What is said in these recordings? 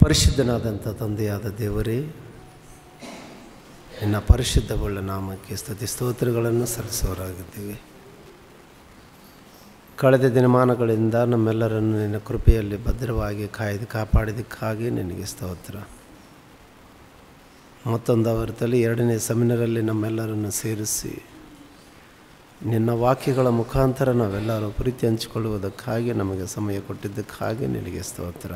ಪರಿಶುದ್ಧನಾದಂಥ ತಂದೆಯಾದ ದೇವರೇ ನಿನ್ನ ಪರಿಶುದ್ಧವುಳ್ಳ ನಾಮಕ್ಕೆ ಸ್ತುತಿ ಸ್ತೋತ್ರಗಳನ್ನು ಸಲ್ಲಿಸೋರಾಗಿದ್ದೀವಿ ಕಳೆದ ದಿನಮಾನಗಳಿಂದ ನಮ್ಮೆಲ್ಲರನ್ನು ನಿನ್ನ ಕೃಪೆಯಲ್ಲಿ ಭದ್ರವಾಗಿ ಕಾಯ್ದು ಕಾಪಾಡಿದ್ದಕ್ಕಾಗಿ ನಿನಗೆ ಸ್ತೋತ್ರ ಮತ್ತೊಂದು ಅವರದಲ್ಲಿ ಎರಡನೇ ಸೆಮಿನರಲ್ಲಿ ನಮ್ಮೆಲ್ಲರನ್ನು ಸೇರಿಸಿ ನಿನ್ನ ವಾಕ್ಯಗಳ ಮುಖಾಂತರ ನಾವೆಲ್ಲರೂ ಪ್ರೀತಿ ಹಂಚಿಕೊಳ್ಳುವುದಕ್ಕಾಗಿ ನಮಗೆ ಸಮಯ ಕೊಟ್ಟಿದ್ದಕ್ಕಾಗಿ ನಿನಗೆ ಸ್ತೋತ್ರ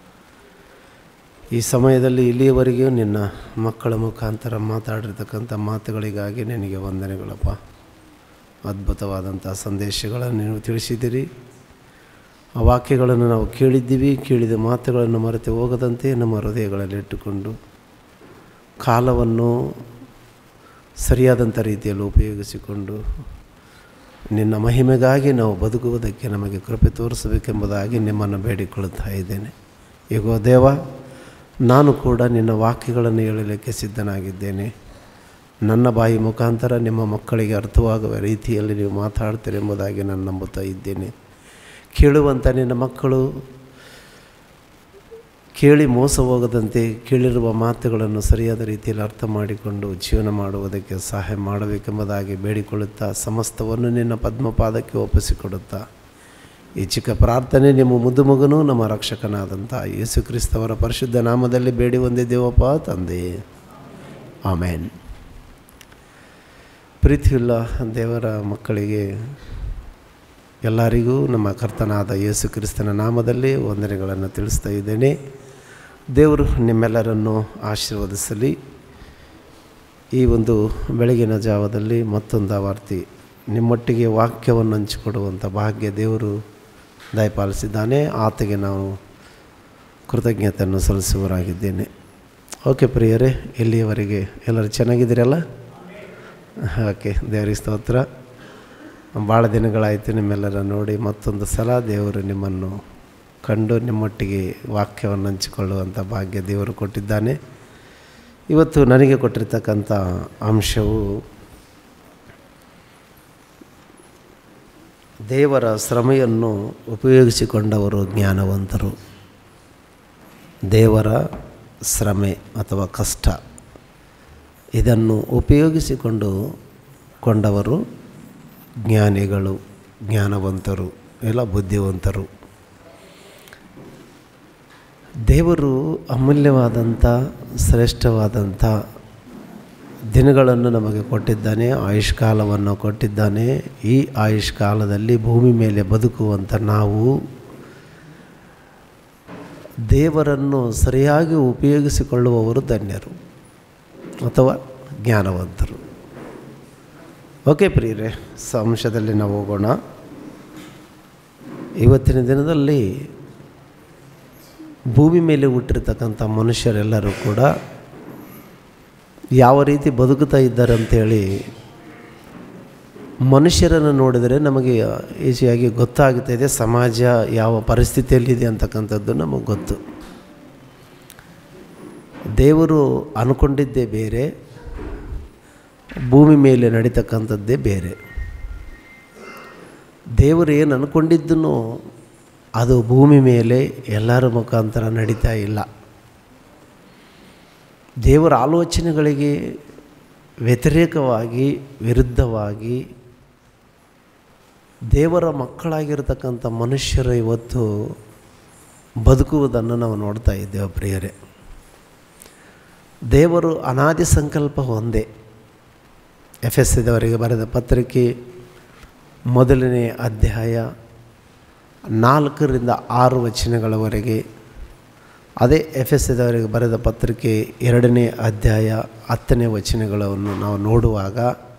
ಈ ಸಮಯದಲ್ಲಿ ಇಲ್ಲಿಯವರೆಗೂ ನಿನ್ನ ಮಕ್ಕಳ ಮುಖಾಂತರ ಮಾತಾಡಿರ್ತಕ್ಕಂಥ ಮಾತುಗಳಿಗಾಗಿ ನಿನಗೆ ವಂದನೆಗಳಪ್ಪ ಅದ್ಭುತವಾದಂಥ ಸಂದೇಶಗಳನ್ನು ನೀವು ತಿಳಿಸಿದಿರಿ ಆ ವಾಕ್ಯಗಳನ್ನು ನಾವು ಕೇಳಿದ್ದೀವಿ ಕೇಳಿದ ಮಾತುಗಳನ್ನು ಮರೆತು ಹೋಗದಂತೆ ನಮ್ಮ ಹೃದಯಗಳಲ್ಲಿ ಇಟ್ಟುಕೊಂಡು ಕಾಲವನ್ನು ಸರಿಯಾದಂಥ ರೀತಿಯಲ್ಲಿ ಉಪಯೋಗಿಸಿಕೊಂಡು ನಿನ್ನ ಮಹಿಮೆಗಾಗಿ ನಾವು ಬದುಕುವುದಕ್ಕೆ ನಮಗೆ ಕೃಪೆ ತೋರಿಸಬೇಕೆಂಬುದಾಗಿ ನಿಮ್ಮನ್ನು ಬೇಡಿಕೊಳ್ಳುತ್ತಾ ಇದ್ದೇನೆ ಈಗೋ ದೇವ ನಾನು ಕೂಡ ನಿನ್ನ ವಾಕ್ಯಗಳನ್ನು ಹೇಳಲಿಕ್ಕೆ ಸಿದ್ಧನಾಗಿದ್ದೇನೆ ನನ್ನ ಬಾಯಿ ಮುಖಾಂತರ ನಿಮ್ಮ ಮಕ್ಕಳಿಗೆ ಅರ್ಥವಾಗುವ ರೀತಿಯಲ್ಲಿ ನೀವು ಮಾತಾಡ್ತೀರಿ ಎಂಬುದಾಗಿ ನಾನು ನಂಬುತ್ತಾ ಇದ್ದೇನೆ ಕೇಳುವಂಥ ನಿನ್ನ ಮಕ್ಕಳು ಕೇಳಿ ಮೋಸ ಹೋಗದಂತೆ ಕೇಳಿರುವ ಮಾತುಗಳನ್ನು ಸರಿಯಾದ ರೀತಿಯಲ್ಲಿ ಅರ್ಥ ಮಾಡಿಕೊಂಡು ಜೀವನ ಮಾಡುವುದಕ್ಕೆ ಸಹಾಯ ಮಾಡಬೇಕೆಂಬುದಾಗಿ ಬೇಡಿಕೊಳ್ಳುತ್ತಾ ಸಮಸ್ತವನ್ನು ನಿನ್ನ ಪದ್ಮಪಾದಕ್ಕೆ ಒಪ್ಪಿಸಿಕೊಡುತ್ತಾ ಈ ಚಿಕ್ಕ ಪ್ರಾರ್ಥನೆ ನಿಮ್ಮ ಮುದ್ದು ಮಗನೂ ನಮ್ಮ ರಕ್ಷಕನಾದಂಥ ಯೇಸು ಕ್ರಿಸ್ತವರ ಪರಿಶುದ್ಧ ನಾಮದಲ್ಲಿ ಬೇಡಿ ಹೊಂದಿದ್ದೇವಪ್ಪ ತಂದೆ ಆಮೇನ್ ಪ್ರೀತಿಯುಳ್ಳ ದೇವರ ಮಕ್ಕಳಿಗೆ ಎಲ್ಲರಿಗೂ ನಮ್ಮ ಕರ್ತನಾದ ಯೇಸು ಕ್ರಿಸ್ತನ ನಾಮದಲ್ಲಿ ವಂದನೆಗಳನ್ನು ತಿಳಿಸ್ತಾ ಇದ್ದೇನೆ ದೇವರು ನಿಮ್ಮೆಲ್ಲರನ್ನು ಆಶೀರ್ವದಿಸಲಿ ಈ ಒಂದು ಬೆಳಗಿನ ಜಾವದಲ್ಲಿ ಮತ್ತೊಂದು ಆವರ್ತಿ ನಿಮ್ಮೊಟ್ಟಿಗೆ ವಾಕ್ಯವನ್ನು ಹಂಚಿಕೊಡುವಂಥ ಭಾಗ್ಯ ದೇವರು ದಯಪಾಲಿಸಿದ್ದಾನೆ ಆತಗೆ ನಾವು ಕೃತಜ್ಞತೆಯನ್ನು ಸಲ್ಲಿಸುವರಾಗಿದ್ದೇನೆ ಓಕೆ ಪ್ರಿಯರೇ ಇಲ್ಲಿಯವರೆಗೆ ಎಲ್ಲರೂ ಚೆನ್ನಾಗಿದ್ದೀರಲ್ಲ ಓಕೆ ದೇವರಿಗೆ ಸ್ತೋತ್ರ ಭಾಳ ದಿನಗಳಾಯಿತು ನಿಮ್ಮೆಲ್ಲರ ನೋಡಿ ಮತ್ತೊಂದು ಸಲ ದೇವರು ನಿಮ್ಮನ್ನು ಕಂಡು ನಿಮ್ಮೊಟ್ಟಿಗೆ ವಾಕ್ಯವನ್ನು ಹಂಚಿಕೊಳ್ಳುವಂಥ ಭಾಗ್ಯ ದೇವರು ಕೊಟ್ಟಿದ್ದಾನೆ ಇವತ್ತು ನನಗೆ ಕೊಟ್ಟಿರ್ತಕ್ಕಂಥ ಅಂಶವು ದೇವರ ಶ್ರಮೆಯನ್ನು ಉಪಯೋಗಿಸಿಕೊಂಡವರು ಜ್ಞಾನವಂತರು ದೇವರ ಶ್ರಮೆ ಅಥವಾ ಕಷ್ಟ ಇದನ್ನು ಉಪಯೋಗಿಸಿಕೊಂಡು ಕೊಂಡವರು ಜ್ಞಾನಿಗಳು ಜ್ಞಾನವಂತರು ಎಲ್ಲ ಬುದ್ಧಿವಂತರು ದೇವರು ಅಮೂಲ್ಯವಾದಂಥ ಶ್ರೇಷ್ಠವಾದಂಥ ದಿನಗಳನ್ನು ನಮಗೆ ಕೊಟ್ಟಿದ್ದಾನೆ ಆಯುಷ್ಕಾಲವನ್ನು ಕೊಟ್ಟಿದ್ದಾನೆ ಈ ಆಯುಷ್ಕಾಲದಲ್ಲಿ ಭೂಮಿ ಮೇಲೆ ಬದುಕುವಂಥ ನಾವು ದೇವರನ್ನು ಸರಿಯಾಗಿ ಉಪಯೋಗಿಸಿಕೊಳ್ಳುವವರು ಧನ್ಯರು ಅಥವಾ ಜ್ಞಾನವಂತರು ಓಕೆ ಪ್ರಿಯರೇ ಅಂಶದಲ್ಲಿ ನಾವು ಹೋಗೋಣ ಇವತ್ತಿನ ದಿನದಲ್ಲಿ ಭೂಮಿ ಮೇಲೆ ಹುಟ್ಟಿರ್ತಕ್ಕಂಥ ಮನುಷ್ಯರೆಲ್ಲರೂ ಕೂಡ ಯಾವ ರೀತಿ ಬದುಕುತ್ತಾ ಇದ್ದಾರೆ ಅಂಥೇಳಿ ಮನುಷ್ಯರನ್ನು ನೋಡಿದರೆ ನಮಗೆ ಈಸಿಯಾಗಿ ಗೊತ್ತಾಗ್ತಾ ಇದೆ ಸಮಾಜ ಯಾವ ಪರಿಸ್ಥಿತಿಯಲ್ಲಿದೆ ಅಂತಕ್ಕಂಥದ್ದು ನಮಗೆ ಗೊತ್ತು ದೇವರು ಅಂದ್ಕೊಂಡಿದ್ದೇ ಬೇರೆ ಭೂಮಿ ಮೇಲೆ ನಡೀತಕ್ಕಂಥದ್ದೇ ಬೇರೆ ದೇವರು ಏನು ಅಂದ್ಕೊಂಡಿದ್ದನೋ ಅದು ಭೂಮಿ ಮೇಲೆ ಎಲ್ಲರ ಮುಖಾಂತರ ನಡೀತಾ ಇಲ್ಲ ದೇವರ ಆಲೋಚನೆಗಳಿಗೆ ವ್ಯತಿರೇಕವಾಗಿ ವಿರುದ್ಧವಾಗಿ ದೇವರ ಮಕ್ಕಳಾಗಿರ್ತಕ್ಕಂಥ ಮನುಷ್ಯರು ಇವತ್ತು ಬದುಕುವುದನ್ನು ನಾವು ನೋಡ್ತಾ ಇದ್ದೇವೆ ಪ್ರಿಯರೇ ದೇವರು ಅನಾದಿ ಸಂಕಲ್ಪ ಒಂದೇ ಎಫ್ ಎಸ್ ಇದವರಿಗೆ ಬರೆದ ಪತ್ರಿಕೆ ಮೊದಲನೇ ಅಧ್ಯಾಯ ನಾಲ್ಕರಿಂದ ಆರು ವಚನಗಳವರೆಗೆ ಅದೇ ಎಫ್ ಎಸ್ ಇದವರಿಗೆ ಬರೆದ ಪತ್ರಿಕೆ ಎರಡನೇ ಅಧ್ಯಾಯ ಹತ್ತನೇ ವಚನಗಳನ್ನು ನಾವು ನೋಡುವಾಗ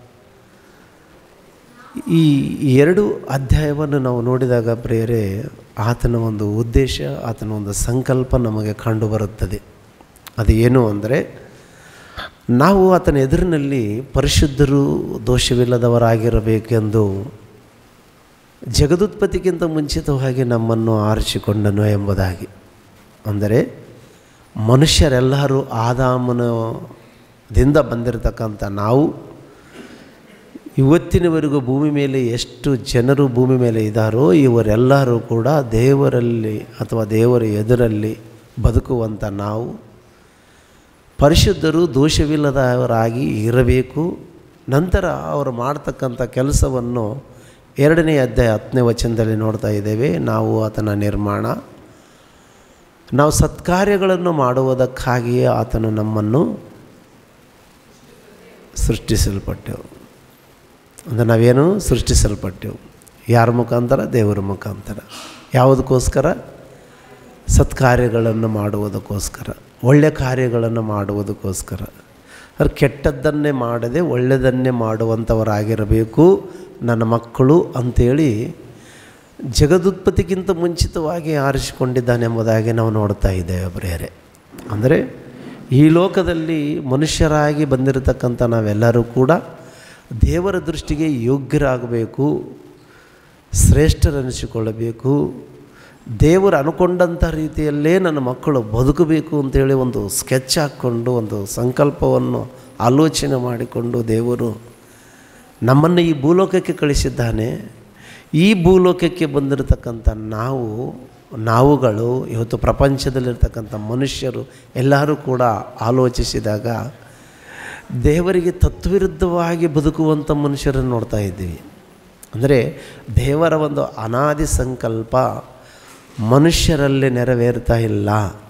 ಈ ಎರಡು ಅಧ್ಯಾಯವನ್ನು ನಾವು ನೋಡಿದಾಗ ಪ್ರಿಯರೇ ಆತನ ಒಂದು ಉದ್ದೇಶ ಆತನ ಒಂದು ಸಂಕಲ್ಪ ನಮಗೆ ಕಂಡುಬರುತ್ತದೆ ಅದು ಏನು ಅಂದರೆ ನಾವು ಆತನ ಎದುರಿನಲ್ಲಿ ಪರಿಶುದ್ಧರು ದೋಷವಿಲ್ಲದವರಾಗಿರಬೇಕೆಂದು ಜಗದುತ್ಪತ್ತಿಗಿಂತ ಮುಂಚಿತವಾಗಿ ನಮ್ಮನ್ನು ಆರಿಸಿಕೊಂಡನು ಎಂಬುದಾಗಿ ಅಂದರೆ ಮನುಷ್ಯರೆಲ್ಲರೂ ಆದಾಮನದಿಂದ ಬಂದಿರತಕ್ಕಂಥ ನಾವು ಇವತ್ತಿನವರೆಗೂ ಭೂಮಿ ಮೇಲೆ ಎಷ್ಟು ಜನರು ಭೂಮಿ ಮೇಲೆ ಇದ್ದಾರೋ ಇವರೆಲ್ಲರೂ ಕೂಡ ದೇವರಲ್ಲಿ ಅಥವಾ ದೇವರ ಎದುರಲ್ಲಿ ಬದುಕುವಂಥ ನಾವು ಪರಿಶುದ್ಧರು ದೋಷವಿಲ್ಲದವರಾಗಿ ಇರಬೇಕು ನಂತರ ಅವರು ಮಾಡ್ತಕ್ಕಂಥ ಕೆಲಸವನ್ನು ಎರಡನೇ ಅಧ್ಯಾಯ ಹತ್ತನೇ ವಚನದಲ್ಲಿ ನೋಡ್ತಾ ಇದ್ದೇವೆ ನಾವು ಆತನ ನಿರ್ಮಾಣ ನಾವು ಸತ್ಕಾರ್ಯಗಳನ್ನು ಮಾಡುವುದಕ್ಕಾಗಿಯೇ ಆತನು ನಮ್ಮನ್ನು ಸೃಷ್ಟಿಸಲ್ಪಟ್ಟೆವು ಅಂದರೆ ನಾವೇನು ಸೃಷ್ಟಿಸಲ್ಪಟ್ಟೆವು ಯಾರ ಮುಖಾಂತರ ದೇವರ ಮುಖಾಂತರ ಯಾವುದಕ್ಕೋಸ್ಕರ ಸತ್ಕಾರ್ಯಗಳನ್ನು ಮಾಡುವುದಕ್ಕೋಸ್ಕರ ಒಳ್ಳೆಯ ಕಾರ್ಯಗಳನ್ನು ಮಾಡುವುದಕ್ಕೋಸ್ಕರ ಅದು ಕೆಟ್ಟದ್ದನ್ನೇ ಮಾಡದೆ ಒಳ್ಳೆಯದನ್ನೇ ಮಾಡುವಂಥವರಾಗಿರಬೇಕು ನನ್ನ ಮಕ್ಕಳು ಅಂಥೇಳಿ ಜಗದುತ್ಪತ್ತಿಗಿಂತ ಮುಂಚಿತವಾಗಿ ಆರಿಸಿಕೊಂಡಿದ್ದಾನೆಂಬುದಾಗಿ ನಾವು ನೋಡ್ತಾ ಇದ್ದೇವೆ ಪ್ರಿಯರೇ ಅಂದರೆ ಈ ಲೋಕದಲ್ಲಿ ಮನುಷ್ಯರಾಗಿ ಬಂದಿರತಕ್ಕಂಥ ನಾವೆಲ್ಲರೂ ಕೂಡ ದೇವರ ದೃಷ್ಟಿಗೆ ಯೋಗ್ಯರಾಗಬೇಕು ಶ್ರೇಷ್ಠರೆನಿಸಿಕೊಳ್ಳಬೇಕು ದೇವರು ಅನ್ಕೊಂಡಂಥ ರೀತಿಯಲ್ಲೇ ನನ್ನ ಮಕ್ಕಳು ಬದುಕಬೇಕು ಅಂತೇಳಿ ಒಂದು ಸ್ಕೆಚ್ ಹಾಕ್ಕೊಂಡು ಒಂದು ಸಂಕಲ್ಪವನ್ನು ಆಲೋಚನೆ ಮಾಡಿಕೊಂಡು ದೇವರು ನಮ್ಮನ್ನು ಈ ಭೂಲೋಕಕ್ಕೆ ಕಳಿಸಿದ್ದಾನೆ ಈ ಭೂಲೋಕಕ್ಕೆ ಬಂದಿರತಕ್ಕಂಥ ನಾವು ನಾವುಗಳು ಇವತ್ತು ಪ್ರಪಂಚದಲ್ಲಿರ್ತಕ್ಕಂಥ ಮನುಷ್ಯರು ಎಲ್ಲರೂ ಕೂಡ ಆಲೋಚಿಸಿದಾಗ ದೇವರಿಗೆ ತತ್ವಿರುದ್ಧವಾಗಿ ಬದುಕುವಂಥ ಮನುಷ್ಯರನ್ನು ನೋಡ್ತಾ ಇದ್ದೀವಿ ಅಂದರೆ ದೇವರ ಒಂದು ಅನಾದಿ ಸಂಕಲ್ಪ ಮನುಷ್ಯರಲ್ಲಿ ನೆರವೇರ್ತಾ ಇಲ್ಲ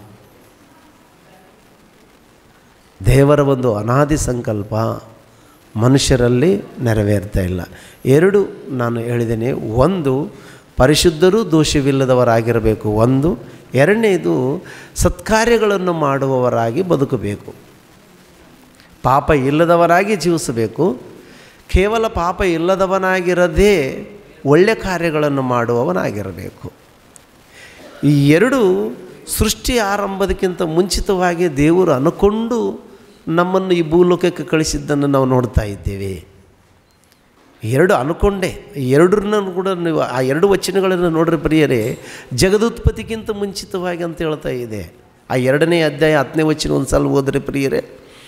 ದೇವರ ಒಂದು ಅನಾದಿ ಸಂಕಲ್ಪ ಮನುಷ್ಯರಲ್ಲಿ ನೆರವೇರ್ತಾ ಇಲ್ಲ ಎರಡು ನಾನು ಹೇಳಿದ್ದೇನೆ ಒಂದು ಪರಿಶುದ್ಧರೂ ದೋಷವಿಲ್ಲದವರಾಗಿರಬೇಕು ಒಂದು ಎರಡನೇದು ಸತ್ಕಾರ್ಯಗಳನ್ನು ಮಾಡುವವರಾಗಿ ಬದುಕಬೇಕು ಪಾಪ ಇಲ್ಲದವರಾಗಿ ಜೀವಿಸಬೇಕು ಕೇವಲ ಪಾಪ ಇಲ್ಲದವನಾಗಿರದೇ ಒಳ್ಳೆ ಕಾರ್ಯಗಳನ್ನು ಮಾಡುವವನಾಗಿರಬೇಕು ಈ ಎರಡು ಸೃಷ್ಟಿ ಆರಂಭದಕ್ಕಿಂತ ಮುಂಚಿತವಾಗಿ ದೇವರು ಅನ್ಕೊಂಡು ನಮ್ಮನ್ನು ಈ ಭೂಲೋಕಕ್ಕೆ ಕಳಿಸಿದ್ದನ್ನು ನಾವು ನೋಡ್ತಾ ಇದ್ದೇವೆ ಎರಡು ಅನ್ಕೊಂಡೆ ಈ ಎರಡರನ್ನ ಕೂಡ ನೀವು ಆ ಎರಡು ವಚನಗಳನ್ನು ನೋಡ್ರಿ ಪ್ರಿಯರೇ ಜಗದುತ್ಪತ್ತಿಗಿಂತ ಮುಂಚಿತವಾಗಿ ಅಂತ ಹೇಳ್ತಾ ಇದೆ ಆ ಎರಡನೇ ಅಧ್ಯಾಯ ಹತ್ತನೇ ವಚನ ಒಂದು ಸಲ ಓದ್ರಿ ಪ್ರಿಯರೇ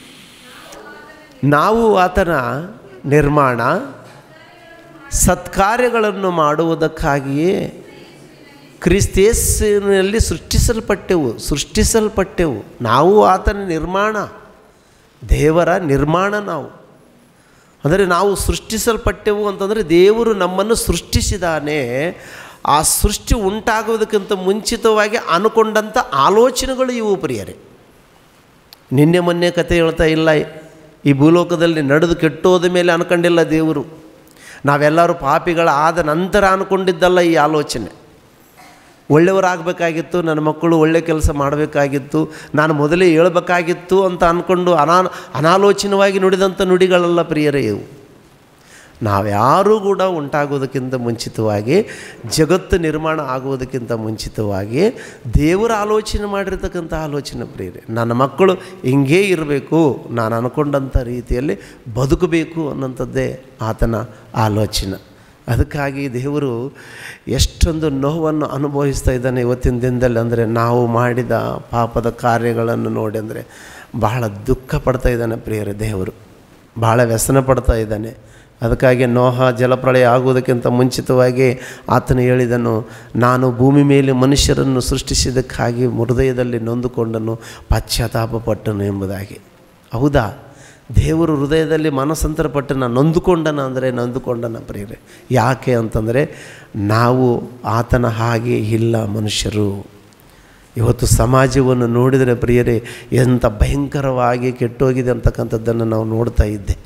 ನಾವು ಆತನ ನಿರ್ಮಾಣ ಸತ್ಕಾರ್ಯಗಳನ್ನು ಮಾಡುವುದಕ್ಕಾಗಿಯೇ ಕ್ರಿಸ್ತೇಸಿನಲ್ಲಿ ಸೃಷ್ಟಿಸಲ್ಪಟ್ಟೆವು ಸೃಷ್ಟಿಸಲ್ಪಟ್ಟೆವು ನಾವು ಆತನ ನಿರ್ಮಾಣ ದೇವರ ನಿರ್ಮಾಣ ನಾವು ಅಂದರೆ ನಾವು ಸೃಷ್ಟಿಸಲ್ಪಟ್ಟೆವು ಅಂತಂದರೆ ದೇವರು ನಮ್ಮನ್ನು ಸೃಷ್ಟಿಸಿದಾನೆ ಆ ಸೃಷ್ಟಿ ಉಂಟಾಗೋದಕ್ಕಿಂತ ಮುಂಚಿತವಾಗಿ ಅನ್ಕೊಂಡಂಥ ಆಲೋಚನೆಗಳು ಇವು ಪ್ರಿಯರೇ ನಿನ್ನೆ ಮೊನ್ನೆ ಕತೆ ಹೇಳ್ತಾ ಇಲ್ಲ ಈ ಭೂಲೋಕದಲ್ಲಿ ನಡೆದು ಕೆಟ್ಟೋದ ಮೇಲೆ ಅನ್ಕೊಂಡಿಲ್ಲ ದೇವರು ನಾವೆಲ್ಲರೂ ಪಾಪಿಗಳಾದ ನಂತರ ಅಂದ್ಕೊಂಡಿದ್ದಲ್ಲ ಈ ಆಲೋಚನೆ ಒಳ್ಳೆಯವರಾಗಬೇಕಾಗಿತ್ತು ನನ್ನ ಮಕ್ಕಳು ಒಳ್ಳೆ ಕೆಲಸ ಮಾಡಬೇಕಾಗಿತ್ತು ನಾನು ಮೊದಲೇ ಹೇಳ್ಬೇಕಾಗಿತ್ತು ಅಂತ ಅಂದ್ಕೊಂಡು ಅನಾ ಅನಾಲೋಚನವಾಗಿ ನುಡಿದಂಥ ನುಡಿಗಳಲ್ಲ ಪ್ರಿಯರೇ ಇವು ನಾವ್ಯಾರೂ ಕೂಡ ಉಂಟಾಗೋದಕ್ಕಿಂತ ಮುಂಚಿತವಾಗಿ ಜಗತ್ತು ನಿರ್ಮಾಣ ಆಗುವುದಕ್ಕಿಂತ ಮುಂಚಿತವಾಗಿ ದೇವರ ಆಲೋಚನೆ ಮಾಡಿರ್ತಕ್ಕಂಥ ಆಲೋಚನೆ ಪ್ರಿಯರೇ ನನ್ನ ಮಕ್ಕಳು ಹಿಂಗೇ ಇರಬೇಕು ನಾನು ಅಂದ್ಕೊಂಡಂಥ ರೀತಿಯಲ್ಲಿ ಬದುಕಬೇಕು ಅನ್ನೋಂಥದ್ದೇ ಆತನ ಆಲೋಚನೆ ಅದಕ್ಕಾಗಿ ದೇವರು ಎಷ್ಟೊಂದು ನೋವನ್ನು ಅನುಭವಿಸ್ತಾ ಇದ್ದಾನೆ ಇವತ್ತಿನ ದಿನದಲ್ಲಿ ಅಂದರೆ ನಾವು ಮಾಡಿದ ಪಾಪದ ಕಾರ್ಯಗಳನ್ನು ನೋಡಿ ಅಂದರೆ ಬಹಳ ದುಃಖ ಪಡ್ತಾ ಇದ್ದಾನೆ ಪ್ರಿಯರೇ ದೇವರು ಭಾಳ ವ್ಯಸನ ಪಡ್ತಾ ಇದ್ದಾನೆ ಅದಕ್ಕಾಗಿ ನೋಹ ಜಲಪ್ರಳಯ ಆಗುವುದಕ್ಕಿಂತ ಮುಂಚಿತವಾಗಿ ಆತನು ಹೇಳಿದನು ನಾನು ಭೂಮಿ ಮೇಲೆ ಮನುಷ್ಯರನ್ನು ಸೃಷ್ಟಿಸಿದ್ದಕ್ಕಾಗಿ ಹೃದಯದಲ್ಲಿ ನೊಂದುಕೊಂಡನು ಪಶ್ಚಾತ್ತಾಪ ಪಟ್ಟನು ಎಂಬುದಾಗಿ ಹೌದಾ ದೇವರು ಹೃದಯದಲ್ಲಿ ಮನಸ್ಸಂತರಪಟ್ಟನ ನೊಂದುಕೊಂಡನ ಅಂದರೆ ನೊಂದುಕೊಂಡನ ಪ್ರಿಯರೇ ಯಾಕೆ ಅಂತಂದರೆ ನಾವು ಆತನ ಹಾಗೆ ಇಲ್ಲ ಮನುಷ್ಯರು ಇವತ್ತು ಸಮಾಜವನ್ನು ನೋಡಿದರೆ ಪ್ರಿಯರೇ ಎಂಥ ಭಯಂಕರವಾಗಿ ಕೆಟ್ಟೋಗಿದೆ ಅಂತಕ್ಕಂಥದ್ದನ್ನು ನಾವು ನೋಡ್ತಾ ಇದ್ದೆ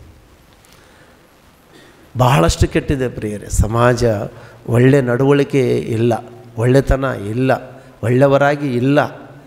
ಬಹಳಷ್ಟು ಕೆಟ್ಟಿದೆ ಪ್ರಿಯರೇ ಸಮಾಜ ಒಳ್ಳೆ ನಡವಳಿಕೆ ಇಲ್ಲ ಒಳ್ಳೆತನ ಇಲ್ಲ ಒಳ್ಳೆಯವರಾಗಿ ಇಲ್ಲ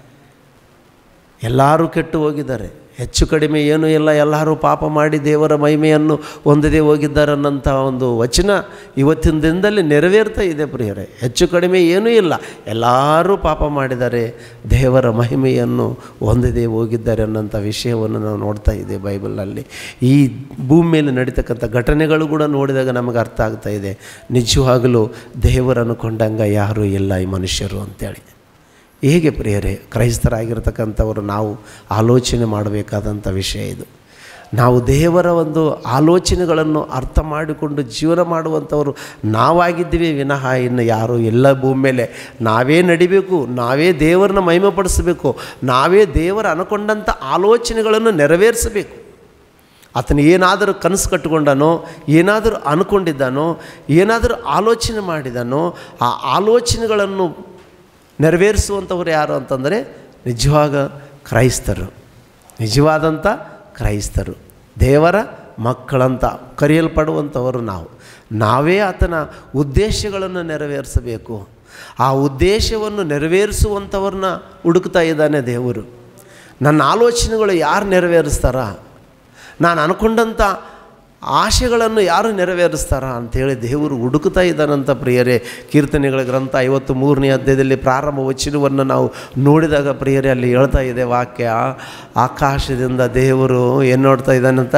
ಎಲ್ಲರೂ ಕೆಟ್ಟು ಹೋಗಿದ್ದಾರೆ ಹೆಚ್ಚು ಕಡಿಮೆ ಏನೂ ಇಲ್ಲ ಎಲ್ಲರೂ ಪಾಪ ಮಾಡಿ ದೇವರ ಮಹಿಮೆಯನ್ನು ಹೊಂದದೇ ಹೋಗಿದ್ದಾರೆ ಅನ್ನೋಂಥ ಒಂದು ವಚನ ಇವತ್ತಿನ ದಿನದಲ್ಲಿ ನೆರವೇರ್ತಾ ಇದೆ ಪ್ರಿಯರೇ ಹೆಚ್ಚು ಕಡಿಮೆ ಏನೂ ಇಲ್ಲ ಎಲ್ಲರೂ ಪಾಪ ಮಾಡಿದ್ದಾರೆ ದೇವರ ಮಹಿಮೆಯನ್ನು ಹೊಂದದೇ ಹೋಗಿದ್ದಾರೆ ಅನ್ನೋಂಥ ವಿಷಯವನ್ನು ನಾವು ನೋಡ್ತಾ ಇದ್ದೇವೆ ಬೈಬಲ್ನಲ್ಲಿ ಈ ಭೂಮಿ ಮೇಲೆ ನಡೀತಕ್ಕಂಥ ಘಟನೆಗಳು ಕೂಡ ನೋಡಿದಾಗ ನಮಗೆ ಅರ್ಥ ಆಗ್ತಾ ಇದೆ ನಿಜವಾಗಲೂ ದೇವರನ್ನು ಕೊಂಡಂಗೆ ಯಾರೂ ಇಲ್ಲ ಈ ಮನುಷ್ಯರು ಅಂತೇಳಿ ಹೇಗೆ ಪ್ರಿಯರೇ ಕ್ರೈಸ್ತರಾಗಿರ್ತಕ್ಕಂಥವರು ನಾವು ಆಲೋಚನೆ ಮಾಡಬೇಕಾದಂಥ ವಿಷಯ ಇದು ನಾವು ದೇವರ ಒಂದು ಆಲೋಚನೆಗಳನ್ನು ಅರ್ಥ ಮಾಡಿಕೊಂಡು ಜೀವನ ಮಾಡುವಂಥವರು ನಾವಾಗಿದ್ದೀವಿ ವಿನಃ ಇನ್ನು ಯಾರು ಎಲ್ಲ ಭೂಮಿ ಮೇಲೆ ನಾವೇ ನಡಿಬೇಕು ನಾವೇ ದೇವರನ್ನ ಮಹಿಮೆಪಡಿಸಬೇಕು ನಾವೇ ದೇವರ ಅನ್ಕೊಂಡಂಥ ಆಲೋಚನೆಗಳನ್ನು ನೆರವೇರಿಸಬೇಕು ಆತನು ಏನಾದರೂ ಕನಸು ಕಟ್ಟಿಕೊಂಡನೋ ಏನಾದರೂ ಅಂದ್ಕೊಂಡಿದ್ದಾನೋ ಏನಾದರೂ ಆಲೋಚನೆ ಮಾಡಿದಾನೋ ಆ ಆಲೋಚನೆಗಳನ್ನು ನೆರವೇರಿಸುವಂಥವ್ರು ಯಾರು ಅಂತಂದರೆ ನಿಜವಾಗ ಕ್ರೈಸ್ತರು ನಿಜವಾದಂಥ ಕ್ರೈಸ್ತರು ದೇವರ ಮಕ್ಕಳಂತ ಕರೆಯಲ್ಪಡುವಂಥವರು ನಾವು ನಾವೇ ಆತನ ಉದ್ದೇಶಗಳನ್ನು ನೆರವೇರಿಸಬೇಕು ಆ ಉದ್ದೇಶವನ್ನು ನೆರವೇರಿಸುವಂಥವ್ರನ್ನ ಹುಡುಕ್ತಾ ಇದ್ದಾನೆ ದೇವರು ನನ್ನ ಆಲೋಚನೆಗಳು ಯಾರು ನೆರವೇರಿಸ್ತಾರ ನಾನು ಅಂದ್ಕೊಂಡಂಥ ಆಶೆಗಳನ್ನು ಯಾರು ನೆರವೇರಿಸ್ತಾರ ಅಂಥೇಳಿ ದೇವರು ಹುಡುಕ್ತಾ ಇದ್ದಾನಂತ ಪ್ರಿಯರೇ ಕೀರ್ತನೆಗಳ ಗ್ರಂಥ ಐವತ್ತು ಮೂರನೇ ಅಧ್ಯಾಯದಲ್ಲಿ ಪ್ರಾರಂಭ ವಚನವನ್ನು ನಾವು ನೋಡಿದಾಗ ಪ್ರಿಯರೇ ಅಲ್ಲಿ ಹೇಳ್ತಾ ಇದೆ ವಾಕ್ಯ ಆಕಾಶದಿಂದ ದೇವರು ಏನು ನೋಡ್ತಾ ಇದ್ದಾನಂತ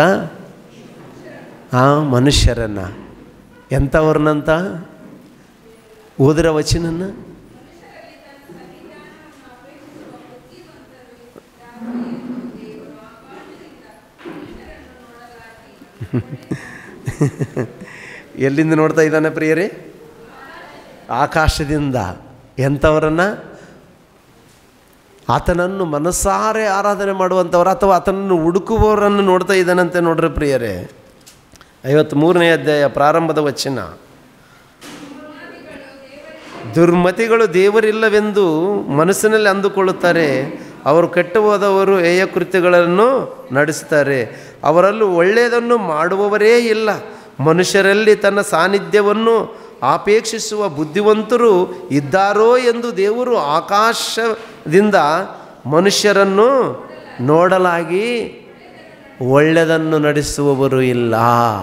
ಆ ಮನುಷ್ಯರನ್ನು ಎಂಥವ್ರನ್ನಂತ ಓದಿರೋ ವಚನನ್ನು ಎಲ್ಲಿಂದ ನೋಡ್ತಾ ಇದ್ದಾನೆ ಪ್ರಿಯರೇ ಆಕಾಶದಿಂದ ಎಂಥವರನ್ನು ಆತನನ್ನು ಮನಸ್ಸಾರೆ ಆರಾಧನೆ ಮಾಡುವಂಥವ್ರು ಅಥವಾ ಆತನನ್ನು ಹುಡುಕುವವರನ್ನು ನೋಡ್ತಾ ಇದ್ದಾನಂತೆ ನೋಡ್ರಿ ಪ್ರಿಯರೇ ಐವತ್ತ್ಮೂರನೇ ಅಧ್ಯಾಯ ಪ್ರಾರಂಭದ ವಚನ ದುರ್ಮತಿಗಳು ದೇವರಿಲ್ಲವೆಂದು ಮನಸ್ಸಿನಲ್ಲಿ ಅಂದುಕೊಳ್ಳುತ್ತಾರೆ ಅವರು ಕೆಟ್ಟು ಹೋದವರು ಹೇಯ ಕೃತ್ಯಗಳನ್ನು ನಡೆಸುತ್ತಾರೆ ಅವರಲ್ಲೂ ಒಳ್ಳೆಯದನ್ನು ಮಾಡುವವರೇ ಇಲ್ಲ ಮನುಷ್ಯರಲ್ಲಿ ತನ್ನ ಸಾನ್ನಿಧ್ಯವನ್ನು ಆಪೇಕ್ಷಿಸುವ ಬುದ್ಧಿವಂತರು ಇದ್ದಾರೋ ಎಂದು ದೇವರು ಆಕಾಶದಿಂದ ಮನುಷ್ಯರನ್ನು ನೋಡಲಾಗಿ ಒಳ್ಳೆಯದನ್ನು ನಡೆಸುವವರು ಇಲ್ಲ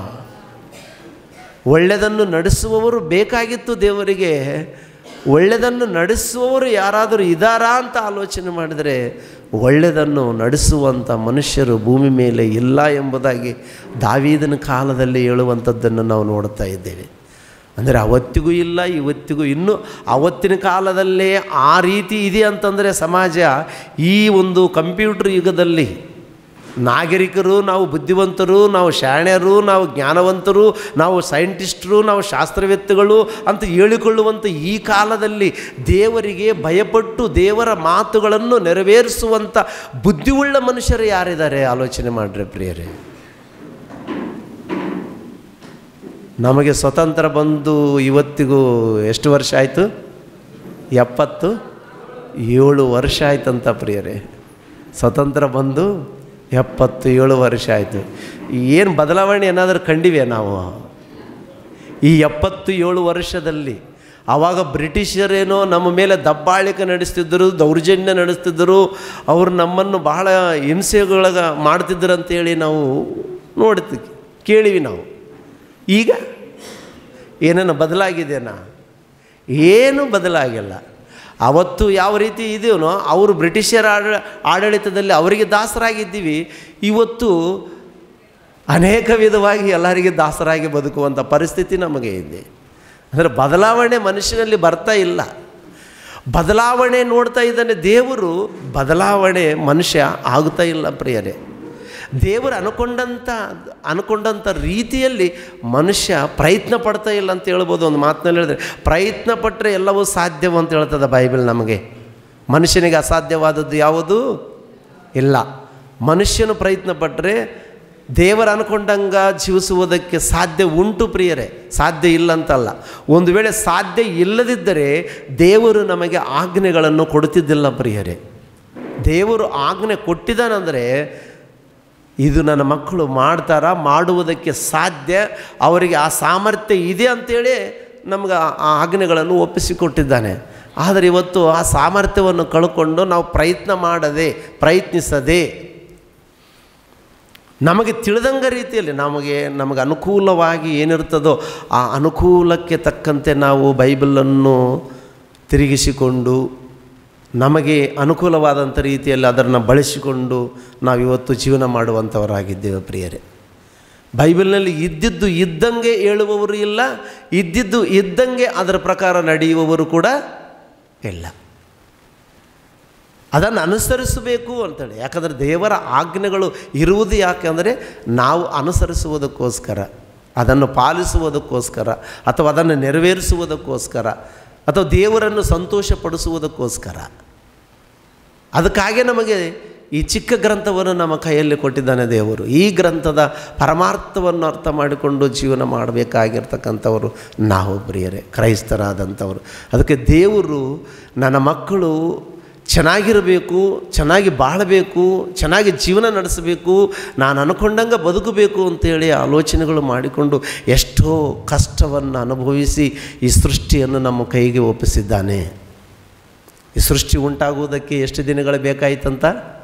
ಒಳ್ಳೆಯದನ್ನು ನಡೆಸುವವರು ಬೇಕಾಗಿತ್ತು ದೇವರಿಗೆ ಒಳ್ಳೆಯದನ್ನು ನಡೆಸುವವರು ಯಾರಾದರೂ ಇದ್ದಾರಾ ಅಂತ ಆಲೋಚನೆ ಮಾಡಿದರೆ ಒಳ್ಳೆಯದನ್ನು ನಡೆಸುವಂಥ ಮನುಷ್ಯರು ಭೂಮಿ ಮೇಲೆ ಇಲ್ಲ ಎಂಬುದಾಗಿ ದಾವೀದನ ಕಾಲದಲ್ಲಿ ಹೇಳುವಂಥದ್ದನ್ನು ನಾವು ನೋಡ್ತಾ ಇದ್ದೇವೆ ಅಂದರೆ ಅವತ್ತಿಗೂ ಇಲ್ಲ ಇವತ್ತಿಗೂ ಇನ್ನೂ ಅವತ್ತಿನ ಕಾಲದಲ್ಲೇ ಆ ರೀತಿ ಇದೆ ಅಂತಂದರೆ ಸಮಾಜ ಈ ಒಂದು ಕಂಪ್ಯೂಟರ್ ಯುಗದಲ್ಲಿ ನಾಗರಿಕರು ನಾವು ಬುದ್ಧಿವಂತರು ನಾವು ಶಾಣ್ಯರು ನಾವು ಜ್ಞಾನವಂತರು ನಾವು ಸೈಂಟಿಸ್ಟರು ನಾವು ಶಾಸ್ತ್ರವೇತ್ತಗಳು ಅಂತ ಹೇಳಿಕೊಳ್ಳುವಂಥ ಈ ಕಾಲದಲ್ಲಿ ದೇವರಿಗೆ ಭಯಪಟ್ಟು ದೇವರ ಮಾತುಗಳನ್ನು ನೆರವೇರಿಸುವಂಥ ಬುದ್ಧಿಯುಳ್ಳ ಮನುಷ್ಯರು ಯಾರಿದ್ದಾರೆ ಆಲೋಚನೆ ಮಾಡಿರಿ ಪ್ರಿಯರೇ ನಮಗೆ ಸ್ವತಂತ್ರ ಬಂದು ಇವತ್ತಿಗೂ ಎಷ್ಟು ವರ್ಷ ಆಯಿತು ಎಪ್ಪತ್ತು ಏಳು ವರ್ಷ ಆಯ್ತಂತ ಪ್ರಿಯರೇ ಸ್ವತಂತ್ರ ಬಂದು ಎಪ್ಪತ್ತು ಏಳು ವರ್ಷ ಆಯಿತು ಏನು ಬದಲಾವಣೆ ಏನಾದರೂ ಕಂಡಿವೆ ನಾವು ಈ ಎಪ್ಪತ್ತು ಏಳು ವರ್ಷದಲ್ಲಿ ಆವಾಗ ಬ್ರಿಟಿಷರೇನೋ ನಮ್ಮ ಮೇಲೆ ದಬ್ಬಾಳಿಕೆ ನಡೆಸ್ತಿದ್ದರು ದೌರ್ಜನ್ಯ ನಡೆಸ್ತಿದ್ದರು ಅವರು ನಮ್ಮನ್ನು ಬಹಳ ಹಿಂಸೆಗೊಳಗ ಮಾಡ್ತಿದ್ರು ಅಂತೇಳಿ ನಾವು ನೋಡ್ತೀವಿ ಕೇಳಿವಿ ನಾವು ಈಗ ಏನೇನು ಬದಲಾಗಿದೆನಾ ಏನೂ ಬದಲಾಗಿಲ್ಲ ಅವತ್ತು ಯಾವ ರೀತಿ ಇದೆಯೋ ಅವರು ಬ್ರಿಟಿಷರ ಆಡ ಆಡಳಿತದಲ್ಲಿ ಅವರಿಗೆ ದಾಸರಾಗಿದ್ದೀವಿ ಇವತ್ತು ಅನೇಕ ವಿಧವಾಗಿ ಎಲ್ಲರಿಗೆ ದಾಸರಾಗಿ ಬದುಕುವಂಥ ಪರಿಸ್ಥಿತಿ ನಮಗೆ ಇದೆ ಅಂದರೆ ಬದಲಾವಣೆ ಮನುಷ್ಯನಲ್ಲಿ ಬರ್ತಾ ಇಲ್ಲ ಬದಲಾವಣೆ ನೋಡ್ತಾ ಇದ್ದಾನೆ ದೇವರು ಬದಲಾವಣೆ ಮನುಷ್ಯ ಆಗುತ್ತಾ ಇಲ್ಲ ಪ್ರಿಯರೇ ದೇವರು ಅನ್ಕೊಂಡಂಥ ಅನ್ಕೊಂಡಂಥ ರೀತಿಯಲ್ಲಿ ಮನುಷ್ಯ ಪ್ರಯತ್ನ ಪಡ್ತಾ ಇಲ್ಲ ಅಂತ ಹೇಳ್ಬೋದು ಒಂದು ಮಾತಿನಲ್ಲಿ ಹೇಳಿದ್ರೆ ಪ್ರಯತ್ನ ಪಟ್ಟರೆ ಎಲ್ಲವೂ ಸಾಧ್ಯವು ಅಂತ ಹೇಳ್ತದೆ ಬೈಬಲ್ ನಮಗೆ ಮನುಷ್ಯನಿಗೆ ಅಸಾಧ್ಯವಾದದ್ದು ಯಾವುದು ಇಲ್ಲ ಮನುಷ್ಯನು ಪ್ರಯತ್ನ ಪಟ್ಟರೆ ದೇವರು ಅನ್ಕೊಂಡಂಗ ಜೀವಿಸುವುದಕ್ಕೆ ಸಾಧ್ಯ ಉಂಟು ಪ್ರಿಯರೇ ಸಾಧ್ಯ ಇಲ್ಲ ಅಂತಲ್ಲ ಒಂದು ವೇಳೆ ಸಾಧ್ಯ ಇಲ್ಲದಿದ್ದರೆ ದೇವರು ನಮಗೆ ಆಜ್ಞೆಗಳನ್ನು ಕೊಡುತ್ತಿದ್ದಿಲ್ಲ ಪ್ರಿಯರೇ ದೇವರು ಆಜ್ಞೆ ಕೊಟ್ಟಿದ್ದಾನಂದರೆ ಇದು ನನ್ನ ಮಕ್ಕಳು ಮಾಡ್ತಾರ ಮಾಡುವುದಕ್ಕೆ ಸಾಧ್ಯ ಅವರಿಗೆ ಆ ಸಾಮರ್ಥ್ಯ ಇದೆ ಅಂತೇಳಿ ನಮ್ಗೆ ಆ ಆಜ್ಞೆಗಳನ್ನು ಒಪ್ಪಿಸಿಕೊಟ್ಟಿದ್ದಾನೆ ಆದರೆ ಇವತ್ತು ಆ ಸಾಮರ್ಥ್ಯವನ್ನು ಕಳ್ಕೊಂಡು ನಾವು ಪ್ರಯತ್ನ ಮಾಡದೆ ಪ್ರಯತ್ನಿಸದೆ ನಮಗೆ ತಿಳಿದಂಗ ರೀತಿಯಲ್ಲಿ ನಮಗೆ ನಮಗೆ ಅನುಕೂಲವಾಗಿ ಏನಿರ್ತದೋ ಆ ಅನುಕೂಲಕ್ಕೆ ತಕ್ಕಂತೆ ನಾವು ಬೈಬಲನ್ನು ತಿರುಗಿಸಿಕೊಂಡು ನಮಗೆ ಅನುಕೂಲವಾದಂಥ ರೀತಿಯಲ್ಲಿ ಅದನ್ನು ಬಳಸಿಕೊಂಡು ನಾವಿವತ್ತು ಜೀವನ ಮಾಡುವಂಥವರಾಗಿದ್ದೇವೆ ಪ್ರಿಯರೇ ಬೈಬಲ್ನಲ್ಲಿ ಇದ್ದಿದ್ದು ಇದ್ದಂಗೆ ಹೇಳುವವರು ಇಲ್ಲ ಇದ್ದಿದ್ದು ಇದ್ದಂಗೆ ಅದರ ಪ್ರಕಾರ ನಡೆಯುವವರು ಕೂಡ ಇಲ್ಲ ಅದನ್ನು ಅನುಸರಿಸಬೇಕು ಅಂತೇಳಿ ಯಾಕಂದರೆ ದೇವರ ಆಜ್ಞೆಗಳು ಇರುವುದು ಯಾಕೆಂದರೆ ನಾವು ಅನುಸರಿಸುವುದಕ್ಕೋಸ್ಕರ ಅದನ್ನು ಪಾಲಿಸುವುದಕ್ಕೋಸ್ಕರ ಅಥವಾ ಅದನ್ನು ನೆರವೇರಿಸುವುದಕ್ಕೋಸ್ಕರ ಅಥವಾ ದೇವರನ್ನು ಸಂತೋಷಪಡಿಸುವುದಕ್ಕೋಸ್ಕರ ಅದಕ್ಕಾಗಿ ನಮಗೆ ಈ ಚಿಕ್ಕ ಗ್ರಂಥವನ್ನು ನಮ್ಮ ಕೈಯಲ್ಲಿ ಕೊಟ್ಟಿದ್ದಾನೆ ದೇವರು ಈ ಗ್ರಂಥದ ಪರಮಾರ್ಥವನ್ನು ಅರ್ಥ ಮಾಡಿಕೊಂಡು ಜೀವನ ಮಾಡಬೇಕಾಗಿರ್ತಕ್ಕಂಥವರು ನಾವು ಪ್ರಿಯರೇ ಕ್ರೈಸ್ತರಾದಂಥವರು ಅದಕ್ಕೆ ದೇವರು ನನ್ನ ಮಕ್ಕಳು ಚೆನ್ನಾಗಿರಬೇಕು ಚೆನ್ನಾಗಿ ಬಾಳಬೇಕು ಚೆನ್ನಾಗಿ ಜೀವನ ನಡೆಸಬೇಕು ನಾನು ಅನ್ಕೊಂಡಂಗೆ ಬದುಕಬೇಕು ಅಂತೇಳಿ ಆಲೋಚನೆಗಳು ಮಾಡಿಕೊಂಡು ಎಷ್ಟೋ ಕಷ್ಟವನ್ನು ಅನುಭವಿಸಿ ಈ ಸೃಷ್ಟಿಯನ್ನು ನಮ್ಮ ಕೈಗೆ ಒಪ್ಪಿಸಿದ್ದಾನೆ ಈ ಸೃಷ್ಟಿ ಉಂಟಾಗುವುದಕ್ಕೆ ಎಷ್ಟು ದಿನಗಳು ಬೇಕಾಯ್ತಂತ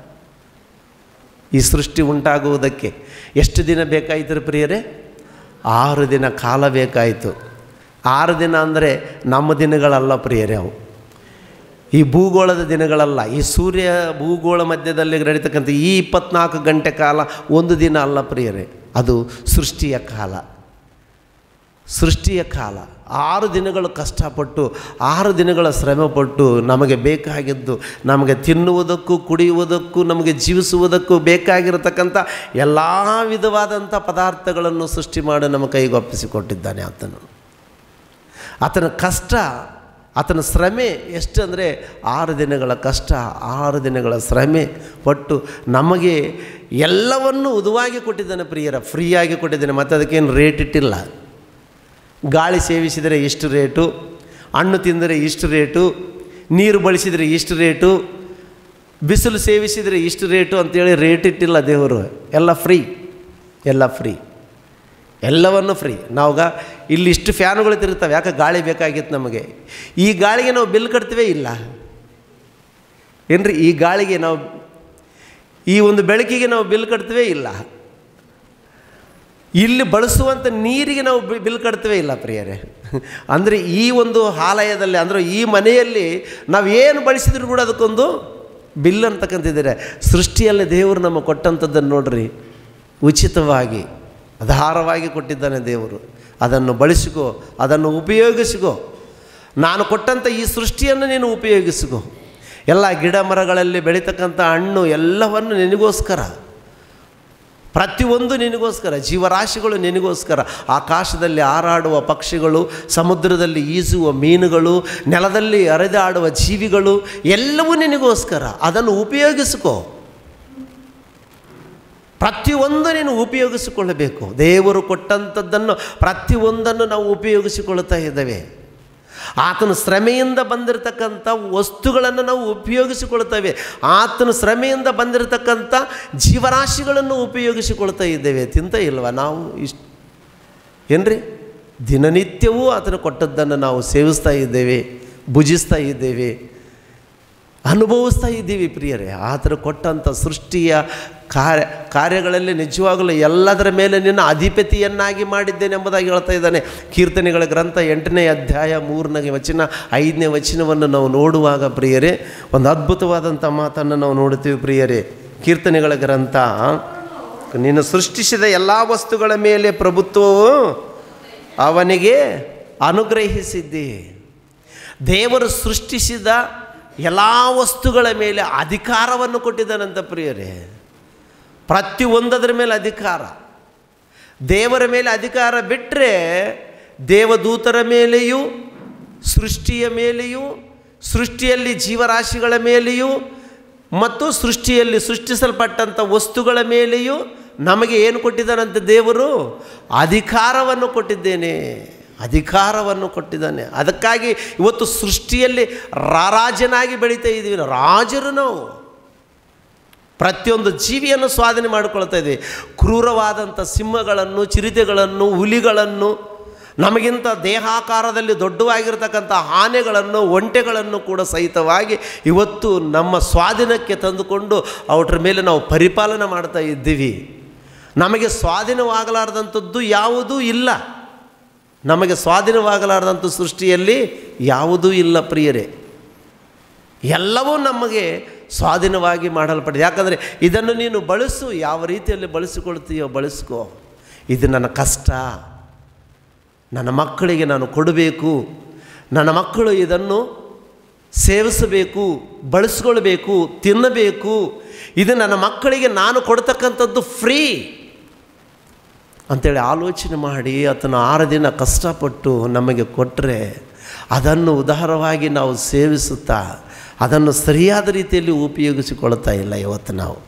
ಈ ಸೃಷ್ಟಿ ಉಂಟಾಗುವುದಕ್ಕೆ ಎಷ್ಟು ದಿನ ಬೇಕಾಯ್ತು ಪ್ರಿಯರೇ ಆರು ದಿನ ಕಾಲ ಬೇಕಾಯಿತು ಆರು ದಿನ ಅಂದರೆ ನಮ್ಮ ದಿನಗಳಲ್ಲ ಪ್ರಿಯರೇ ಅವು ಈ ಭೂಗೋಳದ ದಿನಗಳಲ್ಲ ಈ ಸೂರ್ಯ ಭೂಗೋಳ ಮಧ್ಯದಲ್ಲಿ ನಡೀತಕ್ಕಂಥ ಈ ಇಪ್ಪತ್ನಾಲ್ಕು ಗಂಟೆ ಕಾಲ ಒಂದು ದಿನ ಅಲ್ಲ ಪ್ರಿಯರೇ ಅದು ಸೃಷ್ಟಿಯ ಕಾಲ ಸೃಷ್ಟಿಯ ಕಾಲ ಆರು ದಿನಗಳು ಕಷ್ಟಪಟ್ಟು ಆರು ದಿನಗಳ ಶ್ರಮಪಟ್ಟು ನಮಗೆ ಬೇಕಾಗಿದ್ದು ನಮಗೆ ತಿನ್ನುವುದಕ್ಕೂ ಕುಡಿಯುವುದಕ್ಕೂ ನಮಗೆ ಜೀವಿಸುವುದಕ್ಕೂ ಬೇಕಾಗಿರತಕ್ಕಂಥ ಎಲ್ಲ ವಿಧವಾದಂಥ ಪದಾರ್ಥಗಳನ್ನು ಸೃಷ್ಟಿ ಮಾಡಿ ನಮ್ಮ ಕೈಗೊಪ್ಪಿಸಿಕೊಟ್ಟಿದ್ದಾನೆ ಆತನು ಆತನ ಕಷ್ಟ ಆತನ ಶ್ರಮೆ ಎಷ್ಟು ಅಂದರೆ ಆರು ದಿನಗಳ ಕಷ್ಟ ಆರು ದಿನಗಳ ಶ್ರಮೆ ಪಟ್ಟು ನಮಗೆ ಎಲ್ಲವನ್ನು ಉದುವಾಗಿ ಕೊಟ್ಟಿದ್ದಾನೆ ಪ್ರಿಯರ ಫ್ರೀಯಾಗಿ ಕೊಟ್ಟಿದ್ದಾನೆ ಮತ್ತು ಅದಕ್ಕೇನು ರೇಟ್ ಇಟ್ಟಿಲ್ಲ ಗಾಳಿ ಸೇವಿಸಿದರೆ ಇಷ್ಟು ರೇಟು ಹಣ್ಣು ತಿಂದರೆ ಇಷ್ಟು ರೇಟು ನೀರು ಬಳಸಿದರೆ ಇಷ್ಟು ರೇಟು ಬಿಸಿಲು ಸೇವಿಸಿದರೆ ಇಷ್ಟು ರೇಟು ಅಂತೇಳಿ ರೇಟ್ ಇಟ್ಟಿಲ್ಲ ದೇವರು ಎಲ್ಲ ಫ್ರೀ ಎಲ್ಲ ಫ್ರೀ ಎಲ್ಲವನ್ನು ಫ್ರೀ ನಾವಾಗ ಇಲ್ಲಿ ಇಷ್ಟು ಫ್ಯಾನುಗಳು ತಿರುಗ್ತವೆ ಯಾಕೆ ಗಾಳಿ ಬೇಕಾಗಿತ್ತು ನಮಗೆ ಈ ಗಾಳಿಗೆ ನಾವು ಬಿಲ್ ಕಟ್ತೀವೇ ಇಲ್ಲ ಏನ್ರಿ ಈ ಗಾಳಿಗೆ ನಾವು ಈ ಒಂದು ಬೆಳಕಿಗೆ ನಾವು ಬಿಲ್ ಕಟ್ತೀವೇ ಇಲ್ಲ ಇಲ್ಲಿ ಬಳಸುವಂಥ ನೀರಿಗೆ ನಾವು ಬಿ- ಬಿಲ್ ಕಟ್ತೇವೆ ಇಲ್ಲ ಪ್ರಿಯರೇ ಅಂದರೆ ಈ ಒಂದು ಆಲಯದಲ್ಲಿ ಅಂದರೆ ಈ ಮನೆಯಲ್ಲಿ ನಾವು ಏನು ಬಳಸಿದ್ರು ಕೂಡ ಅದಕ್ಕೊಂದು ಬಿಲ್ ಅಂತಕ್ಕಂತಿದ್ದಾರೆ ಸೃಷ್ಟಿಯಲ್ಲಿ ದೇವರು ನಮ್ಮ ಕೊಟ್ಟಂಥದ್ದನ್ನು ನೋಡ್ರಿ ಉಚಿತವಾಗಿ ಆಧಾರವಾಗಿ ಕೊಟ್ಟಿದ್ದಾನೆ ದೇವರು ಅದನ್ನು ಬಳಸಿಕೋ ಅದನ್ನು ಉಪಯೋಗಿಸಿಕೋ ನಾನು ಕೊಟ್ಟಂಥ ಈ ಸೃಷ್ಟಿಯನ್ನು ನೀನು ಉಪಯೋಗಿಸಿಕೋ ಎಲ್ಲ ಗಿಡ ಮರಗಳಲ್ಲಿ ಬೆಳೀತಕ್ಕಂಥ ಹಣ್ಣು ಎಲ್ಲವನ್ನು ನಿನಗೋಸ್ಕರ ಪ್ರತಿಯೊಂದು ನಿನಗೋಸ್ಕರ ಜೀವರಾಶಿಗಳು ನಿನಗೋಸ್ಕರ ಆಕಾಶದಲ್ಲಿ ಹಾರಾಡುವ ಪಕ್ಷಿಗಳು ಸಮುದ್ರದಲ್ಲಿ ಈಜುವ ಮೀನುಗಳು ನೆಲದಲ್ಲಿ ಹರಿದಾಡುವ ಜೀವಿಗಳು ಎಲ್ಲವೂ ನಿನಗೋಸ್ಕರ ಅದನ್ನು ಉಪಯೋಗಿಸಿಕೋ ಪ್ರತಿಯೊಂದು ನೀನು ಉಪಯೋಗಿಸಿಕೊಳ್ಳಬೇಕು ದೇವರು ಕೊಟ್ಟಂಥದ್ದನ್ನು ಪ್ರತಿಯೊಂದನ್ನು ನಾವು ಉಪಯೋಗಿಸಿಕೊಳ್ಳುತ್ತಾ ಇದ್ದೇವೆ ಆತನ ಶ್ರಮೆಯಿಂದ ಬಂದಿರತಕ್ಕಂಥ ವಸ್ತುಗಳನ್ನು ನಾವು ಉಪಯೋಗಿಸಿಕೊಳ್ತೇವೆ ಆತನ ಶ್ರಮೆಯಿಂದ ಬಂದಿರತಕ್ಕಂಥ ಜೀವರಾಶಿಗಳನ್ನು ಉಪಯೋಗಿಸಿಕೊಳ್ತಾ ಇದ್ದೇವೆ ತಿಂತ ಇಲ್ವಾ ನಾವು ಇಷ್ಟು ಏನ್ರಿ ದಿನನಿತ್ಯವೂ ಆತನು ಕೊಟ್ಟದ್ದನ್ನು ನಾವು ಸೇವಿಸ್ತಾ ಇದ್ದೇವೆ ಭುಜಿಸ್ತಾ ಇದ್ದೇವೆ ಅನುಭವಿಸ್ತಾ ಇದ್ದೀವಿ ಪ್ರಿಯರೇ ಆತನು ಕೊಟ್ಟಂಥ ಸೃಷ್ಟಿಯ ಕಾರ್ಯ ಕಾರ್ಯಗಳಲ್ಲಿ ನಿಜವಾಗಲೂ ಎಲ್ಲದರ ಮೇಲೆ ನಿನ್ನ ಅಧಿಪತಿಯನ್ನಾಗಿ ಮಾಡಿದ್ದೇನೆ ಎಂಬುದಾಗಿ ಹೇಳ್ತಾ ಇದ್ದಾನೆ ಕೀರ್ತನೆಗಳ ಗ್ರಂಥ ಎಂಟನೇ ಅಧ್ಯಾಯ ಮೂರನೇ ವಚನ ಐದನೇ ವಚನವನ್ನು ನಾವು ನೋಡುವಾಗ ಪ್ರಿಯರೇ ಒಂದು ಅದ್ಭುತವಾದಂಥ ಮಾತನ್ನು ನಾವು ನೋಡ್ತೀವಿ ಪ್ರಿಯರೇ ಕೀರ್ತನೆಗಳ ಗ್ರಂಥ ನೀನು ಸೃಷ್ಟಿಸಿದ ಎಲ್ಲ ವಸ್ತುಗಳ ಮೇಲೆ ಪ್ರಭುತ್ವವು ಅವನಿಗೆ ಅನುಗ್ರಹಿಸಿದ್ದಿ ದೇವರು ಸೃಷ್ಟಿಸಿದ ಎಲ್ಲ ವಸ್ತುಗಳ ಮೇಲೆ ಅಧಿಕಾರವನ್ನು ಕೊಟ್ಟಿದ್ದಾನಂತ ಪ್ರಿಯರೇ ಪ್ರತಿಯೊಂದರ ಮೇಲೆ ಅಧಿಕಾರ ದೇವರ ಮೇಲೆ ಅಧಿಕಾರ ಬಿಟ್ಟರೆ ದೇವದೂತರ ಮೇಲೆಯೂ ಸೃಷ್ಟಿಯ ಮೇಲೆಯೂ ಸೃಷ್ಟಿಯಲ್ಲಿ ಜೀವರಾಶಿಗಳ ಮೇಲೆಯೂ ಮತ್ತು ಸೃಷ್ಟಿಯಲ್ಲಿ ಸೃಷ್ಟಿಸಲ್ಪಟ್ಟಂಥ ವಸ್ತುಗಳ ಮೇಲೆಯೂ ನಮಗೆ ಏನು ಕೊಟ್ಟಿದ್ದಾನಂತೆ ದೇವರು ಅಧಿಕಾರವನ್ನು ಕೊಟ್ಟಿದ್ದೇನೆ ಅಧಿಕಾರವನ್ನು ಕೊಟ್ಟಿದ್ದಾನೆ ಅದಕ್ಕಾಗಿ ಇವತ್ತು ಸೃಷ್ಟಿಯಲ್ಲಿ ರಾರಾಜನಾಗಿ ಬೆಳೀತಾ ಇದ್ದೀವಿ ನಾವು. ರಾಜರು ನಾವು ಪ್ರತಿಯೊಂದು ಜೀವಿಯನ್ನು ಸ್ವಾಧೀನ ಮಾಡಿಕೊಳ್ತಾ ಇದ್ದೀವಿ ಕ್ರೂರವಾದಂಥ ಸಿಂಹಗಳನ್ನು ಚಿರತೆಗಳನ್ನು ಹುಲಿಗಳನ್ನು ನಮಗಿಂತ ದೇಹಾಕಾರದಲ್ಲಿ ದೊಡ್ಡವಾಗಿರ್ತಕ್ಕಂಥ ಆನೆಗಳನ್ನು ಒಂಟೆಗಳನ್ನು ಕೂಡ ಸಹಿತವಾಗಿ ಇವತ್ತು ನಮ್ಮ ಸ್ವಾಧೀನಕ್ಕೆ ತಂದುಕೊಂಡು ಅವರ ಮೇಲೆ ನಾವು ಪರಿಪಾಲನೆ ಮಾಡ್ತಾ ಇದ್ದೀವಿ ನಮಗೆ ಸ್ವಾಧೀನವಾಗಲಾರ್ದಂಥದ್ದು ಯಾವುದೂ ಇಲ್ಲ ನಮಗೆ ಸ್ವಾಧೀನವಾಗಲಾರ್ದಂಥ ಸೃಷ್ಟಿಯಲ್ಲಿ ಯಾವುದೂ ಇಲ್ಲ ಪ್ರಿಯರೇ ಎಲ್ಲವೂ ನಮಗೆ ಸ್ವಾಧೀನವಾಗಿ ಮಾಡಲ್ಪಟ್ಟಿದೆ ಯಾಕಂದರೆ ಇದನ್ನು ನೀನು ಬಳಸು ಯಾವ ರೀತಿಯಲ್ಲಿ ಬಳಸಿಕೊಳ್ತೀಯೋ ಬಳಸ್ಕೋ ಇದು ನನ್ನ ಕಷ್ಟ ನನ್ನ ಮಕ್ಕಳಿಗೆ ನಾನು ಕೊಡಬೇಕು ನನ್ನ ಮಕ್ಕಳು ಇದನ್ನು ಸೇವಿಸಬೇಕು ಬಳಸ್ಕೊಳ್ಬೇಕು ತಿನ್ನಬೇಕು ಇದು ನನ್ನ ಮಕ್ಕಳಿಗೆ ನಾನು ಕೊಡ್ತಕ್ಕಂಥದ್ದು ಫ್ರೀ ಅಂಥೇಳಿ ಆಲೋಚನೆ ಮಾಡಿ ಆತನ ಆರು ದಿನ ಕಷ್ಟಪಟ್ಟು ನಮಗೆ ಕೊಟ್ಟರೆ ಅದನ್ನು ಉದಾರವಾಗಿ ನಾವು ಸೇವಿಸುತ್ತಾ ಅದನ್ನು ಸರಿಯಾದ ರೀತಿಯಲ್ಲಿ ಉಪಯೋಗಿಸಿಕೊಳ್ತಾ ಇಲ್ಲ ಇವತ್ತು ನಾವು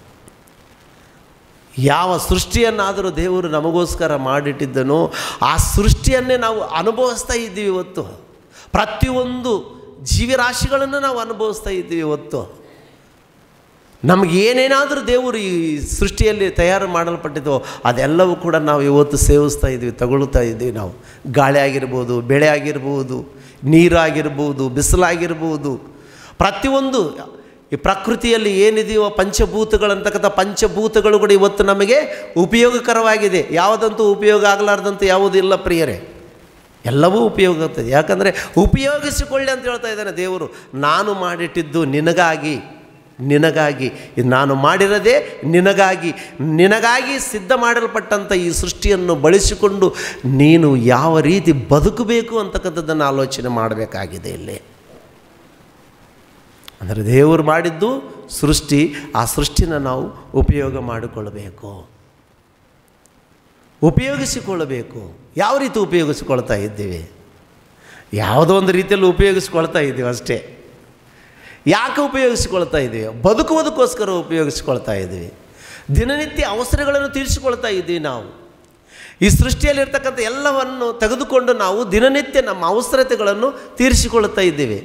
ಯಾವ ಸೃಷ್ಟಿಯನ್ನಾದರೂ ದೇವರು ನಮಗೋಸ್ಕರ ಮಾಡಿಟ್ಟಿದ್ದನೋ ಆ ಸೃಷ್ಟಿಯನ್ನೇ ನಾವು ಅನುಭವಿಸ್ತಾ ಇದ್ದೀವಿ ಇವತ್ತು ಪ್ರತಿಯೊಂದು ಜೀವಿರಾಶಿಗಳನ್ನು ನಾವು ಅನುಭವಿಸ್ತಾ ಇದ್ದೀವಿ ಇವತ್ತು ನಮಗೆ ಏನೇನಾದರೂ ದೇವರು ಈ ಸೃಷ್ಟಿಯಲ್ಲಿ ತಯಾರು ಮಾಡಲ್ಪಟ್ಟಿದ್ದೋ ಅದೆಲ್ಲವೂ ಕೂಡ ನಾವು ಇವತ್ತು ಸೇವಿಸ್ತಾ ಇದ್ದೀವಿ ತಗೊಳ್ತಾ ಇದ್ದೀವಿ ನಾವು ಗಾಳಿ ಆಗಿರ್ಬೋದು ಬೆಳೆ ಆಗಿರ್ಬೋದು ನೀರಾಗಿರ್ಬೋದು ಬಿಸಿಲಾಗಿರ್ಬೋದು ಪ್ರತಿಯೊಂದು ಈ ಪ್ರಕೃತಿಯಲ್ಲಿ ಏನಿದೆಯೋ ಪಂಚಭೂತಗಳಂತಕ್ಕಂಥ ಪಂಚಭೂತಗಳು ಕೂಡ ಇವತ್ತು ನಮಗೆ ಉಪಯೋಗಕರವಾಗಿದೆ ಯಾವುದಂತೂ ಉಪಯೋಗ ಆಗಲಾರ್ದಂತೂ ಯಾವುದೂ ಇಲ್ಲ ಪ್ರಿಯರೇ ಎಲ್ಲವೂ ಉಪಯೋಗ ಆಗ್ತದೆ ಯಾಕಂದರೆ ಉಪಯೋಗಿಸಿಕೊಳ್ಳಿ ಅಂತ ಹೇಳ್ತಾ ಇದ್ದಾನೆ ದೇವರು ನಾನು ಮಾಡಿಟ್ಟಿದ್ದು ನಿನಗಾಗಿ ನಿನಗಾಗಿ ಇದು ನಾನು ಮಾಡಿರದೆ ನಿನಗಾಗಿ ನಿನಗಾಗಿ ಸಿದ್ಧ ಮಾಡಲ್ಪಟ್ಟಂಥ ಈ ಸೃಷ್ಟಿಯನ್ನು ಬಳಸಿಕೊಂಡು ನೀನು ಯಾವ ರೀತಿ ಬದುಕಬೇಕು ಅಂತಕ್ಕಂಥದ್ದನ್ನು ಆಲೋಚನೆ ಮಾಡಬೇಕಾಗಿದೆ ಇಲ್ಲಿ ಅಂದರೆ ದೇವರು ಮಾಡಿದ್ದು ಸೃಷ್ಟಿ ಆ ಸೃಷ್ಟಿನ ನಾವು ಉಪಯೋಗ ಮಾಡಿಕೊಳ್ಳಬೇಕು ಉಪಯೋಗಿಸಿಕೊಳ್ಳಬೇಕು ಯಾವ ರೀತಿ ಉಪಯೋಗಿಸಿಕೊಳ್ತಾ ಇದ್ದೀವಿ ಯಾವುದೋ ಒಂದು ರೀತಿಯಲ್ಲಿ ಉಪಯೋಗಿಸ್ಕೊಳ್ತಾ ಇದ್ದೀವಿ ಅಷ್ಟೇ ಯಾಕೆ ಉಪಯೋಗಿಸಿಕೊಳ್ತಾ ಇದ್ದೀವಿ ಬದುಕುವುದಕ್ಕೋಸ್ಕರ ಉಪಯೋಗಿಸಿಕೊಳ್ತಾ ಇದ್ದೀವಿ ದಿನನಿತ್ಯ ಅವಸರಗಳನ್ನು ತೀರಿಸಿಕೊಳ್ತಾ ಇದ್ದೀವಿ ನಾವು ಈ ಸೃಷ್ಟಿಯಲ್ಲಿರ್ತಕ್ಕಂಥ ಎಲ್ಲವನ್ನು ತೆಗೆದುಕೊಂಡು ನಾವು ದಿನನಿತ್ಯ ನಮ್ಮ ಅವಸರತೆಗಳನ್ನು ತೀರಿಸಿಕೊಳ್ತಾ ಇದ್ದೀವಿ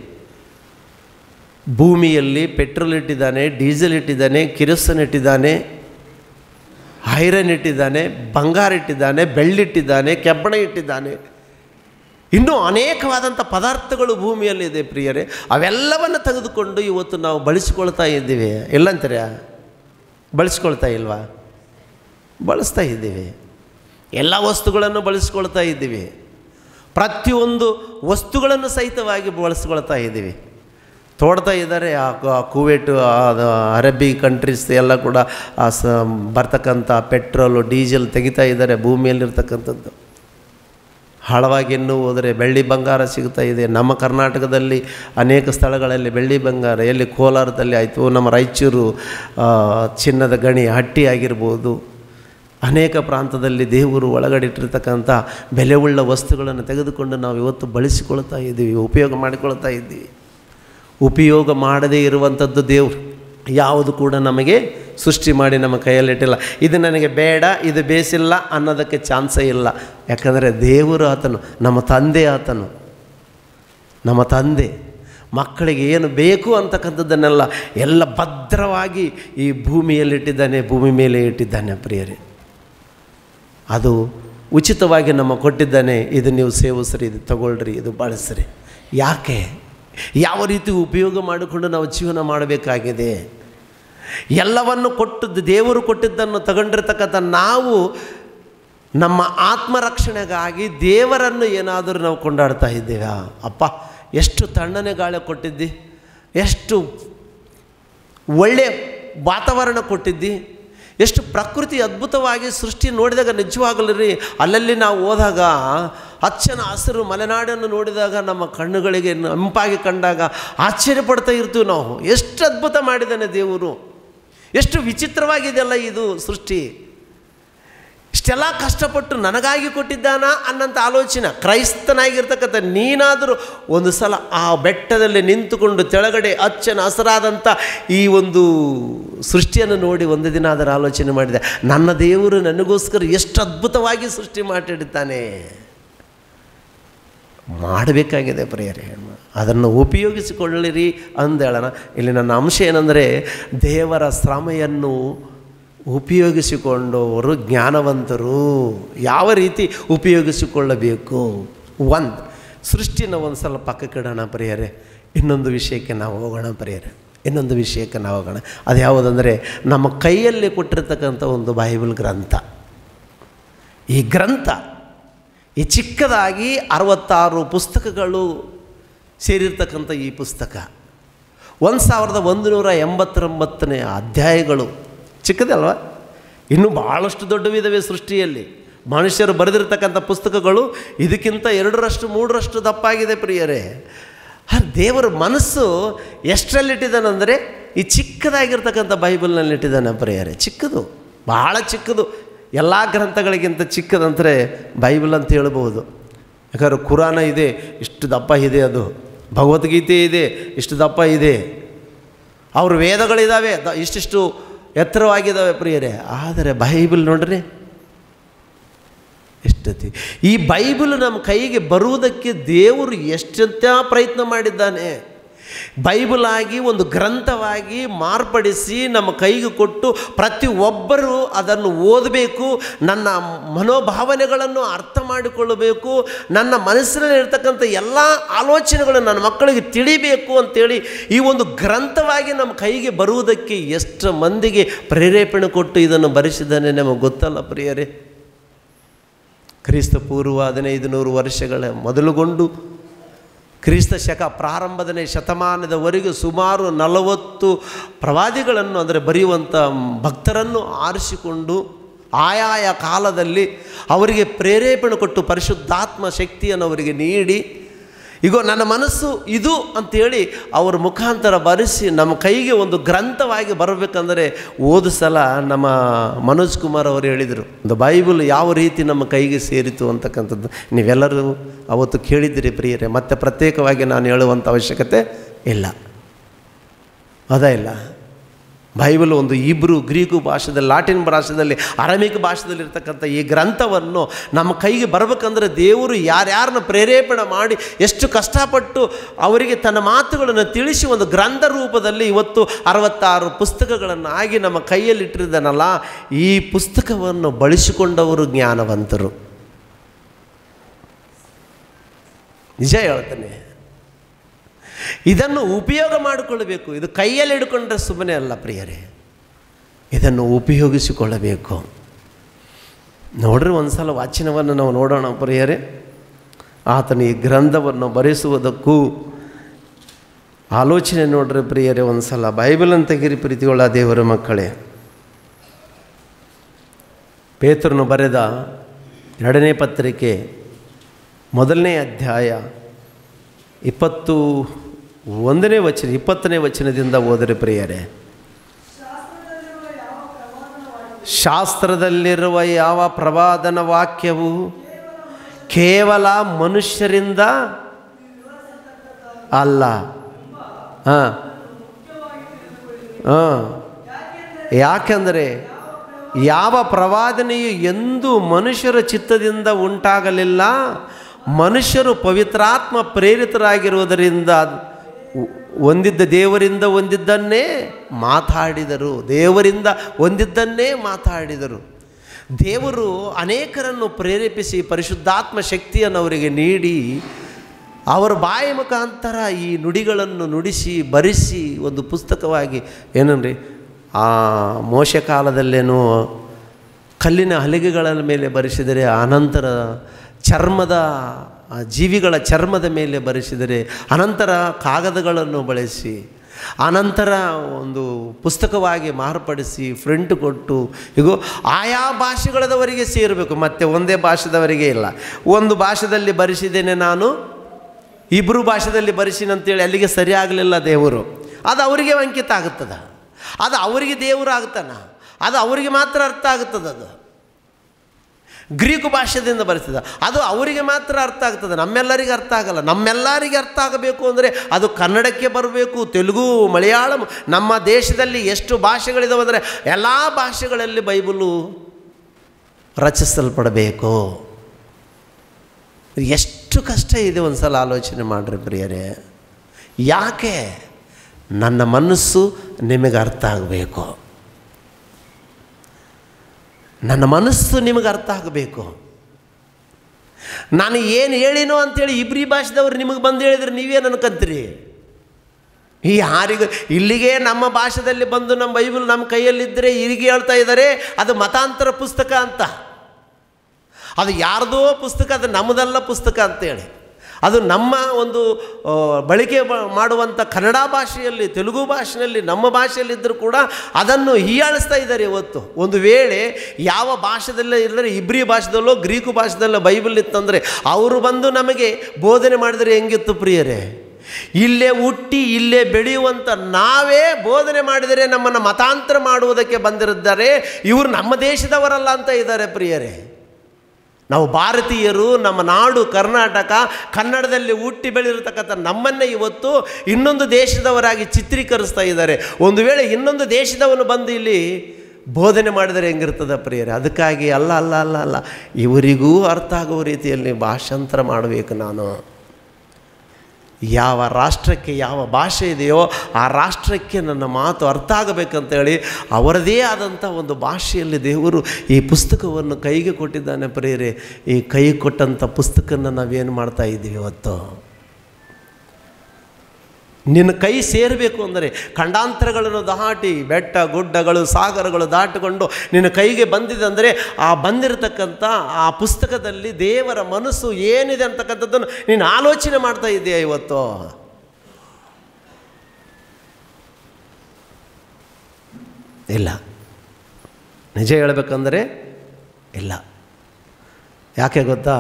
ಭೂಮಿಯಲ್ಲಿ ಪೆಟ್ರೋಲ್ ಇಟ್ಟಿದ್ದಾನೆ ಡೀಸೆಲ್ ಇಟ್ಟಿದ್ದಾನೆ ಕಿರೋಸನ್ ಇಟ್ಟಿದ್ದಾನೆ ಐರನ್ ಇಟ್ಟಿದ್ದಾನೆ ಬಂಗಾರ ಇಟ್ಟಿದ್ದಾನೆ ಬೆಳ್ಳಿಟ್ಟಿದ್ದಾನೆ ಕೆಬ್ಬಣ ಇಟ್ಟಿದ್ದಾನೆ ಇನ್ನೂ ಅನೇಕವಾದಂಥ ಪದಾರ್ಥಗಳು ಭೂಮಿಯಲ್ಲಿದೆ ಪ್ರಿಯರೇ ಅವೆಲ್ಲವನ್ನು ತೆಗೆದುಕೊಂಡು ಇವತ್ತು ನಾವು ಬಳಸಿಕೊಳ್ತಾ ಇದ್ದೀವಿ ಎಲ್ಲಂತೀರ ಬಳಸ್ಕೊಳ್ತಾ ಇಲ್ವಾ ಬಳಸ್ತಾ ಇದ್ದೀವಿ ಎಲ್ಲ ವಸ್ತುಗಳನ್ನು ಬಳಸ್ಕೊಳ್ತಾ ಇದ್ದೀವಿ ಪ್ರತಿಯೊಂದು ವಸ್ತುಗಳನ್ನು ಸಹಿತವಾಗಿ ಬಳಸ್ಕೊಳ್ತಾ ಇದ್ದೀವಿ ತೋಡ್ತಾ ಇದ್ದಾರೆ ಆ ಕು- ಆ ಕುವೇಟು ಅದು ಅರಬ್ಬಿ ಕಂಟ್ರೀಸ್ ಎಲ್ಲ ಕೂಡ ಆ ಸ ಬರ್ತಕ್ಕಂಥ ಪೆಟ್ರೋಲು ಡೀಸೆಲ್ ತೆಗಿತಾ ಇದ್ದಾರೆ ಭೂಮಿಯಲ್ಲಿರ್ತಕ್ಕಂಥದ್ದು ಆಳವಾಗಿ ಇನ್ನೂ ಹೋದರೆ ಬೆಳ್ಳಿ ಬಂಗಾರ ಸಿಗ್ತಾ ಇದೆ ನಮ್ಮ ಕರ್ನಾಟಕದಲ್ಲಿ ಅನೇಕ ಸ್ಥಳಗಳಲ್ಲಿ ಬೆಳ್ಳಿ ಬಂಗಾರ ಎಲ್ಲಿ ಕೋಲಾರದಲ್ಲಿ ಆಯಿತು ನಮ್ಮ ರಾಯಚೂರು ಆ, ಚಿನ್ನದ ಗಣಿ ಹಟ್ಟಿ ಆಗಿರ್ಬೋದು ಅನೇಕ ಪ್ರಾಂತದಲ್ಲಿ ದೇವರು ಒಳಗಡಿಟ್ಟಿರ್ತಕ್ಕಂಥ ಬೆಲೆಯುಳ್ಳ ವಸ್ತುಗಳನ್ನು ತೆಗೆದುಕೊಂಡು ನಾವು ಇವತ್ತು ಬಳಸಿಕೊಳ್ತಾ ಇದ್ದೀವಿ ಉಪಯೋಗ ಮಾಡಿಕೊಳ್ತಾ ಇದ್ದೀವಿ ಉಪಯೋಗ ಮಾಡದೇ ಇರುವಂಥದ್ದು ದೇವರು ಯಾವುದು ಕೂಡ ನಮಗೆ ಸೃಷ್ಟಿ ಮಾಡಿ ನಮ್ಮ ಕೈಯಲ್ಲಿಟ್ಟಿಲ್ಲ ಇದು ನನಗೆ ಬೇಡ ಇದು ಬೇಸಿಲ್ಲ ಅನ್ನೋದಕ್ಕೆ ಚಾನ್ಸೇ ಇಲ್ಲ ಯಾಕಂದರೆ ದೇವರು ಆತನು ನಮ್ಮ ತಂದೆ ಆತನು ನಮ್ಮ ತಂದೆ ಮಕ್ಕಳಿಗೆ ಏನು ಬೇಕು ಅಂತಕ್ಕಂಥದ್ದನ್ನೆಲ್ಲ ಎಲ್ಲ ಭದ್ರವಾಗಿ ಈ ಭೂಮಿಯಲ್ಲಿಟ್ಟಿದ್ದಾನೆ ಭೂಮಿ ಮೇಲೆ ಇಟ್ಟಿದ್ದಾನೆ ಪ್ರಿಯರೇ ಅದು ಉಚಿತವಾಗಿ ನಮ್ಮ ಕೊಟ್ಟಿದ್ದಾನೆ ಇದು ನೀವು ಸೇವಿಸ್ರಿ ಇದು ತಗೊಳ್ರಿ ಇದು ಬಳಸ್ರಿ ಯಾಕೆ ಯಾವ ರೀತಿ ಉಪಯೋಗ ಮಾಡಿಕೊಂಡು ನಾವು ಜೀವನ ಮಾಡಬೇಕಾಗಿದೆ ಎಲ್ಲವನ್ನು ಕೊಟ್ಟದ್ದು ದೇವರು ಕೊಟ್ಟಿದ್ದನ್ನು ತಗೊಂಡಿರ್ತಕ್ಕಂಥ ನಾವು ನಮ್ಮ ಆತ್ಮರಕ್ಷಣೆಗಾಗಿ ದೇವರನ್ನು ಏನಾದರೂ ನಾವು ಕೊಂಡಾಡ್ತಾ ಇದ್ದೇವೆ ಅಪ್ಪ ಎಷ್ಟು ತಣ್ಣನೆ ಗಾಳಿ ಕೊಟ್ಟಿದ್ದಿ ಎಷ್ಟು ಒಳ್ಳೆಯ ವಾತಾವರಣ ಕೊಟ್ಟಿದ್ದಿ ಎಷ್ಟು ಪ್ರಕೃತಿ ಅದ್ಭುತವಾಗಿ ಸೃಷ್ಟಿ ನೋಡಿದಾಗ ನಿಜವಾಗಲು ರೀ ಅಲ್ಲಲ್ಲಿ ನಾವು ಹೋದಾಗ ಹಚ್ಚನ ಹಸಿರು ಮಲೆನಾಡನ್ನು ನೋಡಿದಾಗ ನಮ್ಮ ಕಣ್ಣುಗಳಿಗೆ ಇಂಪಾಗಿ ಕಂಡಾಗ ಆಶ್ಚರ್ಯ ಪಡ್ತಾ ಇರ್ತೀವಿ ನಾವು ಎಷ್ಟು ಅದ್ಭುತ ಮಾಡಿದ್ದಾನೆ ದೇವರು ಎಷ್ಟು ವಿಚಿತ್ರವಾಗಿದೆಯಲ್ಲ ಇದು ಸೃಷ್ಟಿ ಇಷ್ಟೆಲ್ಲ ಕಷ್ಟಪಟ್ಟು ನನಗಾಗಿ ಕೊಟ್ಟಿದ್ದಾನ ಅನ್ನಂಥ ಆಲೋಚನೆ ಕ್ರೈಸ್ತನಾಗಿರ್ತಕ್ಕಂಥ ನೀನಾದರೂ ಒಂದು ಸಲ ಆ ಬೆಟ್ಟದಲ್ಲಿ ನಿಂತುಕೊಂಡು ತೆಳಗಡೆ ಅಚ್ಚನ ಹಸರಾದಂಥ ಈ ಒಂದು ಸೃಷ್ಟಿಯನ್ನು ನೋಡಿ ಒಂದು ದಿನ ಅದರ ಆಲೋಚನೆ ಮಾಡಿದೆ ನನ್ನ ದೇವರು ನನಗೋಸ್ಕರ ಎಷ್ಟು ಅದ್ಭುತವಾಗಿ ಸೃಷ್ಟಿ ಮಾಡಿಡ್ತಾನೆ ಮಾಡಬೇಕಾಗಿದೆ ಪ್ರಿಯರೇ ಅದನ್ನು ಉಪಯೋಗಿಸಿಕೊಳ್ಳಿರಿ ಅಂದೇಳಣ ಇಲ್ಲಿ ನನ್ನ ಅಂಶ ಏನಂದರೆ ದೇವರ ಶ್ರಮೆಯನ್ನು ಉಪಯೋಗಿಸಿಕೊಂಡವರು ಜ್ಞಾನವಂತರು ಯಾವ ರೀತಿ ಉಪಯೋಗಿಸಿಕೊಳ್ಳಬೇಕು ಒಂದು ಸೃಷ್ಟಿನ ಒಂದು ಸಲ ಪಕ್ಕಕ್ಕಿಡೋಣ ಪ್ರಿಯರೇ ಇನ್ನೊಂದು ವಿಷಯಕ್ಕೆ ನಾವು ಹೋಗೋಣ ಪ್ರಿಯರೇ ಇನ್ನೊಂದು ವಿಷಯಕ್ಕೆ ನಾವು ಹೋಗೋಣ ಅದು ಯಾವುದಂದರೆ ನಮ್ಮ ಕೈಯಲ್ಲಿ ಕೊಟ್ಟಿರ್ತಕ್ಕಂಥ ಒಂದು ಬೈಬಲ್ ಗ್ರಂಥ ಈ ಗ್ರಂಥ ಈ ಚಿಕ್ಕದಾಗಿ ಅರವತ್ತಾರು ಪುಸ್ತಕಗಳು ಸೇರಿರ್ತಕ್ಕಂಥ ಈ ಪುಸ್ತಕ ಒಂದು ಸಾವಿರದ ಒಂದು ನೂರ ಎಂಬತ್ತೊಂಬತ್ತನೇ ಅಧ್ಯಾಯಗಳು ಚಿಕ್ಕದಲ್ವಾ ಇನ್ನೂ ಭಾಳಷ್ಟು ದೊಡ್ಡವಿದ್ದಾವೆ ಸೃಷ್ಟಿಯಲ್ಲಿ ಮನುಷ್ಯರು ಬರೆದಿರ್ತಕ್ಕಂಥ ಪುಸ್ತಕಗಳು ಇದಕ್ಕಿಂತ ಎರಡರಷ್ಟು ಮೂರರಷ್ಟು ದಪ್ಪಾಗಿದೆ ಪ್ರಿಯರೇ ಆ ದೇವರ ಮನಸ್ಸು ಎಷ್ಟರಲ್ಲಿಟ್ಟಿದ್ದಾನಂದರೆ ಈ ಚಿಕ್ಕದಾಗಿರ್ತಕ್ಕಂಥ ಬೈಬಲ್ನಲ್ಲಿ ಇಟ್ಟಿದ್ದಾನೆ ಪ್ರೇಯರೆ ಚಿಕ್ಕದು ಭಾಳ ಚಿಕ್ಕದು ಎಲ್ಲ ಗ್ರಂಥಗಳಿಗಿಂತ ಚಿಕ್ಕದಂದರೆ ಬೈಬಲ್ ಅಂತ ಹೇಳ್ಬೋದು ಯಾಕಂದ್ರೆ ಕುರಾನ ಇದೆ ಇಷ್ಟು ದಪ್ಪ ಇದೆ ಅದು ಭಗವದ್ಗೀತೆ ಇದೆ ಇಷ್ಟು ದಪ್ಪ ಇದೆ ಅವ್ರ ವೇದಗಳಿದ್ದಾವೆ ದ ಇಷ್ಟಿಷ್ಟು ಎತ್ತರವಾಗಿದ್ದಾವೆ ಪ್ರಿಯರೇ ಆದರೆ ಬೈಬಲ್ ನೋಡ್ರಿ ಎಷ್ಟತಿ ಈ ಬೈಬಲ್ ನಮ್ಮ ಕೈಗೆ ಬರುವುದಕ್ಕೆ ದೇವರು ಎಷ್ಟಂತ ಪ್ರಯತ್ನ ಮಾಡಿದ್ದಾನೆ ಬೈಬಲ್ ಆಗಿ ಒಂದು ಗ್ರಂಥವಾಗಿ ಮಾರ್ಪಡಿಸಿ ನಮ್ಮ ಕೈಗೆ ಕೊಟ್ಟು ಪ್ರತಿಯೊಬ್ಬರೂ ಅದನ್ನು ಓದಬೇಕು ನನ್ನ ಮನೋಭಾವನೆಗಳನ್ನು ಅರ್ಥ ಮಾಡಿಕೊಳ್ಳಬೇಕು ನನ್ನ ಮನಸ್ಸಿನಲ್ಲಿ ಇರ್ತಕ್ಕಂಥ ಎಲ್ಲ ಆಲೋಚನೆಗಳು ನನ್ನ ಮಕ್ಕಳಿಗೆ ತಿಳಿಬೇಕು ಅಂತೇಳಿ ಈ ಒಂದು ಗ್ರಂಥವಾಗಿ ನಮ್ಮ ಕೈಗೆ ಬರುವುದಕ್ಕೆ ಎಷ್ಟು ಮಂದಿಗೆ ಪ್ರೇರೇಪಣೆ ಕೊಟ್ಟು ಇದನ್ನು ಬರೆಸಿದ್ದಾನೆ ನಮಗೆ ಗೊತ್ತಲ್ಲ ಪ್ರಿಯರೇ ಕ್ರಿಸ್ತ ಪೂರ್ವ ಹದಿನೈದು ನೂರು ವರ್ಷಗಳ ಮೊದಲುಗೊಂಡು ಕ್ರಿಸ್ತ ಶಕ ಪ್ರಾರಂಭದನೇ ಶತಮಾನದವರೆಗೂ ಸುಮಾರು ನಲವತ್ತು ಪ್ರವಾದಿಗಳನ್ನು ಅಂದರೆ ಬರೆಯುವಂಥ ಭಕ್ತರನ್ನು ಆರಿಸಿಕೊಂಡು ಆಯಾಯ ಕಾಲದಲ್ಲಿ ಅವರಿಗೆ ಪ್ರೇರೇಪಣೆ ಕೊಟ್ಟು ಪರಿಶುದ್ಧಾತ್ಮ ಶಕ್ತಿಯನ್ನು ಅವರಿಗೆ ನೀಡಿ ಈಗ ನನ್ನ ಮನಸ್ಸು ಇದು ಅಂತೇಳಿ ಅವರ ಮುಖಾಂತರ ಬರೆಸಿ ನಮ್ಮ ಕೈಗೆ ಒಂದು ಗ್ರಂಥವಾಗಿ ಬರಬೇಕಂದರೆ ಓದು ಸಲ ನಮ್ಮ ಮನೋಜ್ ಕುಮಾರ್ ಅವರು ಹೇಳಿದರು ಒಂದು ಬೈಬಲ್ ಯಾವ ರೀತಿ ನಮ್ಮ ಕೈಗೆ ಸೇರಿತು ಅಂತಕ್ಕಂಥದ್ದು ನೀವೆಲ್ಲರೂ ಅವತ್ತು ಕೇಳಿದ್ದೀರಿ ಪ್ರಿಯರೇ ಮತ್ತೆ ಪ್ರತ್ಯೇಕವಾಗಿ ನಾನು ಹೇಳುವಂಥ ಅವಶ್ಯಕತೆ ಇಲ್ಲ ಅದ ಇಲ್ಲ ಬೈಬಲ್ ಒಂದು ಇಬ್ರು ಗ್ರೀಕು ಭಾಷೆದಲ್ಲಿ ಲಾಟಿನ್ ಭಾಷೆದಲ್ಲಿ ಅರಮಿಕ್ ಭಾಷೆದಲ್ಲಿ ಇರ್ತಕ್ಕಂಥ ಈ ಗ್ರಂಥವನ್ನು ನಮ್ಮ ಕೈಗೆ ಬರಬೇಕಂದ್ರೆ ದೇವರು ಯಾರ್ಯಾರನ್ನ ಪ್ರೇರೇಪಣೆ ಮಾಡಿ ಎಷ್ಟು ಕಷ್ಟಪಟ್ಟು ಅವರಿಗೆ ತನ್ನ ಮಾತುಗಳನ್ನು ತಿಳಿಸಿ ಒಂದು ಗ್ರಂಥ ರೂಪದಲ್ಲಿ ಇವತ್ತು ಅರವತ್ತಾರು ಪುಸ್ತಕಗಳನ್ನು ಆಗಿ ನಮ್ಮ ಕೈಯಲ್ಲಿಟ್ಟಿದ್ದಾನಲ್ಲ ಈ ಪುಸ್ತಕವನ್ನು ಬಳಸಿಕೊಂಡವರು ಜ್ಞಾನವಂತರು ನಿಜ ಹೇಳ್ತಾನೆ ಇದನ್ನು ಉಪಯೋಗ ಮಾಡಿಕೊಳ್ಳಬೇಕು ಇದು ಕೈಯಲ್ಲಿ ಹಿಡ್ಕೊಂಡ್ರೆ ಸುಮ್ಮನೆ ಅಲ್ಲ ಪ್ರಿಯರೇ ಇದನ್ನು ಉಪಯೋಗಿಸಿಕೊಳ್ಳಬೇಕು ನೋಡ್ರಿ ಒಂದು ಸಲ ವಾಚನವನ್ನು ನಾವು ನೋಡೋಣ ಪ್ರಿಯರೇ ಆತನ ಈ ಗ್ರಂಥವನ್ನು ಬರೆಸುವುದಕ್ಕೂ ಆಲೋಚನೆ ನೋಡ್ರಿ ಪ್ರಿಯರೇ ಒಂದು ಸಲ ಬೈಬಲ್ ಅಂತ ತೆಗಿರಿ ಪ್ರೀತಿಗೊಳ್ಳ ದೇವರ ಮಕ್ಕಳೇ ಪೇತ್ರನು ಬರೆದ ಎರಡನೇ ಪತ್ರಿಕೆ ಮೊದಲನೇ ಅಧ್ಯಾಯ ಇಪ್ಪತ್ತು ಒಂದನೇ ವಚನ ಇಪ್ಪತ್ತನೇ ವಚನದಿಂದ ಓದರೆ ಪ್ರಿಯರೇ ಶಾಸ್ತ್ರದಲ್ಲಿರುವ ಯಾವ ಪ್ರವಾದನ ವಾಕ್ಯವು ಕೇವಲ ಮನುಷ್ಯರಿಂದ ಅಲ್ಲ ಹಾಂ ಹಾಂ ಯಾಕೆಂದರೆ ಯಾವ ಪ್ರವಾದನೆಯು ಎಂದೂ ಮನುಷ್ಯರ ಚಿತ್ತದಿಂದ ಉಂಟಾಗಲಿಲ್ಲ ಮನುಷ್ಯರು ಪವಿತ್ರಾತ್ಮ ಪ್ರೇರಿತರಾಗಿರುವುದರಿಂದ ಹೊಂದಿದ್ದ ದೇವರಿಂದ ಹೊಂದಿದ್ದನ್ನೇ ಮಾತಾಡಿದರು ದೇವರಿಂದ ಹೊಂದಿದ್ದನ್ನೇ ಮಾತಾಡಿದರು ದೇವರು ಅನೇಕರನ್ನು ಪ್ರೇರೇಪಿಸಿ ಪರಿಶುದ್ಧಾತ್ಮ ಶಕ್ತಿಯನ್ನು ಅವರಿಗೆ ನೀಡಿ ಅವರ ಬಾಯಿ ಮುಖಾಂತರ ಈ ನುಡಿಗಳನ್ನು ನುಡಿಸಿ ಬರೆಸಿ ಒಂದು ಪುಸ್ತಕವಾಗಿ ಏನನ್ರಿ ಆ ಮೋಶ ಕಾಲದಲ್ಲೇನೋ ಕಲ್ಲಿನ ಹಲಿಗೆಗಳ ಮೇಲೆ ಬರೆಸಿದರೆ ಅನಂತರ ಚರ್ಮದ ಆ ಜೀವಿಗಳ ಚರ್ಮದ ಮೇಲೆ ಬರೆಸಿದರೆ ಅನಂತರ ಕಾಗದಗಳನ್ನು ಬಳಸಿ ಅನಂತರ ಒಂದು ಪುಸ್ತಕವಾಗಿ ಮಾರ್ಪಡಿಸಿ ಫ್ರಂಟ್ ಕೊಟ್ಟು ಈಗ ಆಯಾ ಭಾಷೆಗಳದವರಿಗೆ ಸೇರಬೇಕು ಮತ್ತು ಒಂದೇ ಭಾಷೆದವರಿಗೆ ಇಲ್ಲ ಒಂದು ಭಾಷೆದಲ್ಲಿ ಬರೆಸಿದ್ದೇನೆ ನಾನು ಇಬ್ಬರು ಭಾಷೆದಲ್ಲಿ ಬರೆಸಿನಂತೇಳಿ ಅಲ್ಲಿಗೆ ಸರಿ ಆಗಲಿಲ್ಲ ದೇವರು ಅದು ಅವರಿಗೆ ಅಂಕಿತ ಆಗುತ್ತದೆ ಅದು ಅವರಿಗೆ ದೇವರು ಆಗ್ತಾನ ಅದು ಅವರಿಗೆ ಮಾತ್ರ ಅರ್ಥ ಆಗುತ್ತದೆ ಅದು ಗ್ರೀಕು ಭಾಷೆದಿಂದ ಬರೆಸಿದ ಅದು ಅವರಿಗೆ ಮಾತ್ರ ಅರ್ಥ ಆಗ್ತದೆ ನಮ್ಮೆಲ್ಲರಿಗೆ ಅರ್ಥ ಆಗಲ್ಲ ನಮ್ಮೆಲ್ಲರಿಗೆ ಅರ್ಥ ಆಗಬೇಕು ಅಂದರೆ ಅದು ಕನ್ನಡಕ್ಕೆ ಬರಬೇಕು ತೆಲುಗು ಮಲಯಾಳಂ ನಮ್ಮ ದೇಶದಲ್ಲಿ ಎಷ್ಟು ಭಾಷೆಗಳಿದಾವೆ ಅಂದರೆ ಎಲ್ಲ ಭಾಷೆಗಳಲ್ಲಿ ಬೈಬಲು ರಚಿಸಲ್ಪಡಬೇಕು ಎಷ್ಟು ಕಷ್ಟ ಇದೆ ಒಂದು ಸಲ ಆಲೋಚನೆ ಮಾಡಿರಿ ಪ್ರಿಯರೇ ಯಾಕೆ ನನ್ನ ಮನಸ್ಸು ನಿಮಗೆ ಅರ್ಥ ಆಗಬೇಕು ನನ್ನ ಮನಸ್ಸು ನಿಮಗೆ ಅರ್ಥ ಆಗಬೇಕು ನಾನು ಏನು ಹೇಳಿನೋ ಅಂತೇಳಿ ಇಬ್ರಿ ಭಾಷೆದವ್ರು ನಿಮಗೆ ಬಂದು ಹೇಳಿದ್ರೆ ನೀವೇನು ಅನ್ಕಂತೀರಿ ಈ ಯಾರಿಗೂ ಇಲ್ಲಿಗೆ ನಮ್ಮ ಭಾಷೆದಲ್ಲಿ ಬಂದು ನಮ್ಮ ಬೈಬಲ್ ನಮ್ಮ ಕೈಯಲ್ಲಿದ್ದರೆ ಇರಿಗೆ ಹೇಳ್ತಾ ಇದ್ದಾರೆ ಅದು ಮತಾಂತರ ಪುಸ್ತಕ ಅಂತ ಅದು ಯಾರ್ದೋ ಪುಸ್ತಕ ಅದು ನಮ್ಮದಲ್ಲ ಪುಸ್ತಕ ಅಂತೇಳಿ ಅದು ನಮ್ಮ ಒಂದು ಆ, ಬಳಕೆ ಮಾ- ಮಾಡುವಂಥ ಕನ್ನಡ ಭಾಷೆಯಲ್ಲಿ ತೆಲುಗು ಭಾಷೆಯಲ್ಲಿ ನಮ್ಮ ಭಾಷೆಯಲ್ಲಿದ್ದರೂ ಕೂಡ ಅದನ್ನು ಹೀಯಾಳಿಸ್ತಾ ಇದ್ದಾರೆ ಇವತ್ತು ಒಂದು ವೇಳೆ ಯಾವ ಭಾಷೆದಲ್ಲೇ ಇಲ್ಲದ್ರೆ ಇಬ್ರಿ ಭಾಷೆದಲ್ಲೋ ಗ್ರೀಕು ಭಾಷೆದಲ್ಲೋ ಬೈಬಲ್ ಇತ್ತಂದರೆ ಅವರು ಬಂದು ನಮಗೆ ಬೋಧನೆ ಮಾಡಿದರೆ ಹೆಂಗಿತ್ತು ಪ್ರಿಯರೇ ಇಲ್ಲೇ ಹುಟ್ಟಿ ಇಲ್ಲೇ ಬೆಳೆಯುವಂಥ ನಾವೇ ಬೋಧನೆ ಮಾಡಿದರೆ ನಮ್ಮನ್ನು ಮತಾಂತರ ಮಾಡುವುದಕ್ಕೆ ಬಂದಿರಿದ್ದಾರೆ ಇವರು ನಮ್ಮ ದೇಶದವರಲ್ಲ ಅಂತ ಇದ್ದಾರೆ ಪ್ರಿಯರೇ ನಾವು ಭಾರತೀಯರು ನಮ್ಮ ನಾಡು ಕರ್ನಾಟಕ ಕನ್ನಡದಲ್ಲಿ ಹುಟ್ಟಿ ಬೆಳೆದಿರತಕ್ಕಂಥ ನಮ್ಮನ್ನೇ ಇವತ್ತು ಇನ್ನೊಂದು ದೇಶದವರಾಗಿ ಚಿತ್ರೀಕರಿಸ್ತಾ ಇದ್ದಾರೆ ಒಂದು ವೇಳೆ ಇನ್ನೊಂದು ದೇಶದವನು ಬಂದು ಇಲ್ಲಿ ಬೋಧನೆ ಮಾಡಿದರೆ ಹೆಂಗಿರ್ತದೆ ಪ್ರಿಯರೇ ಅದಕ್ಕಾಗಿ ಅಲ್ಲ ಅಲ್ಲ ಅಲ್ಲ ಅಲ್ಲ ಇವರಿಗೂ ಅರ್ಥ ಆಗುವ ರೀತಿಯಲ್ಲಿ ಭಾಷಾಂತರ ಮಾಡಬೇಕು ನಾನು ಯಾವ ರಾಷ್ಟ್ರಕ್ಕೆ ಯಾವ ಭಾಷೆ ಇದೆಯೋ ಆ ರಾಷ್ಟ್ರಕ್ಕೆ ನನ್ನ ಮಾತು ಅರ್ಥ ಆಗಬೇಕಂತೇಳಿ ಅವರದೇ ಆದಂಥ ಒಂದು ಭಾಷೆಯಲ್ಲಿ ದೇವರು ಈ ಪುಸ್ತಕವನ್ನು ಕೈಗೆ ಕೊಟ್ಟಿದ್ದಾನೆ ಪ್ರಿಯರೇ ಈ ಕೈ ಕೊಟ್ಟಂಥ ಪುಸ್ತಕನ ನಾವೇನು ಮಾಡ್ತಾ ಇದ್ದೀವಿ ಇವತ್ತು ನಿನ್ನ ಕೈ ಸೇರಬೇಕು ಅಂದರೆ ಖಂಡಾಂತರಗಳನ್ನು ದಾಟಿ ಬೆಟ್ಟ ಗುಡ್ಡಗಳು ಸಾಗರಗಳು ದಾಟಿಕೊಂಡು ನಿನ್ನ ಕೈಗೆ ಬಂದಿದೆ ಅಂದರೆ ಆ ಬಂದಿರತಕ್ಕಂಥ ಆ ಪುಸ್ತಕದಲ್ಲಿ ದೇವರ ಮನಸ್ಸು ಏನಿದೆ ಅಂತಕ್ಕಂಥದ್ದನ್ನು ನೀನು ಆಲೋಚನೆ ಮಾಡ್ತಾ ಇದೆಯಾ ಇವತ್ತು ಇಲ್ಲ ನಿಜ ಹೇಳಬೇಕಂದ್ರೆ ಇಲ್ಲ ಯಾಕೆ ಗೊತ್ತಾ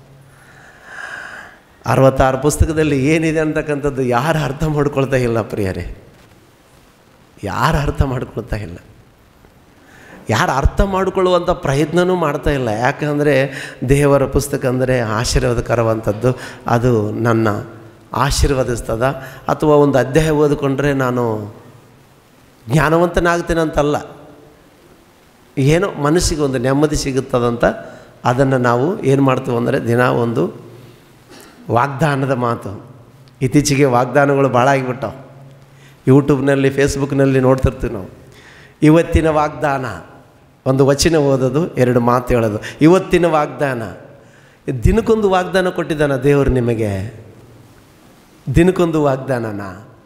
ಅರವತ್ತಾರು ಪುಸ್ತಕದಲ್ಲಿ ಏನಿದೆ ಅಂತಕ್ಕಂಥದ್ದು ಯಾರು ಅರ್ಥ ಮಾಡ್ಕೊಳ್ತಾ ಇಲ್ಲ ಪ್ರಿಯರೇ ಯಾರು ಅರ್ಥ ಮಾಡ್ಕೊಳ್ತಾ ಇಲ್ಲ ಯಾರು ಅರ್ಥ ಮಾಡಿಕೊಳ್ಳುವಂಥ ಪ್ರಯತ್ನವೂ ಮಾಡ್ತಾ ಇಲ್ಲ ಯಾಕಂದರೆ ದೇವರ ಪುಸ್ತಕ ಅಂದರೆ ಆಶೀರ್ವಾದಕರವಂಥದ್ದು ಅದು ನನ್ನ ಆಶೀರ್ವದಿಸ್ತದ ಅಥವಾ ಒಂದು ಅಧ್ಯಾಯ ಓದಿಕೊಂಡ್ರೆ ನಾನು ಜ್ಞಾನವಂತನಾಗ್ತೇನೆ ಅಂತಲ್ಲ ಏನೋ ಮನಸ್ಸಿಗೆ ಒಂದು ನೆಮ್ಮದಿ ಸಿಗುತ್ತದಂತ ಅದನ್ನು ನಾವು ಏನು ಮಾಡ್ತೀವಿ ಅಂದರೆ ದಿನ ಒಂದು ವಾಗ್ದಾನದ ಮಾತು ಇತ್ತೀಚೆಗೆ ವಾಗ್ದಾನಗಳು ಭಾಳ ಆಗಿಬಿಟ್ಟವು ಯೂಟ್ಯೂಬ್ನಲ್ಲಿ ಫೇಸ್ಬುಕ್ನಲ್ಲಿ ನೋಡ್ತಿರ್ತೀವಿ ನಾವು ಇವತ್ತಿನ ವಾಗ್ದಾನ ಒಂದು ವಚನ ಓದೋದು ಎರಡು ಮಾತು ಹೇಳೋದು ಇವತ್ತಿನ ವಾಗ್ದಾನ ದಿನಕ್ಕೊಂದು ವಾಗ್ದಾನ ಕೊಟ್ಟಿದ್ದಾನ ದೇವರು ನಿಮಗೆ ದಿನಕ್ಕೊಂದು ವಾಗ್ದಾನನ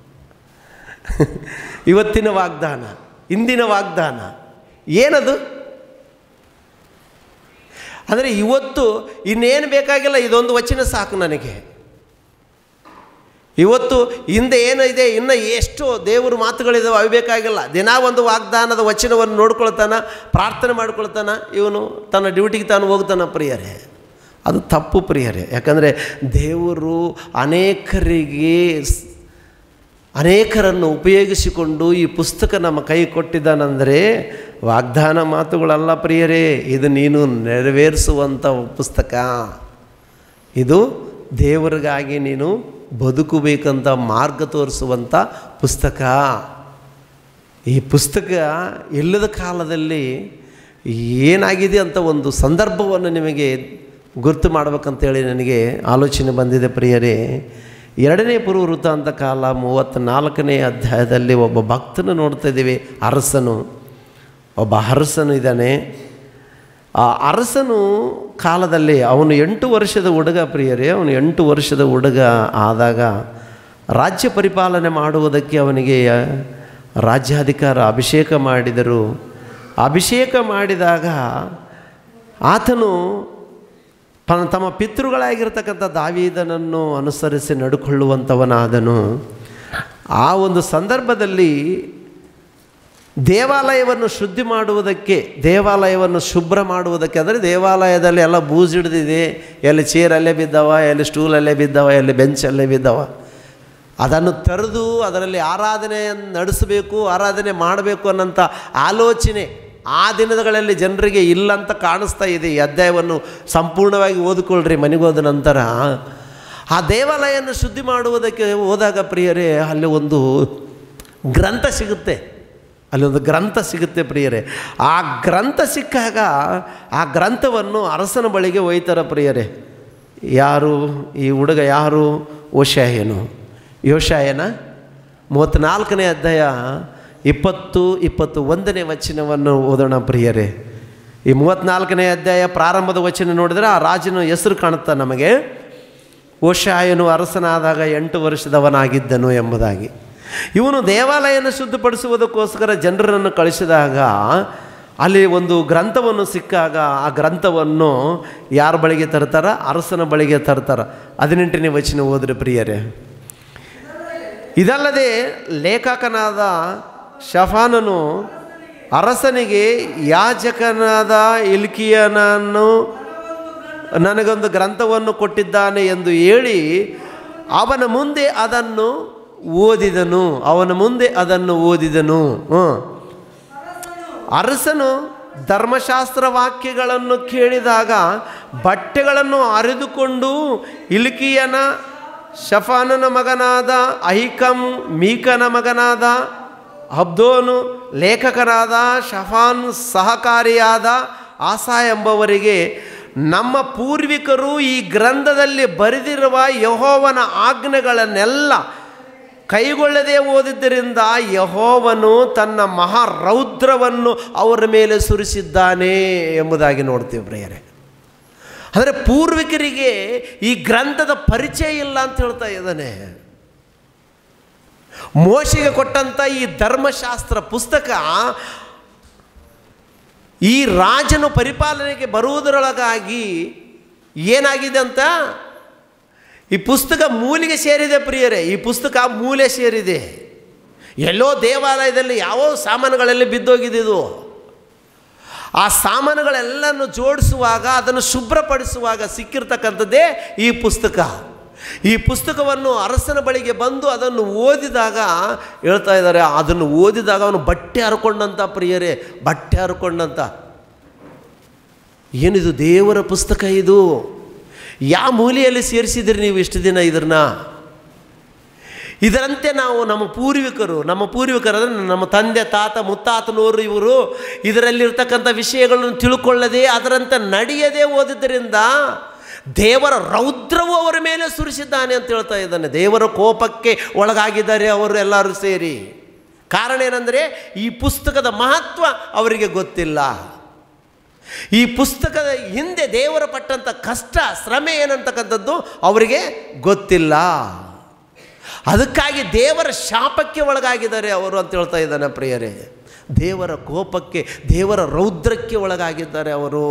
ಇವತ್ತಿನ ವಾಗ್ದಾನ ಇಂದಿನ ವಾಗ್ದಾನ ಏನದು ಅಂದರೆ ಇವತ್ತು ಇನ್ನೇನು ಬೇಕಾಗಿಲ್ಲ ಇದೊಂದು ವಚನ ಸಾಕು ನನಗೆ ಇವತ್ತು ಹಿಂದೆ ಏನಿದೆ ಇನ್ನು ಎಷ್ಟು ದೇವ್ರ ಮಾತುಗಳಿದಾವೆ ಅವು ಬೇಕಾಗಿಲ್ಲ ದಿನ ಒಂದು ವಾಗ್ದಾನದ ವಚನವನ್ನು ನೋಡ್ಕೊಳ್ತಾನ ಪ್ರಾರ್ಥನೆ ಮಾಡ್ಕೊಳ್ತಾನ ಇವನು ತನ್ನ ಡ್ಯೂಟಿಗೆ ತಾನು ಹೋಗ್ತಾನ ಪ್ರಿಯರೇ ಅದು ತಪ್ಪು ಪ್ರಿಯರೇ ಯಾಕಂದರೆ ದೇವರು ಅನೇಕರಿಗೆ ಸ್- ಅನೇಕರನ್ನು ಉಪಯೋಗಿಸಿಕೊಂಡು ಈ ಪುಸ್ತಕ ನಮ್ಮ ಕೈ ಕೊಟ್ಟಿದ್ದಾನಂದರೆ ವಾಗ್ದಾನ ಮಾತುಗಳಲ್ಲ ಪ್ರಿಯರೇ ಇದು ನೀನು ನೆರವೇರಿಸುವಂಥ ಪುಸ್ತಕ ಇದು ದೇವರಿಗಾಗಿ ನೀನು ಬದುಕಬೇಕಂತ ಮಾರ್ಗ ತೋರಿಸುವಂಥ ಪುಸ್ತಕ ಈ ಪುಸ್ತಕ ಎಲ್ಲದ ಕಾಲದಲ್ಲಿ ಏನಾಗಿದೆ ಅಂತ ಒಂದು ಸಂದರ್ಭವನ್ನು ನಿಮಗೆ ಗುರ್ತು ಮಾಡ್ಬೇಕಂತೇಳಿ ನನಗೆ ಆಲೋಚನೆ ಬಂದಿದೆ ಪ್ರಿಯರೇ ಎರಡನೇ ಪೂರ್ವವೃತ್ತ ಅಂತ ಕಾಲ ಮೂವತ್ತ್ನಾಲ್ಕನೇ ಅಧ್ಯಾಯದಲ್ಲಿ ಒಬ್ಬ ಭಕ್ತನ ನೋಡ್ತಾ ಇದ್ದೀವಿ ಅರಸನು ಒಬ್ಬ ಅರಸನು ಇದ್ದಾನೆ ಆ ಅರಸನು ಕಾಲದಲ್ಲಿ ಅವನು ಎಂಟು ವರ್ಷದ ಹುಡುಗ ಪ್ರಿಯರೇ ಅವನು ಎಂಟು ವರ್ಷದ ಹುಡುಗ ಆದಾಗ ರಾಜ್ಯ ಪರಿಪಾಲನೆ ಮಾಡುವುದಕ್ಕೆ ಅವನಿಗೆ ರಾಜ್ಯಾಧಿಕಾರ ಅಭಿಷೇಕ ಮಾಡಿದರು ಅಭಿಷೇಕ ಮಾಡಿದಾಗ ಆತನು ತ- ತಮ್ಮ ಪಿತೃಗಳಾಗಿರ್ತಕ್ಕಂಥ ದಾವೀದನನ್ನು ಅನುಸರಿಸಿ ನಡ್ಕೊಳ್ಳುವಂಥವನಾದನು ಆ ಒಂದು ಸಂದರ್ಭದಲ್ಲಿ ದೇವಾಲಯವನ್ನು ಶುದ್ಧಿ ಮಾಡುವುದಕ್ಕೆ ದೇವಾಲಯವನ್ನು ಶುಭ್ರ ಮಾಡುವುದಕ್ಕೆ ಅಂದರೆ ದೇವಾಲಯದಲ್ಲಿ ಎಲ್ಲ ಬೂಜಿಡ್ದಿದೆ ಎಲ್ಲಿ ಚೇರ್ ಅಲ್ಲೇ ಬಿದ್ದವ ಎಲ್ಲಿ ಸ್ಟೂಲ್ ಅಲ್ಲೇ ಬಿದ್ದವ ಎಲ್ಲಿ ಬೆಂಚ್ ಅಲ್ಲೇ ಬಿದ್ದವ ಅದನ್ನು ತರೆದು ಅದರಲ್ಲಿ ಆರಾಧನೆಯನ್ನು ನಡೆಸಬೇಕು ಆರಾಧನೆ ಮಾಡಬೇಕು ಅನ್ನೋಂಥ ಆಲೋಚನೆ ಆ ದಿನಗಳಲ್ಲಿ ಜನರಿಗೆ ಇಲ್ಲ ಅಂತ ಕಾಣಿಸ್ತಾ ಇದೆ ಈ ಅಧ್ಯಾಯವನ್ನು ಸಂಪೂರ್ಣವಾಗಿ ಓದಿಕೊಳ್ಳ್ರಿ ಮನೆಗೆ ಹೋದ ನಂತರ ಆ ದೇವಾಲಯವನ್ನು ಶುದ್ಧಿ ಮಾಡುವುದಕ್ಕೆ ಹೋದಾಗ ಪ್ರಿಯರೇ ಅಲ್ಲಿ ಒಂದು ಗ್ರಂಥ ಸಿಗುತ್ತೆ ಅಲ್ಲಿ ಒಂದು ಗ್ರಂಥ ಸಿಗುತ್ತೆ ಪ್ರಿಯರೇ ಆ ಗ್ರಂಥ ಸಿಕ್ಕಾಗ ಆ ಗ್ರಂಥವನ್ನು ಅರಸನ ಬಳಿಗೆ ಒಯ್ತಾರ ಪ್ರಿಯರೇ ಯಾರು ಈ ಹುಡುಗ ಯಾರು ಓಶಾಯನು ಯೋಶಾಯನ ಮೂವತ್ತ್ನಾಲ್ಕನೇ ಅಧ್ಯಾಯ ಇಪ್ಪತ್ತು ಇಪ್ಪತ್ತು ಒಂದನೇ ವಚನವನ್ನು ಓದೋಣ ಪ್ರಿಯರೇ ಈ ಮೂವತ್ತ್ನಾಲ್ಕನೇ ಅಧ್ಯಾಯ ಪ್ರಾರಂಭದ ವಚನ ನೋಡಿದರೆ ಆ ರಾಜನ ಹೆಸರು ಕಾಣುತ್ತಾ ನಮಗೆ ಓಶಾಯನು ಅರಸನಾದಾಗ ಎಂಟು ವರ್ಷದವನಾಗಿದ್ದನು ಎಂಬುದಾಗಿ ಇವನು ದೇವಾಲಯನ ಶುದ್ಧಪಡಿಸುವುದಕ್ಕೋಸ್ಕರ ಜನರನ್ನು ಕಳಿಸಿದಾಗ ಅಲ್ಲಿ ಒಂದು ಗ್ರಂಥವನ್ನು ಸಿಕ್ಕಾಗ ಆ ಗ್ರಂಥವನ್ನು ಯಾರ ಬಳಿಗೆ ತರ್ತಾರ ಅರಸನ ಬಳಿಗೆ ತರ್ತಾರ ಹದಿನೆಂಟನೇ ವಚನ ಓದ್ರಿ ಪ್ರಿಯರೇ ಇದಲ್ಲದೆ ಲೇಖಕನಾದ ಶಫಾನನು ಅರಸನಿಗೆ ಯಾಜಕನಾದ ಇಲ್ಕಿಯನನ್ನು ನನಗೊಂದು ಗ್ರಂಥವನ್ನು ಕೊಟ್ಟಿದ್ದಾನೆ ಎಂದು ಹೇಳಿ ಅವನ ಮುಂದೆ ಅದನ್ನು ಓದಿದನು ಅವನ ಮುಂದೆ ಅದನ್ನು ಓದಿದನು ಹ್ಞೂ ಅರಸನು ಧರ್ಮಶಾಸ್ತ್ರ ವಾಕ್ಯಗಳನ್ನು ಕೇಳಿದಾಗ ಬಟ್ಟೆಗಳನ್ನು ಅರಿದುಕೊಂಡು ಇಲ್ಕಿಯನ ಶಫಾನನ ಮಗನಾದ ಅಹಿಕಂ ಮೀಕನ ಮಗನಾದ ಅಬ್ದೋನು ಲೇಖಕನಾದ ಶಫಾನ್ ಸಹಕಾರಿಯಾದ ಆಸಾ ಎಂಬವರಿಗೆ ನಮ್ಮ ಪೂರ್ವಿಕರು ಈ ಗ್ರಂಥದಲ್ಲಿ ಬರೆದಿರುವ ಯಹೋವನ ಆಜ್ಞೆಗಳನ್ನೆಲ್ಲ ಕೈಗೊಳ್ಳದೆ ಓದಿದ್ದರಿಂದ ಯಹೋವನು ತನ್ನ ಮಹಾರೌದ್ರವನ್ನು ಅವರ ಮೇಲೆ ಸುರಿಸಿದ್ದಾನೆ ಎಂಬುದಾಗಿ ನೋಡ್ತೀವಿ ಪ್ರಿಯರೇ ಅಂದರೆ ಪೂರ್ವಿಕರಿಗೆ ಈ ಗ್ರಂಥದ ಪರಿಚಯ ಇಲ್ಲ ಅಂತ ಹೇಳ್ತಾ ಇದ್ದಾನೆ ಮೋಶಿಗೆ ಕೊಟ್ಟಂಥ ಈ ಧರ್ಮಶಾಸ್ತ್ರ ಪುಸ್ತಕ ಈ ರಾಜನು ಪರಿಪಾಲನೆಗೆ ಬರುವುದರೊಳಗಾಗಿ ಏನಾಗಿದೆ ಅಂತ ಈ ಪುಸ್ತಕ ಮೂಲಿಗೆ ಸೇರಿದೆ ಪ್ರಿಯರೇ ಈ ಪುಸ್ತಕ ಮೂಲೆ ಸೇರಿದೆ ಎಲ್ಲೋ ದೇವಾಲಯದಲ್ಲಿ ಯಾವ ಸಾಮಾನುಗಳೆಲ್ಲ ಬಿದ್ದೋಗಿದೆ ಇದು ಆ ಸಾಮಾನುಗಳೆಲ್ಲನ್ನು ಜೋಡಿಸುವಾಗ ಅದನ್ನು ಶುಭ್ರಪಡಿಸುವಾಗ ಸಿಕ್ಕಿರ್ತಕ್ಕಂಥದ್ದೇ ಈ ಪುಸ್ತಕ ಈ ಪುಸ್ತಕವನ್ನು ಅರಸನ ಬಳಿಗೆ ಬಂದು ಅದನ್ನು ಓದಿದಾಗ ಹೇಳ್ತಾ ಇದ್ದಾರೆ ಅದನ್ನು ಓದಿದಾಗ ಅವನು ಬಟ್ಟೆ ಹರ್ಕೊಂಡಂತ ಪ್ರಿಯರೇ ಬಟ್ಟೆ ಹರ್ಕೊಂಡಂತ ಏನಿದು ದೇವರ ಪುಸ್ತಕ ಇದು ಯಾವ ಮೂಲೆಯಲ್ಲಿ ಸೇರಿಸಿದ್ರಿ ನೀವು ಇಷ್ಟು ದಿನ ಇದನ್ನ ಇದರಂತೆ ನಾವು ನಮ್ಮ ಪೂರ್ವಿಕರು ನಮ್ಮ ಪೂರ್ವಿಕರು ಅಂದರೆ ನಮ್ಮ ತಂದೆ ತಾತ ಮುತ್ತಾತನವರು ಇವರು ಇದರಲ್ಲಿರ್ತಕ್ಕಂಥ ವಿಷಯಗಳನ್ನು ತಿಳ್ಕೊಳ್ಳದೆ ಅದರಂತೆ ನಡೆಯದೇ ಓದಿದ್ದರಿಂದ ದೇವರ ರೌದ್ರವು ಅವರ ಮೇಲೆ ಸುರಿಸಿದ್ದಾನೆ ಅಂತ ಹೇಳ್ತಾ ಇದ್ದಾನೆ ದೇವರ ಕೋಪಕ್ಕೆ ಒಳಗಾಗಿದ್ದಾರೆ ಅವರು ಎಲ್ಲರೂ ಸೇರಿ ಕಾರಣ ಏನಂದರೆ ಈ ಪುಸ್ತಕದ ಮಹತ್ವ ಅವರಿಗೆ ಗೊತ್ತಿಲ್ಲ ಈ ಪುಸ್ತಕದ ಹಿಂದೆ ದೇವರ ಪಟ್ಟಂಥ ಕಷ್ಟ ಶ್ರಮೆ ಏನಂತಕ್ಕಂಥದ್ದು ಅವರಿಗೆ ಗೊತ್ತಿಲ್ಲ ಅದಕ್ಕಾಗಿ ದೇವರ ಶಾಪಕ್ಕೆ ಒಳಗಾಗಿದ್ದಾರೆ ಅವರು ಅಂತ ಹೇಳ್ತಾ ಇದ್ದಾನೆ ಪ್ರಿಯರೇ ದೇವರ ಕೋಪಕ್ಕೆ ದೇವರ ರೌದ್ರಕ್ಕೆ ಒಳಗಾಗಿದ್ದಾರೆ ಅವರು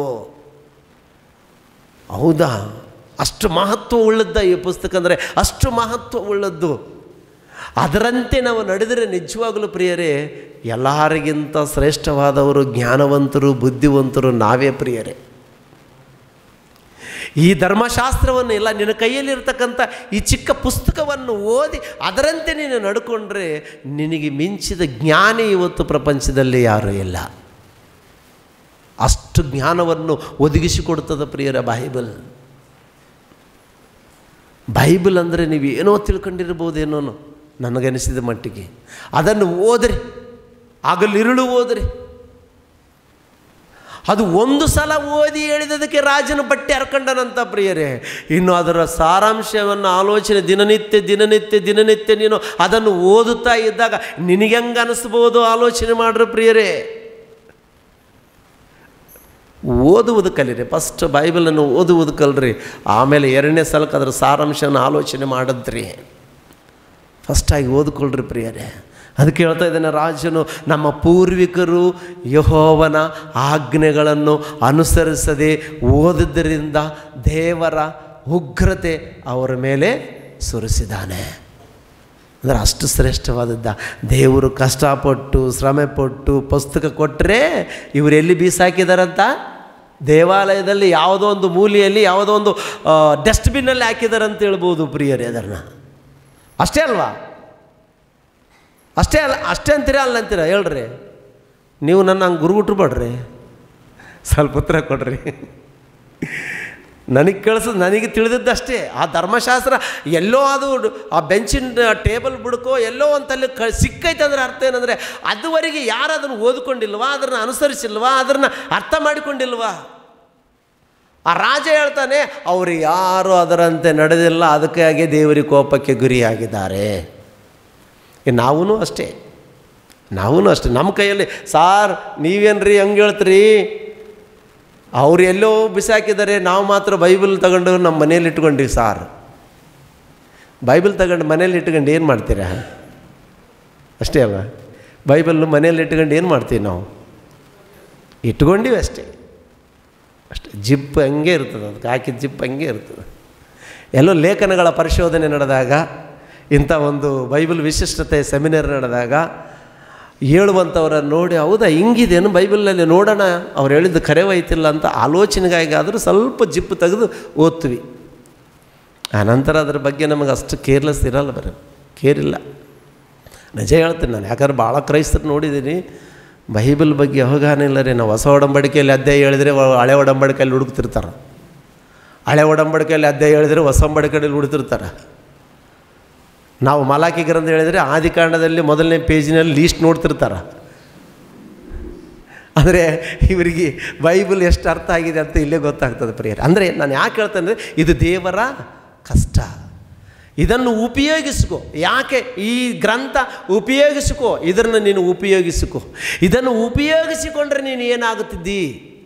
ಹೌದಾ ಅಷ್ಟು ಮಹತ್ವ ಉಳ್ಳದ್ದ ಈ ಪುಸ್ತಕ ಅಂದರೆ ಅಷ್ಟು ಮಹತ್ವ ಉಳ್ಳದ್ದು ಅದರಂತೆ ನಾವು ನಡೆದರೆ ನಿಜವಾಗಲೂ ಪ್ರಿಯರೇ ಎಲ್ಲರಿಗಿಂತ ಶ್ರೇಷ್ಠವಾದವರು ಜ್ಞಾನವಂತರು ಬುದ್ಧಿವಂತರು ನಾವೇ ಪ್ರಿಯರೇ ಈ ಧರ್ಮಶಾಸ್ತ್ರವನ್ನು ಎಲ್ಲ ನಿನ್ನ ಕೈಯಲ್ಲಿರ್ತಕ್ಕಂಥ ಈ ಚಿಕ್ಕ ಪುಸ್ತಕವನ್ನು ಓದಿ ಅದರಂತೆ ನೀನು ನಡ್ಕೊಂಡ್ರೆ ನಿನಗೆ ಮಿಂಚಿದ ಜ್ಞಾನಿ ಇವತ್ತು ಪ್ರಪಂಚದಲ್ಲಿ ಯಾರೂ ಇಲ್ಲ ಅಷ್ಟು ಜ್ಞಾನವನ್ನು ಒದಗಿಸಿಕೊಡ್ತದ ಪ್ರಿಯರ ಬೈಬಲ್ ಬೈಬಲ್ ಅಂದರೆ ನೀವು ಏನೋ ತಿಳ್ಕೊಂಡಿರ್ಬೋದೇನೋ ನನಗನಿಸಿದ ಮಟ್ಟಿಗೆ ಅದನ್ನು ಓದ್ರಿ ಆಗಲಿರುಳು ಓದ್ರಿ ಅದು ಒಂದು ಸಲ ಓದಿ ಹೇಳಿದದಕ್ಕೆ ರಾಜನ ಬಟ್ಟೆ ಹರ್ಕೊಂಡನಂತ ಪ್ರಿಯರೇ ಇನ್ನು ಅದರ ಸಾರಾಂಶವನ್ನು ಆಲೋಚನೆ ದಿನನಿತ್ಯ ದಿನನಿತ್ಯ ದಿನನಿತ್ಯ ನೀನು ಅದನ್ನು ಓದುತ್ತಾ ಇದ್ದಾಗ ನಿನಗೆ ಹೆಂಗೆ ಅನಿಸ್ಬೋದು ಆಲೋಚನೆ ಮಾಡ್ರಿ ಪ್ರಿಯರೇ ಓದುವುದು ಕಲೀರಿ ಫಸ್ಟ್ ಬೈಬಲನ್ನು ಓದುವುದು ಕಲ್ರಿ ಆಮೇಲೆ ಎರಡನೇ ಸಲಕ್ಕೆ ಅದರ ಸಾರಾಂಶವನ್ನು ಆಲೋಚನೆ ಮಾಡಿದ್ರಿ ಫಸ್ಟಾಗಿ ಓದ್ಕೊಳ್ರಿ ಪ್ರಿಯರೇ ಅದಕ್ಕೆ ಹೇಳ್ತಾ ಇದ್ದಾನೆ ರಾಜನು ನಮ್ಮ ಪೂರ್ವಿಕರು ಯಹೋವನ ಆಜ್ಞೆಗಳನ್ನು ಅನುಸರಿಸದೆ ಓದಿದ್ದರಿಂದ ದೇವರ ಉಗ್ರತೆ ಅವರ ಮೇಲೆ ಸುರಿಸಿದ್ದಾನೆ ಅಂದರೆ ಅಷ್ಟು ಶ್ರೇಷ್ಠವಾದದ್ದ ದೇವರು ಕಷ್ಟಪಟ್ಟು ಶ್ರಮೆಪಟ್ಟು ಪುಸ್ತಕ ಕೊಟ್ಟರೆ ಇವರು ಎಲ್ಲಿ ಬೀಸಾಕಿದಾರಂತ ದೇವಾಲಯದಲ್ಲಿ ಯಾವುದೋ ಒಂದು ಮೂಲೆಯಲ್ಲಿ ಯಾವುದೋ ಒಂದು ಡಸ್ಟ್ಬಿನ್ನಲ್ಲಿ ಹಾಕಿದ್ದಾರೆ ಅಂತ ಹೇಳ್ಬೋದು ಪ್ರಿಯರೇ ಅದನ್ನು ಅಷ್ಟೇ ಅಲ್ವಾ ಅಷ್ಟೇ ಅಲ್ಲ ಅಷ್ಟೇ ಅಂತೀರಾ ಅಲ್ಲ ಅಂತೀರಾ ಹೇಳ್ರಿ ನೀವು ನನ್ನ ಹಂಗೆ ಗುರುಗುಟ್ರಬೇಡ್ರಿ ಸ್ವಲ್ಪ ಉತ್ತರ ಕೊಡ್ರಿ ನನಗೆ ಕಳಿಸೋದು ನನಗೆ ತಿಳಿದದ್ದಷ್ಟೇ ಆ ಧರ್ಮಶಾಸ್ತ್ರ ಎಲ್ಲೋ ಅದು ಆ ಬೆಂಚಿನ ಟೇಬಲ್ ಬಿಡ್ಕೋ ಎಲ್ಲೋ ಅಂತಲ್ಲಿ ಕ ಸಿಕ್ಕೈತೆ ಅಂದ್ರೆ ಅರ್ಥ ಏನಂದರೆ ಅದುವರೆಗೆ ಯಾರು ಅದನ್ನು ಓದ್ಕೊಂಡಿಲ್ವಾ ಅದನ್ನು ಅನುಸರಿಸಿಲ್ವಾ ಅದನ್ನು ಅರ್ಥ ಮಾಡಿಕೊಂಡಿಲ್ವಾ ಆ ರಾಜ ಹೇಳ್ತಾನೆ ಅವರು ಯಾರು ಅದರಂತೆ ನಡೆದಿಲ್ಲ ಅದಕ್ಕಾಗಿ ದೇವರಿ ಕೋಪಕ್ಕೆ ಗುರಿಯಾಗಿದ್ದಾರೆ ನಾವೂ ಅಷ್ಟೇ ನಾವೂ ಅಷ್ಟೇ ನಮ್ಮ ಕೈಯಲ್ಲಿ ಸಾರ್ ನೀವೇನ್ರಿ ಹಂಗೆ ಹೇಳ್ತೀರಿ ಅವ್ರು ಎಲ್ಲೋ ಬಿಸಾಕಿದ್ದಾರೆ ನಾವು ಮಾತ್ರ ಬೈಬಲ್ ತಗೊಂಡು ನಮ್ಮ ಮನೇಲಿ ಇಟ್ಕೊಂಡ್ವಿ ಸಾರ್ ಬೈಬಲ್ ತಗೊಂಡು ಮನೇಲಿ ಇಟ್ಕೊಂಡು ಏನು ಮಾಡ್ತೀರಾ ಅಷ್ಟೇ ಅಲ್ವಾ ಬೈಬಲ್ಲು ಮನೇಲಿ ಇಟ್ಕೊಂಡು ಏನು ಮಾಡ್ತೀವಿ ನಾವು ಇಟ್ಕೊಂಡಿವಿ ಅಷ್ಟೇ ಅಷ್ಟೇ ಜಿಪ್ ಹಂಗೆ ಇರ್ತದೆ ಅದಕ್ಕೆ ಹಾಕಿದ ಜಿಪ್ ಹಂಗೆ ಇರ್ತದೆ ಎಲ್ಲೋ ಲೇಖನಗಳ ಪರಿಶೋಧನೆ ನಡೆದಾಗ ಇಂಥ ಒಂದು ಬೈಬಲ್ ವಿಶಿಷ್ಟತೆ ಸೆಮಿನಾರ್ ನಡೆದಾಗ ಹೇಳುವಂಥವ್ರನ್ನ ನೋಡಿ ಹೌದಾ ಹಿಂಗಿದೇನು ಬೈಬಲಲ್ಲಿ ನೋಡೋಣ ಅವ್ರು ಹೇಳಿದ್ದು ಕರೆವೈತಿಲ್ಲ ಅಂತ ಆಲೋಚನೆಗಾಗಾದರೂ ಸ್ವಲ್ಪ ಜಿಪ್ಪು ತೆಗೆದು ಓದ್ತೀವಿ ಆನಂತರ ಅದ್ರ ಬಗ್ಗೆ ನಮಗೆ ಅಷ್ಟು ಕೇರ್ಲೆಸ್ ಇರಲ್ಲ ಬರೀ ಕೇರ್ ಇಲ್ಲ ನಿಜ ಹೇಳ್ತೀನಿ ನಾನು ಯಾಕಂದ್ರೆ ಭಾಳ ಕ್ರೈಸ್ತರು ನೋಡಿದ್ದೀನಿ ಬೈಬಲ್ ಬಗ್ಗೆ ಅವಗಾಹನೆ ಇಲ್ಲ ರೀ ನಾವು ಹೊಸ ಒಡಂಬಡಿಕೆಯಲ್ಲಿ ಅಧ್ಯಾಯ ಹೇಳಿದರೆ ವ- ಹಳೆ ಒಡಂಬಡಿಕೆಯಲ್ಲಿ ಹುಡುಕ್ತಿರ್ತಾರೆ ಹಳೆ ಒಡಂಬಡಿಕೆಯಲ್ಲಿ ಅಧ್ಯಾಯ ಹೇಳಿದರೆ ಹೊಸ ಒಡಂಬಡಿಕೆಯಲ್ಲಿ ಹುಡುಕ್ತಿರ್ತಾರೆ ನಾವು ಮಲಾಕಿ ಗ್ರಂಥ ಹೇಳಿದರೆ ಆದಿಕಾಂಡದಲ್ಲಿ ಮೊದಲನೇ ಪೇಜಿನಲ್ಲಿ ಲೀಸ್ಟ್ ನೋಡ್ತಿರ್ತಾರೆ ಅಂದರೆ ಇವರಿಗೆ ಬೈಬಲ್ ಎಷ್ಟು ಅರ್ಥ ಆಗಿದೆ ಅಂತ ಇಲ್ಲೇ ಗೊತ್ತಾಗ್ತದೆ ಪ್ರಿಯರ್ ಅಂದರೆ ನಾನು ಯಾಕೆ ಹೇಳ್ತೇನೆ ಅಂದರೆ ಇದು ದೇವರ ಕಷ್ಟ ಇದನ್ನು ಉಪಯೋಗಿಸ್ಕೋ ಯಾಕೆ ಈ ಗ್ರಂಥ ಉಪಯೋಗಿಸಿಕೋ ಇದನ್ನು ನೀನು ಉಪಯೋಗಿಸಿಕೋ ಇದನ್ನು ಉಪಯೋಗಿಸಿಕೊಂಡ್ರೆ ನೀನು ಏನಾಗುತ್ತಿದ್ದಿ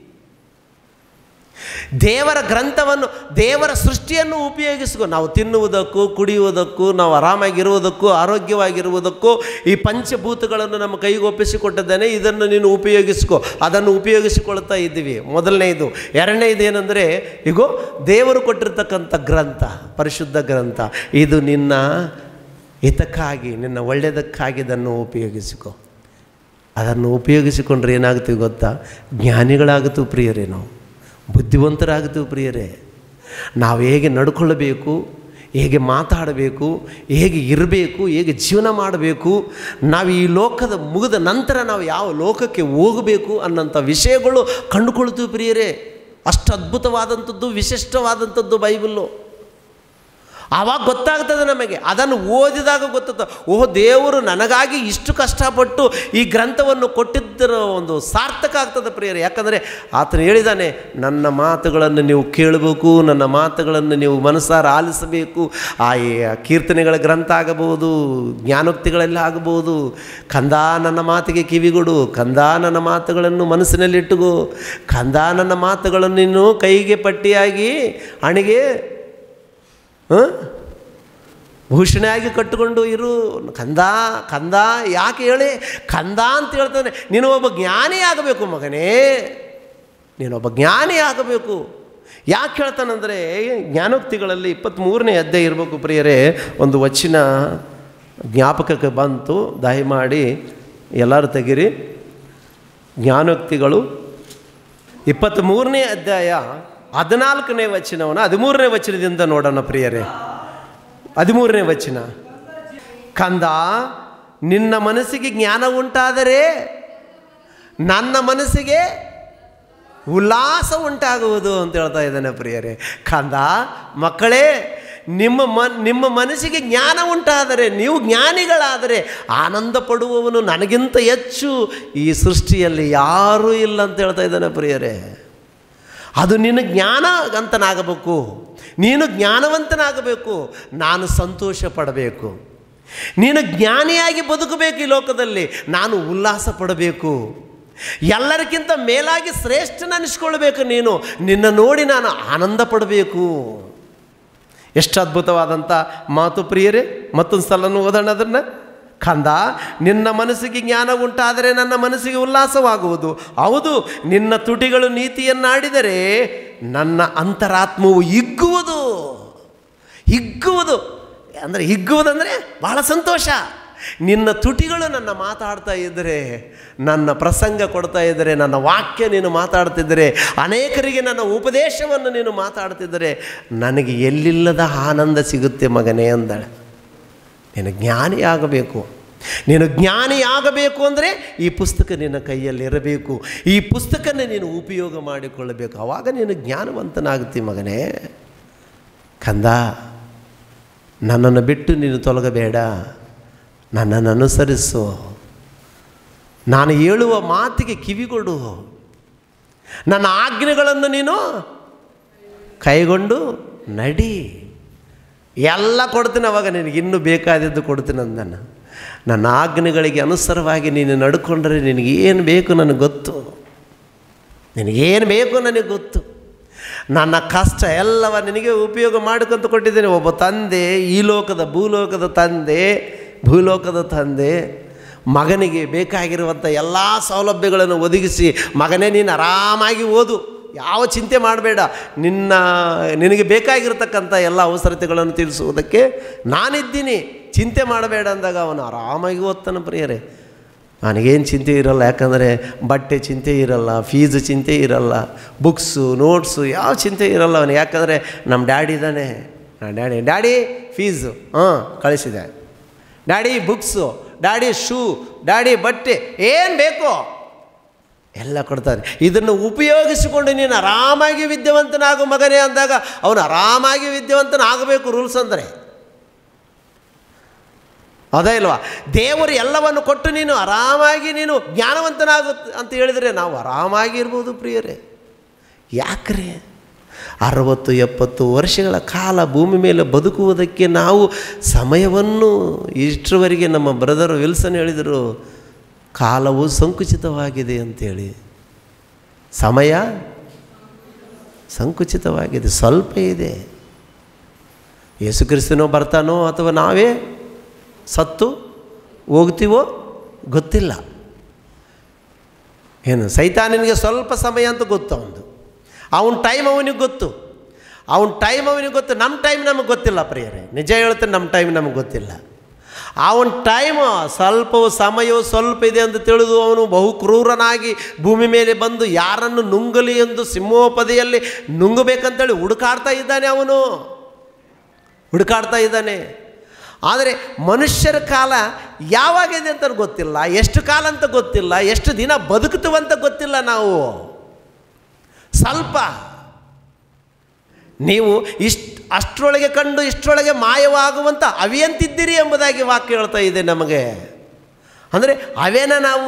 ದೇವರ ಗ್ರಂಥವನ್ನು ದೇವರ ಸೃಷ್ಟಿಯನ್ನು ಉಪಯೋಗಿಸ್ಕೊ ನಾವು ತಿನ್ನುವುದಕ್ಕೂ ಕುಡಿಯುವುದಕ್ಕೂ ನಾವು ಆರಾಮಾಗಿರುವುದಕ್ಕೂ ಆರೋಗ್ಯವಾಗಿರುವುದಕ್ಕೂ ಈ ಪಂಚಭೂತಗಳನ್ನು ನಮ್ಮ ಕೈಗೆ ಒಪ್ಪಿಸಿಕೊಟ್ಟಿದ್ದಾನೆ ಇದನ್ನು ನೀನು ಉಪಯೋಗಿಸ್ಕೊ ಅದನ್ನು ಉಪಯೋಗಿಸಿಕೊಳ್ತಾ ಇದ್ದೀವಿ ಮೊದಲನೇದು ಎರಡನೇದು ಏನಂದರೆ ಈಗೋ ದೇವರು ಕೊಟ್ಟಿರ್ತಕ್ಕಂಥ ಗ್ರಂಥ ಪರಿಶುದ್ಧ ಗ್ರಂಥ ಇದು ನಿನ್ನ ಹಿತಕ್ಕಾಗಿ ನಿನ್ನ ಒಳ್ಳೆಯದಕ್ಕಾಗಿ ಇದನ್ನು ಉಪಯೋಗಿಸಿಕೊ ಅದನ್ನು ಉಪಯೋಗಿಸಿಕೊಂಡ್ರೆ ಏನಾಗ್ತೀವಿ ಗೊತ್ತಾ ಜ್ಞಾನಿಗಳಾಗುತ್ತೀವಿ ಪ್ರಿಯರೇ ನಾವು ಬುದ್ಧಿವಂತರಾಗುತ್ತೀವಿ ಪ್ರಿಯರೇ ನಾವು ಹೇಗೆ ನಡ್ಕೊಳ್ಳಬೇಕು ಹೇಗೆ ಮಾತಾಡಬೇಕು ಹೇಗೆ ಇರಬೇಕು ಹೇಗೆ ಜೀವನ ಮಾಡಬೇಕು ನಾವು ಈ ಲೋಕದ ಮುಗಿದ ನಂತರ ನಾವು ಯಾವ ಲೋಕಕ್ಕೆ ಹೋಗಬೇಕು ಅನ್ನೋಂಥ ವಿಷಯಗಳು ಕಂಡುಕೊಳ್ತೀವಿ ಪ್ರಿಯರೇ ಅಷ್ಟು ಅದ್ಭುತವಾದಂಥದ್ದು ವಿಶಿಷ್ಟವಾದಂಥದ್ದು ಬೈಬಲ್ಲು ಆವಾಗ ಗೊತ್ತಾಗ್ತದೆ ನಮಗೆ ಅದನ್ನು ಓದಿದಾಗ ಗೊತ್ತಾಗ್ತದೆ ಓಹ್ ದೇವರು ನನಗಾಗಿ ಇಷ್ಟು ಕಷ್ಟಪಟ್ಟು ಈ ಗ್ರಂಥವನ್ನು ಕೊಟ್ಟಿದ್ದರ ಒಂದು ಸಾರ್ಥಕ ಆಗ್ತದೆ ಪ್ರಿಯರೇ ಯಾಕಂದರೆ ಆತನು ಹೇಳಿದ್ದಾನೆ ನನ್ನ ಮಾತುಗಳನ್ನು ನೀವು ಕೇಳಬೇಕು ನನ್ನ ಮಾತುಗಳನ್ನು ನೀವು ಮನಸ್ಸಾರ ಆಲಿಸಬೇಕು ಆ ಈ ಕೀರ್ತನೆಗಳ ಗ್ರಂಥ ಆಗಬಹುದು ಜ್ಞಾನೋಕ್ತಿಗಳೆಲ್ಲ ಆಗಬಹುದು ಕಂದ ನನ್ನ ಮಾತಿಗೆ ಕಿವಿಗೊಡು ಕಂದ ನನ್ನ ಮಾತುಗಳನ್ನು ಮನಸ್ಸಿನಲ್ಲಿಟ್ಟುಕೋ ಕಂದ ನನ್ನ ಮಾತುಗಳನ್ನು ನೀನು ಕೈಗೆ ಪಟ್ಟಿಯಾಗಿ ಹಣಿಗೆ ಹಾಂ ಭೂಷಣೆಯಾಗಿ ಕಟ್ಟಿಕೊಂಡು ಇರು ಕಂದ ಕಂದ ಯಾಕೆ ಹೇಳಿ ಕಂದ ಅಂತ ಹೇಳ್ತಾನೆ ನೀನು ಒಬ್ಬ ಜ್ಞಾನಿ ಆಗಬೇಕು ಮಗನೇ ನೀನೊಬ್ಬ ಜ್ಞಾನಿ ಆಗಬೇಕು ಯಾಕೆ ಹೇಳ್ತಾನಂದರೆ ಜ್ಞಾನೋಕ್ತಿಗಳಲ್ಲಿ ಇಪ್ಪತ್ತ್ಮೂರನೇ ಅಧ್ಯಾಯ ಇರಬೇಕು ಪ್ರಿಯರೇ ಒಂದು ವಚನ ಜ್ಞಾಪಕಕ್ಕೆ ಬಂತು ದಯಮಾಡಿ ಎಲ್ಲರೂ ತೆಗಿರಿ ಜ್ಞಾನೋಕ್ತಿಗಳು ಇಪ್ಪತ್ತ್ಮೂರನೇ ಅಧ್ಯಾಯ ಹದಿನಾಲ್ಕನೇ ವಚನವನ್ನು ಹದಿಮೂರನೇ ವಚನದಿಂದ ನೋಡೋಣ ಪ್ರಿಯರೇ ಹದಿಮೂರನೇ ವಚನ ಕಂದ ನಿನ್ನ ಮನಸ್ಸಿಗೆ ಜ್ಞಾನ ಉಂಟಾದರೆ ನನ್ನ ಮನಸ್ಸಿಗೆ ಉಲ್ಲಾಸ ಉಂಟಾಗುವುದು ಅಂತ ಹೇಳ್ತಾ ಇದ್ದಾನೆ ಪ್ರಿಯರೇ ಕಂದ ಮಕ್ಕಳೇ ನಿಮ್ಮ ಮನ್ ನಿಮ್ಮ ಮನಸ್ಸಿಗೆ ಜ್ಞಾನ ಉಂಟಾದರೆ ನೀವು ಜ್ಞಾನಿಗಳಾದರೆ ಆನಂದ ಪಡುವವನು ನನಗಿಂತ ಹೆಚ್ಚು ಈ ಸೃಷ್ಟಿಯಲ್ಲಿ ಯಾರೂ ಇಲ್ಲ ಅಂತ ಹೇಳ್ತಾ ಇದ್ದಾನೆ ಪ್ರಿಯರೇ ಅದು ನಿನ್ನ ಜ್ಞಾನವಂತನಾಗಬೇಕು ನೀನು ಜ್ಞಾನವಂತನಾಗಬೇಕು ನಾನು ಸಂತೋಷ ಪಡಬೇಕು ನೀನು ಜ್ಞಾನಿಯಾಗಿ ಬದುಕಬೇಕು ಈ ಲೋಕದಲ್ಲಿ ನಾನು ಉಲ್ಲಾಸ ಪಡಬೇಕು ಎಲ್ಲರಿಗಿಂತ ಮೇಲಾಗಿ ಶ್ರೇಷ್ಠನೆನಿಸ್ಕೊಳ್ಬೇಕು ನೀನು ನಿನ್ನ ನೋಡಿ ನಾನು ಆನಂದ ಪಡಬೇಕು ಎಷ್ಟು ಅದ್ಭುತವಾದಂಥ ಮಾತು ಪ್ರಿಯರೇ ಮತ್ತೊಂದು ಸಲನು ಓದೋಣ ಅದನ್ನು ಕಂದ ನಿನ್ನ ಮನಸ್ಸಿಗೆ ಜ್ಞಾನ ಉಂಟಾದರೆ ನನ್ನ ಮನಸ್ಸಿಗೆ ಉಲ್ಲಾಸವಾಗುವುದು ಹೌದು ನಿನ್ನ ತುಟಿಗಳು ನೀತಿಯನ್ನಾಡಿದರೆ ನನ್ನ ಅಂತರಾತ್ಮವು ಹಿಗ್ಗುವುದು ಹಿಗ್ಗುವುದು ಅಂದರೆ ಹಿಗ್ಗುವುದಂದರೆ ಬಹಳ ಸಂತೋಷ ನಿನ್ನ ತುಟಿಗಳು ನನ್ನ ಮಾತಾಡ್ತಾ ಇದ್ದರೆ ನನ್ನ ಪ್ರಸಂಗ ಕೊಡ್ತಾ ಇದ್ದರೆ ನನ್ನ ವಾಕ್ಯ ನೀನು ಮಾತಾಡ್ತಿದ್ದರೆ ಅನೇಕರಿಗೆ ನನ್ನ ಉಪದೇಶವನ್ನು ನೀನು ಮಾತಾಡ್ತಿದ್ದರೆ ನನಗೆ ಎಲ್ಲಿಲ್ಲದ ಆನಂದ ಸಿಗುತ್ತೆ ಮಗನೇ ಅಂದಳೆ ನೀನು ಜ್ಞಾನಿ ಆಗಬೇಕು ನೀನು ಜ್ಞಾನಿ ಆಗಬೇಕು ಅಂದರೆ ಈ ಪುಸ್ತಕ ನಿನ್ನ ಕೈಯಲ್ಲಿ ಇರಬೇಕು ಈ ಪುಸ್ತಕನ ನೀನು ಉಪಯೋಗ ಮಾಡಿಕೊಳ್ಳಬೇಕು ಆವಾಗ ನೀನು ಜ್ಞಾನವಂತನಾಗ್ತಿ ಮಗನೇ ಕಂದ ನನ್ನನ್ನು ಬಿಟ್ಟು ನೀನು ತೊಲಗಬೇಡ ನನ್ನನ್ನು ಅನುಸರಿಸು ನಾನು ಹೇಳುವ ಮಾತಿಗೆ ಕಿವಿಗೊಡು ನನ್ನ ಆಜ್ಞೆಗಳನ್ನು ನೀನು ಕೈಗೊಂಡು ನಡಿ ಎಲ್ಲ ಕೊಡ್ತೀನಿ ಅವಾಗ ನಿನಗೆ ಇನ್ನೂ ಬೇಕಾದದ್ದು ಕೊಡ್ತೀನಿ ಅಂದನು ನನ್ನ ಆಜ್ಞೆಗಳಿಗೆ ಅನುಸಾರವಾಗಿ ನೀನು ನಡ್ಕೊಂಡ್ರೆ ನಿನಗೆ ಏನು ಬೇಕು ನನಗೆ ಗೊತ್ತು ನಿನಗೇನು ಬೇಕು ನನಗೆ ಗೊತ್ತು ನನ್ನ ಕಷ್ಟ ಎಲ್ಲವ ನಿನಗೆ ಉಪಯೋಗ ಮಾಡ್ಕೊಂತ ಕೊಟ್ಟಿದ್ದೇನೆ ಒಬ್ಬ ತಂದೆ ಈ ಲೋಕದ ಭೂಲೋಕದ ತಂದೆ ಭೂಲೋಕದ ತಂದೆ ಮಗನಿಗೆ ಬೇಕಾಗಿರುವಂಥ ಎಲ್ಲ ಸೌಲಭ್ಯಗಳನ್ನು ಒದಗಿಸಿ ಮಗನೇ ನೀನು ಆರಾಮಾಗಿ ಓದು ಯಾವ ಚಿಂತೆ ಮಾಡಬೇಡ ನಿನ್ನ ನಿನಗೆ ಬೇಕಾಗಿರ್ತಕ್ಕಂಥ ಎಲ್ಲ ಅವಸರತೆಗಳನ್ನು ತಿಳಿಸುವುದಕ್ಕೆ ನಾನಿದ್ದೀನಿ ಚಿಂತೆ ಮಾಡಬೇಡ ಅಂದಾಗ ಅವನು ಆರಾಮಾಗಿ ಓದ್ತಾನೆ ಪ್ರಿಯರೇ ನನಗೇನು ಚಿಂತೆ ಇರಲ್ಲ ಯಾಕಂದರೆ ಬಟ್ಟೆ ಚಿಂತೆ ಇರಲ್ಲ ಫೀಸ್ ಚಿಂತೆ ಇರಲ್ಲ ಬುಕ್ಸು ನೋಟ್ಸು ಯಾವ ಚಿಂತೆ ಇರಲ್ಲ ಅವನಿಗೆ ಯಾಕಂದರೆ ನಮ್ಮ ಡ್ಯಾಡಿ ಇದ್ದಾನೆ ಡ್ಯಾಡಿ ಡ್ಯಾಡಿ ಫೀಸು ಹಾಂ ಕಳಿಸಿದೆ daddy books daddy shoe daddy ಬಟ್ಟೆ ಏನು ಬೇಕು ಎಲ್ಲ ಕೊಡ್ತಾರೆ ಇದನ್ನು ಉಪಯೋಗಿಸಿಕೊಂಡು ನೀನು ಆರಾಮಾಗಿ ವಿದ್ಯಾವಂತನಾಗು ಮಗನೇ ಅಂದಾಗ ಅವನು ಆರಾಮಾಗಿ ವಿದ್ಯಾವಂತನಾಗಬೇಕು ರೂಲ್ಸ್ ಅಂದರೆ ಅದೇ ಇಲ್ವಾ ದೇವರು ಎಲ್ಲವನ್ನು ಕೊಟ್ಟು ನೀನು ಆರಾಮಾಗಿ ನೀನು ಜ್ಞಾನವಂತನಾಗು ಅಂತ ಹೇಳಿದರೆ ನಾವು ಆರಾಮಾಗಿ ಇರ್ಬೋದು ಪ್ರಿಯರೇ ಯಾಕ್ರೆ ಅರವತ್ತು ಎಪ್ಪತ್ತು ವರ್ಷಗಳ ಕಾಲ ಭೂಮಿ ಮೇಲೆ ಬದುಕುವುದಕ್ಕೆ ನಾವು ಸಮಯವನ್ನು ಇಷ್ಟರವರೆಗೆ ನಮ್ಮ ಬ್ರದರ್ ವಿಲ್ಸನ್ ಹೇಳಿದರು ಕಾಲವು ಸಂಕುಚಿತವಾಗಿದೆ ಅಂತೇಳಿ ಸಮಯ ಸಂಕುಚಿತವಾಗಿದೆ ಸ್ವಲ್ಪ ಇದೆ ಯೇಸುಕ್ರಿಸ್ತನೋ ಬರ್ತಾನೋ ಅಥವಾ ನಾವೇ ಸತ್ತು ಹೋಗ್ತೀವೋ ಗೊತ್ತಿಲ್ಲ ಏನು ಸೈತಾನನಿಗೆ ಸ್ವಲ್ಪ ಸಮಯ ಅಂತ ಗೊತ್ತು ಅವನು ಅವನ ಟೈಮ್ ಅವನಿಗೆ ಗೊತ್ತು ಅವನ ಟೈಮ್ ಅವನಿಗೆ ಗೊತ್ತು ನಮ್ಮ ಟೈಮ್ ನಮಗೆ ಗೊತ್ತಿಲ್ಲ ಪ್ರಿಯರೇ ನಿಜ ಹೇಳ್ತೇನೆ ನಮ್ಮ ಟೈಮ್ ನಮಗೆ ಗೊತ್ತಿಲ್ಲ ಅವನ ಟೈಮ್ ಸ್ವಲ್ಪವು ಸಮಯವು ಸ್ವಲ್ಪ ಇದೆ ಅಂತ ತಿಳಿದು ಅವನು ಬಹು ಕ್ರೂರನಾಗಿ ಭೂಮಿ ಮೇಲೆ ಬಂದು ಯಾರನ್ನು ನುಂಗಲಿ ಎಂದು ಸಿಂಹೋಪದಿಯಲ್ಲಿ ನುಂಗಬೇಕಂತೇಳಿ ಹುಡುಕಾಡ್ತಾ ಇದ್ದಾನೆ ಅವನು ಹುಡುಕಾಡ್ತಾ ಇದ್ದಾನೆ ಆದರೆ ಮನುಷ್ಯರ ಕಾಲ ಯಾವಾಗಿದೆ ಅಂತ ಗೊತ್ತಿಲ್ಲ ಎಷ್ಟು ಕಾಲ ಅಂತ ಗೊತ್ತಿಲ್ಲ ಎಷ್ಟು ದಿನ ಬದುಕುತ್ತವಂತ ಗೊತ್ತಿಲ್ಲ ನಾವು ಸ್ವಲ್ಪ ನೀವು ಇಷ್ಟು ಅಷ್ಟರೊಳಗೆ ಕಂಡು ಇಷ್ಟರೊಳಗೆ ಮಾಯವಾಗುವಂಥ ಅವಿಯಂತಿದ್ದೀರಿ ಎಂಬುದಾಗಿ ವಾಕ್ಯ ಹೇಳ್ತಾ ಇದೆ ನಮಗೆ ಅಂದರೆ ಅವೇನ ನಾವು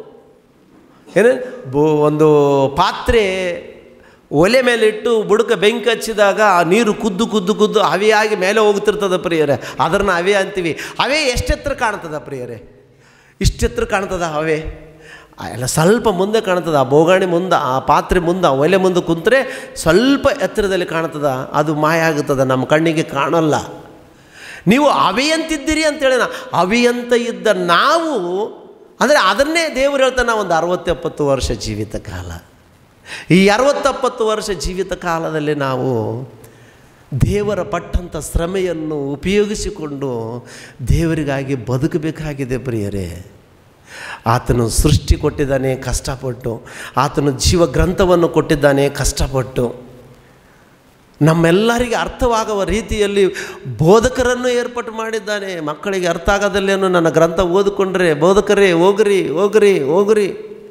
ಏನು ಬೋ ಒಂದು ಪಾತ್ರೆ ಒಲೆ ಮೇಲೆ ಇಟ್ಟು ಬುಡಕ ಬೆಂಕಿ ಹಚ್ಚಿದಾಗ ಆ ನೀರು ಕುದ್ದು ಕುದ್ದು ಕುದ್ದು ಹವೆಯಾಗಿ ಮೇಲೆ ಹೋಗ್ತಿರ್ತದೆ ಪ್ರಿಯರೇ ಅದನ್ನು ಹವೆ ಅಂತೀವಿ ಹವೆ ಎಷ್ಟೆತ್ರ ಕಾಣ್ತದ ಪ್ರಿಯರೇ ಇಷ್ಟೆತ್ರ ಕಾಣ್ತದ ಹವೆ ಆ ಎಲ್ಲ ಸ್ವಲ್ಪ ಮುಂದೆ ಕಾಣ್ತದ ಆ ಬೋಗಾಣಿ ಮುಂದೆ ಆ ಪಾತ್ರೆ ಮುಂದೆ ಆ ಒಲೆ ಮುಂದೆ ಕುಂತರೆ ಸ್ವಲ್ಪ ಎತ್ತರದಲ್ಲಿ ಕಾಣ್ತದ ಅದು ಮಾಯ ಆಗುತ್ತದೆ ನಮ್ಮ ಕಣ್ಣಿಗೆ ಕಾಣಲ್ಲ ನೀವು ಅವಿಯಂತಿದ್ದೀರಿ ಅಂತೇಳಿ ನಾ ಅವಿಯಂತ ಇದ್ದ ನಾವು ಅಂದರೆ ಅದನ್ನೇ ದೇವರು ಹೇಳ್ತಾನೆ ಒಂದು ಅರವತ್ತೆಪ್ಪತ್ತು ವರ್ಷ ಜೀವಿತ ಕಾಲ ಈ ಅರವತ್ತಪ್ಪತ್ತು ವರ್ಷ ಜೀವಿತ ಕಾಲದಲ್ಲಿ ನಾವು ದೇವರ ಪಟ್ಟಂಥ ಶ್ರಮೆಯನ್ನು ಉಪಯೋಗಿಸಿಕೊಂಡು ದೇವರಿಗಾಗಿ ಬದುಕಬೇಕಾಗಿದೆ ಪ್ರಿಯರೇ ಆತನು ಸೃಷ್ಟಿ ಕೊಟ್ಟಿದ್ದಾನೆ ಕಷ್ಟಪಟ್ಟು ಆತನು ಜೀವ ಗ್ರಂಥವನ್ನು ಕೊಟ್ಟಿದ್ದಾನೆ ಕಷ್ಟಪಟ್ಟು ನಮ್ಮೆಲ್ಲರಿಗೆ ಅರ್ಥವಾಗುವ ರೀತಿಯಲ್ಲಿ ಬೋಧಕರನ್ನು ಏರ್ಪಾಟು ಮಾಡಿದ್ದಾನೆ ಮಕ್ಕಳಿಗೆ ಅರ್ಥ ಆಗೋದಲ್ಲೇನು ನನ್ನ ಗ್ರಂಥ ಓದಿಕೊಂಡ್ರೆ ಬೋಧಕರೇ ಹೋಗ್ರಿ ಹೋಗ್ರಿ ಹೋಗ್ರಿ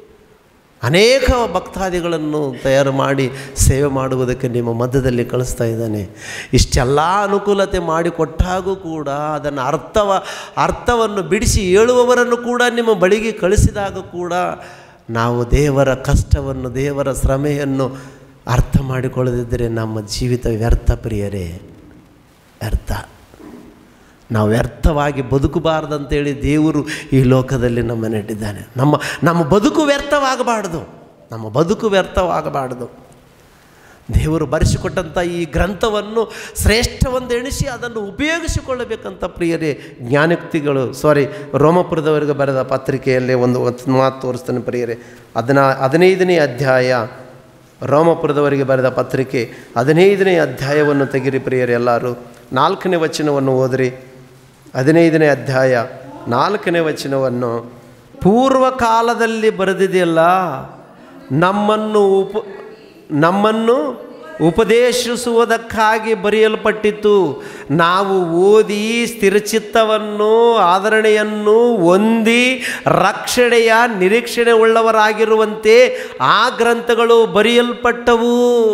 ಅನೇಕ ಭಕ್ತಾದಿಗಳನ್ನು ತಯಾರು ಮಾಡಿ ಸೇವೆ ಮಾಡುವುದಕ್ಕೆ ನಿಮ್ಮ ಮಧ್ಯದಲ್ಲಿ ಕಳಿಸ್ತಾ ಇದ್ದಾನೆ ಇಷ್ಟೆಲ್ಲ ಅನುಕೂಲತೆ ಮಾಡಿಕೊಟ್ಟಾಗೂ ಕೂಡ ಅದನ್ನು ಅರ್ಥವ ಅರ್ಥವನ್ನು ಬಿಡಿಸಿ ಹೇಳುವವರನ್ನು ಕೂಡ ನಿಮ್ಮ ಬಳಿಗೆ ಕಳಿಸಿದಾಗ ಕೂಡ ನಾವು ದೇವರ ಕಷ್ಟವನ್ನು ದೇವರ ಶ್ರಮೆಯನ್ನು ಅರ್ಥ ಮಾಡಿಕೊಳ್ಳದಿದ್ದರೆ ನಮ್ಮ ಜೀವಿತ ವ್ಯರ್ಥ ಪ್ರಿಯರೇ ವ್ಯರ್ಥ ನಾವು ವ್ಯರ್ಥವಾಗಿ ಬದುಕಬಾರ್ದಂತೇಳಿ ದೇವರು ಈ ಲೋಕದಲ್ಲಿ ನಮ್ಮನ್ನು ಇಟ್ಟಿದ್ದಾನೆ ನಮ್ಮ ನಮ್ಮ ಬದುಕು ವ್ಯರ್ಥವಾಗಬಾರ್ದು ನಮ್ಮ ಬದುಕು ವ್ಯರ್ಥವಾಗಬಾರ್ದು ದೇವರು ಬರೆಸಿಕೊಟ್ಟಂಥ ಈ ಗ್ರಂಥವನ್ನು ಶ್ರೇಷ್ಠವೆಂದು ಎಣಿಸಿ ಅದನ್ನು ಉಪಯೋಗಿಸಿಕೊಳ್ಳಬೇಕಂತ ಪ್ರಿಯರೇ ಜ್ಞಾನೋಕ್ತಿಗಳು ಸಾರಿ ರೋಮಪುರದವರಿಗೆ ಬರೆದ ಪತ್ರಿಕೆಯಲ್ಲಿ ಒಂದು ಒಂದು ಮಾತು ತೋರಿಸ್ತಾನೆ ಪ್ರಿಯರೇ ಅದನ್ನ ಹದಿನೈದನೇ ಅಧ್ಯಾಯ ರೋಮಪುರದವರಿಗೆ ಬರೆದ ಪತ್ರಿಕೆ ಹದಿನೈದನೇ ಅಧ್ಯಾಯವನ್ನು ತೆಗಿರಿ ಪ್ರಿಯರೇ ಎಲ್ಲರೂ ನಾಲ್ಕನೇ ವಚನವನ್ನು ಓದ್ರಿ ಹದಿನೈದನೇ ಅಧ್ಯಾಯ ನಾಲ್ಕನೇ ವಚನವನ್ನು ಪೂರ್ವ ಕಾಲದಲ್ಲಿ ಬರೆದಿದೆಯಲ್ಲ ನಮ್ಮನ್ನು ಉಪ ನಮ್ಮನ್ನು ಉಪದೇಶಿಸುವುದಕ್ಕಾಗಿ ಬರೆಯಲ್ಪಟ್ಟಿತು ನಾವು ಓದಿ ಸ್ಥಿರಚಿತ್ತವನ್ನು ಆದರಣೆಯನ್ನು ಹೊಂದಿ ರಕ್ಷಣೆಯ ನಿರೀಕ್ಷಣೆ ಉಳ್ಳವರಾಗಿರುವಂತೆ ಆ ಗ್ರಂಥಗಳು ಬರೆಯಲ್ಪಟ್ಟವು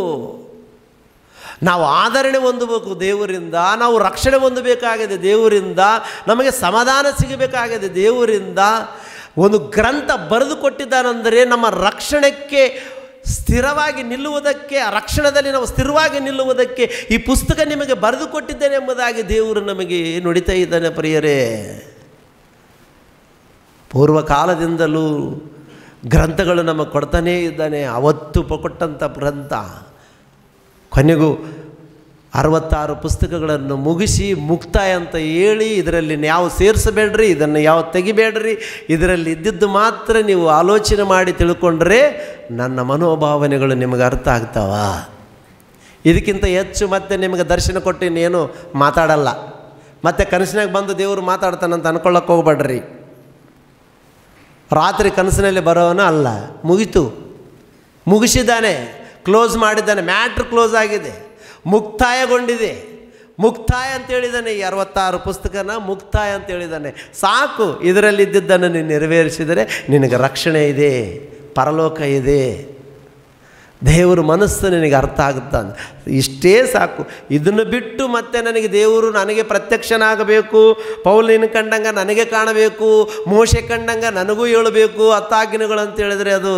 ನಾವು ಆದರಣೆ ಹೊಂದಬೇಕು ದೇವರಿಂದ ನಾವು ರಕ್ಷಣೆ ಹೊಂದಬೇಕಾಗಿದೆ ದೇವರಿಂದ ನಮಗೆ ಸಮಾಧಾನ ಸಿಗಬೇಕಾಗಿದೆ ದೇವರಿಂದ ಒಂದು ಗ್ರಂಥ ಬರೆದು ಕೊಟ್ಟಿದ್ದಾನೆಂದರೆ ನಮ್ಮ ರಕ್ಷಣೆಗೆ ಸ್ಥಿರವಾಗಿ ನಿಲ್ಲುವುದಕ್ಕೆ ಆ ರಕ್ಷಣದಲ್ಲಿ ನಾವು ಸ್ಥಿರವಾಗಿ ನಿಲ್ಲುವುದಕ್ಕೆ ಈ ಪುಸ್ತಕ ನಿಮಗೆ ಬರೆದು ಕೊಟ್ಟಿದ್ದೇನೆ ಎಂಬುದಾಗಿ ದೇವರು ನಮಗೆ ನುಡಿತಾ ಇದ್ದಾನೆ ಪ್ರಿಯರೇ ಪೂರ್ವ ಕಾಲದಿಂದಲೂ ಗ್ರಂಥಗಳು ನಮಗೆ ಕೊಡ್ತಾನೇ ಇದ್ದಾನೆ ಅವತ್ತು ಕೊಟ್ಟಂಥ ಗ್ರಂಥ ಕೊನೆಗೂ ಅರವತ್ತಾರು ಪುಸ್ತಕಗಳನ್ನು ಮುಗಿಸಿ ಮುಕ್ತಾಯ ಅಂತ ಹೇಳಿ ಇದರಲ್ಲಿ ಯಾವ ಸೇರಿಸಬೇಡ್ರಿ ಇದನ್ನು ಯಾವ ತೆಗಿಬೇಡ್ರಿ ಇದರಲ್ಲಿ ಇದ್ದಿದ್ದು ಮಾತ್ರ ನೀವು ಆಲೋಚನೆ ಮಾಡಿ ತಿಳ್ಕೊಂಡ್ರೆ ನನ್ನ ಮನೋಭಾವನೆಗಳು ನಿಮಗೆ ಅರ್ಥ ಆಗ್ತಾವ ಇದಕ್ಕಿಂತ ಹೆಚ್ಚು ಮತ್ತೆ ನಿಮಗೆ ದರ್ಶನ ಕೊಟ್ಟು ಇನ್ನೇನು ಮಾತಾಡಲ್ಲ ಮತ್ತೆ ಕನಸಿನಾಗ ಬಂದು ದೇವರು ಮಾತಾಡ್ತಾನಂತ ಅನ್ಕೊಳ್ಳೋಕೆ ಹೋಗ್ಬೇಡ್ರಿ ರಾತ್ರಿ ಕನಸಿನಲ್ಲಿ ಬರೋವನು ಅಲ್ಲ ಮುಗೀತು ಮುಗಿಸಿದ್ದಾನೆ ಕ್ಲೋಸ್ ಮಾಡಿದ್ದಾನೆ ಮ್ಯಾಟ್ರ್ ಕ್ಲೋಸ್ ಆಗಿದೆ ಮುಕ್ತಾಯಗೊಂಡಿದೆ ಮುಕ್ತಾಯ ಅಂತ ಹೇಳಿದ್ದಾನೆ ಈ ಅರವತ್ತಾರು ಪುಸ್ತಕನ ಮುಕ್ತಾಯ ಅಂತ ಹೇಳಿದ್ದಾನೆ ಸಾಕು ಇದರಲ್ಲಿದ್ದದ್ದನ್ನು ನೀನು ನೆರವೇರಿಸಿದರೆ ನಿನಗೆ ರಕ್ಷಣೆ ಇದೆ ಪರಲೋಕ ಇದೆ ದೇವರ ಮನಸ್ಸು ನಿನಗೆ ಅರ್ಥ ಆಗುತ್ತಾ ಅಂತ ಇಷ್ಟೇ ಸಾಕು ಇದನ್ನು ಬಿಟ್ಟು ಮತ್ತೆ ನನಗೆ ದೇವರು ನನಗೆ ಪ್ರತ್ಯಕ್ಷನಾಗಬೇಕು ಪೌಲಿನ ಕಂಡಂಗ ನನಗೆ ಕಾಣಬೇಕು ಮೋಶೆ ಕಂಡಂಗ ನನಗೂ ಹೇಳಬೇಕು ಹತ್ತಾಜ್ಞೆಗಳು ಅಂತ ಹೇಳಿದ್ರೆ ಅದು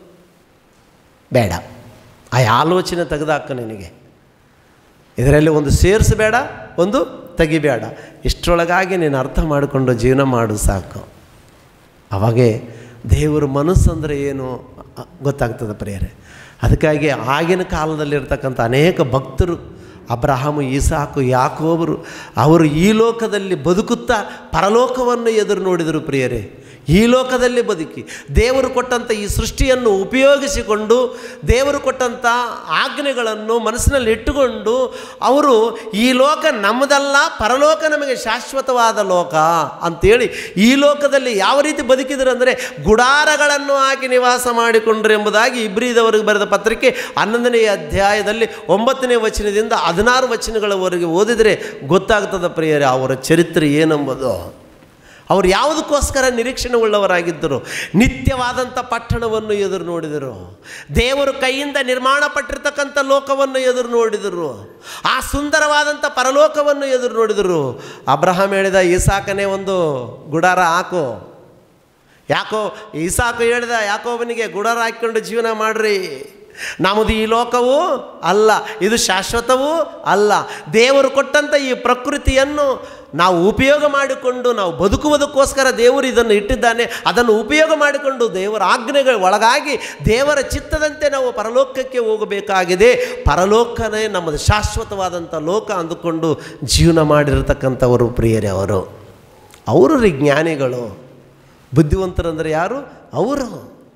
ಬೇಡ ಆ ಆಲೋಚನೆ ತೆಗೆದಾಕ ನಿನಗೆ ಇದರಲ್ಲಿ ಒಂದು ಸೇರಿಸಬೇಡ ಒಂದು ತೆಗಿಬೇಡ ಇಷ್ಟರೊಳಗಾಗಿ ನೀನು ಅರ್ಥ ಮಾಡಿಕೊಂಡು ಜೀವನ ಮಾಡು ಸಾಕು ಅವಾಗೆ ದೇವರ ಮನಸ್ಸಂದರೆ ಏನು ಅ- ಗೊತ್ತಾಗ್ತದೆ ಪ್ರಿಯರೇ ಅದಕ್ಕಾಗಿ ಆಗಿನ ಕಾಲದಲ್ಲಿರ್ತಕ್ಕಂಥ ಅನೇಕ ಭಕ್ತರು ಅಬ್ರಹಾಮು ಈಸಾಕು ಯಾಕೋಬರು ಅವರು ಈ ಲೋಕದಲ್ಲಿ ಬದುಕುತ್ತಾ ಪರಲೋಕವನ್ನು ಎದುರು ನೋಡಿದರು ಪ್ರಿಯರೇ ಈ ಲೋಕದಲ್ಲಿ ಬದುಕಿ ದೇವರು ಕೊಟ್ಟಂಥ ಈ ಸೃಷ್ಟಿಯನ್ನು ಉಪಯೋಗಿಸಿಕೊಂಡು ದೇವರು ಕೊಟ್ಟಂಥ ಆಜ್ಞೆಗಳನ್ನು ಮನಸ್ಸಿನಲ್ಲಿ ಇಟ್ಟುಕೊಂಡು ಅವರು ಈ ಲೋಕ ನಮ್ಮದಲ್ಲ ಪರಲೋಕ ನಮಗೆ ಶಾಶ್ವತವಾದ ಲೋಕ ಅಂತೇಳಿ ಈ ಲೋಕದಲ್ಲಿ ಯಾವ ರೀತಿ ಬದುಕಿದ್ರು ಅಂದರೆ ಗುಡಾರಗಳನ್ನು ಹಾಕಿ ನಿವಾಸ ಮಾಡಿಕೊಂಡ್ರು ಎಂಬುದಾಗಿ ಇಬ್ರಿದವರಿಗೆ ಬರೆದ ಪತ್ರಿಕೆ ಹನ್ನೊಂದನೇ ಅಧ್ಯಾಯದಲ್ಲಿ ಒಂಬತ್ತನೇ ವಚನದಿಂದ ಹದಿನಾರು ವಚನಗಳವರೆಗೆ ಓದಿದರೆ ಗೊತ್ತಾಗ್ತದೆ ಪ್ರಿಯರೇ ಅವರ ಚರಿತ್ರೆ ಏನೆಂಬುದು ಅವರು ಯಾವುದಕ್ಕೋಸ್ಕರ ನಿರೀಕ್ಷಣೆ ಉಳ್ಳವರಾಗಿದ್ದರು ನಿತ್ಯವಾದಂಥ ಪಟ್ಟಣವನ್ನು ಎದುರು ನೋಡಿದರು ದೇವರು ಕೈಯಿಂದ ನಿರ್ಮಾಣ ಪಟ್ಟಿರ್ತಕ್ಕಂಥ ಲೋಕವನ್ನು ಎದುರು ನೋಡಿದರು ಆ ಸುಂದರವಾದಂಥ ಪರಲೋಕವನ್ನು ಎದುರು ನೋಡಿದರು ಅಬ್ರಹಾಂ ಹೇಳಿದ ಈಸಾಕನೇ ಒಂದು ಗುಡಾರ ಹಾಕು ಯಾಕೋ ಈಸಾಕು ಹೇಳಿದ ಯಾಕೋಬನಿಗೆ ಗುಡಾರ ಹಾಕ್ಕೊಂಡು ಜೀವನ ಮಾಡ್ರಿ ನಮ್ಮದು ಈ ಲೋಕವೂ ಅಲ್ಲ ಇದು ಶಾಶ್ವತವೂ ಅಲ್ಲ ದೇವರು ಕೊಟ್ಟಂಥ ಈ ಪ್ರಕೃತಿಯನ್ನು ನಾವು ಉಪಯೋಗ ಮಾಡಿಕೊಂಡು ನಾವು ಬದುಕುವುದಕ್ಕೋಸ್ಕರ ದೇವರು ಇದನ್ನು ಇಟ್ಟಿದ್ದಾನೆ ಅದನ್ನು ಉಪಯೋಗ ಮಾಡಿಕೊಂಡು ದೇವರ ಆಜ್ಞೆಗಳ ಒಳಗಾಗಿ ದೇವರ ಚಿತ್ತದಂತೆ ನಾವು ಪರಲೋಕಕ್ಕೆ ಹೋಗಬೇಕಾಗಿದೆ ಪರಲೋಕನೇ ನಮ್ಮದು ಶಾಶ್ವತವಾದಂಥ ಲೋಕ ಅಂದುಕೊಂಡು ಜೀವನ ಮಾಡಿರತಕ್ಕಂಥವರು ಪ್ರಿಯರೇ ಅವರು ಅವರು ರೀ ಜ್ಞಾನಿಗಳು ಬುದ್ಧಿವಂತರಂದರೆ ಯಾರು ಅವರು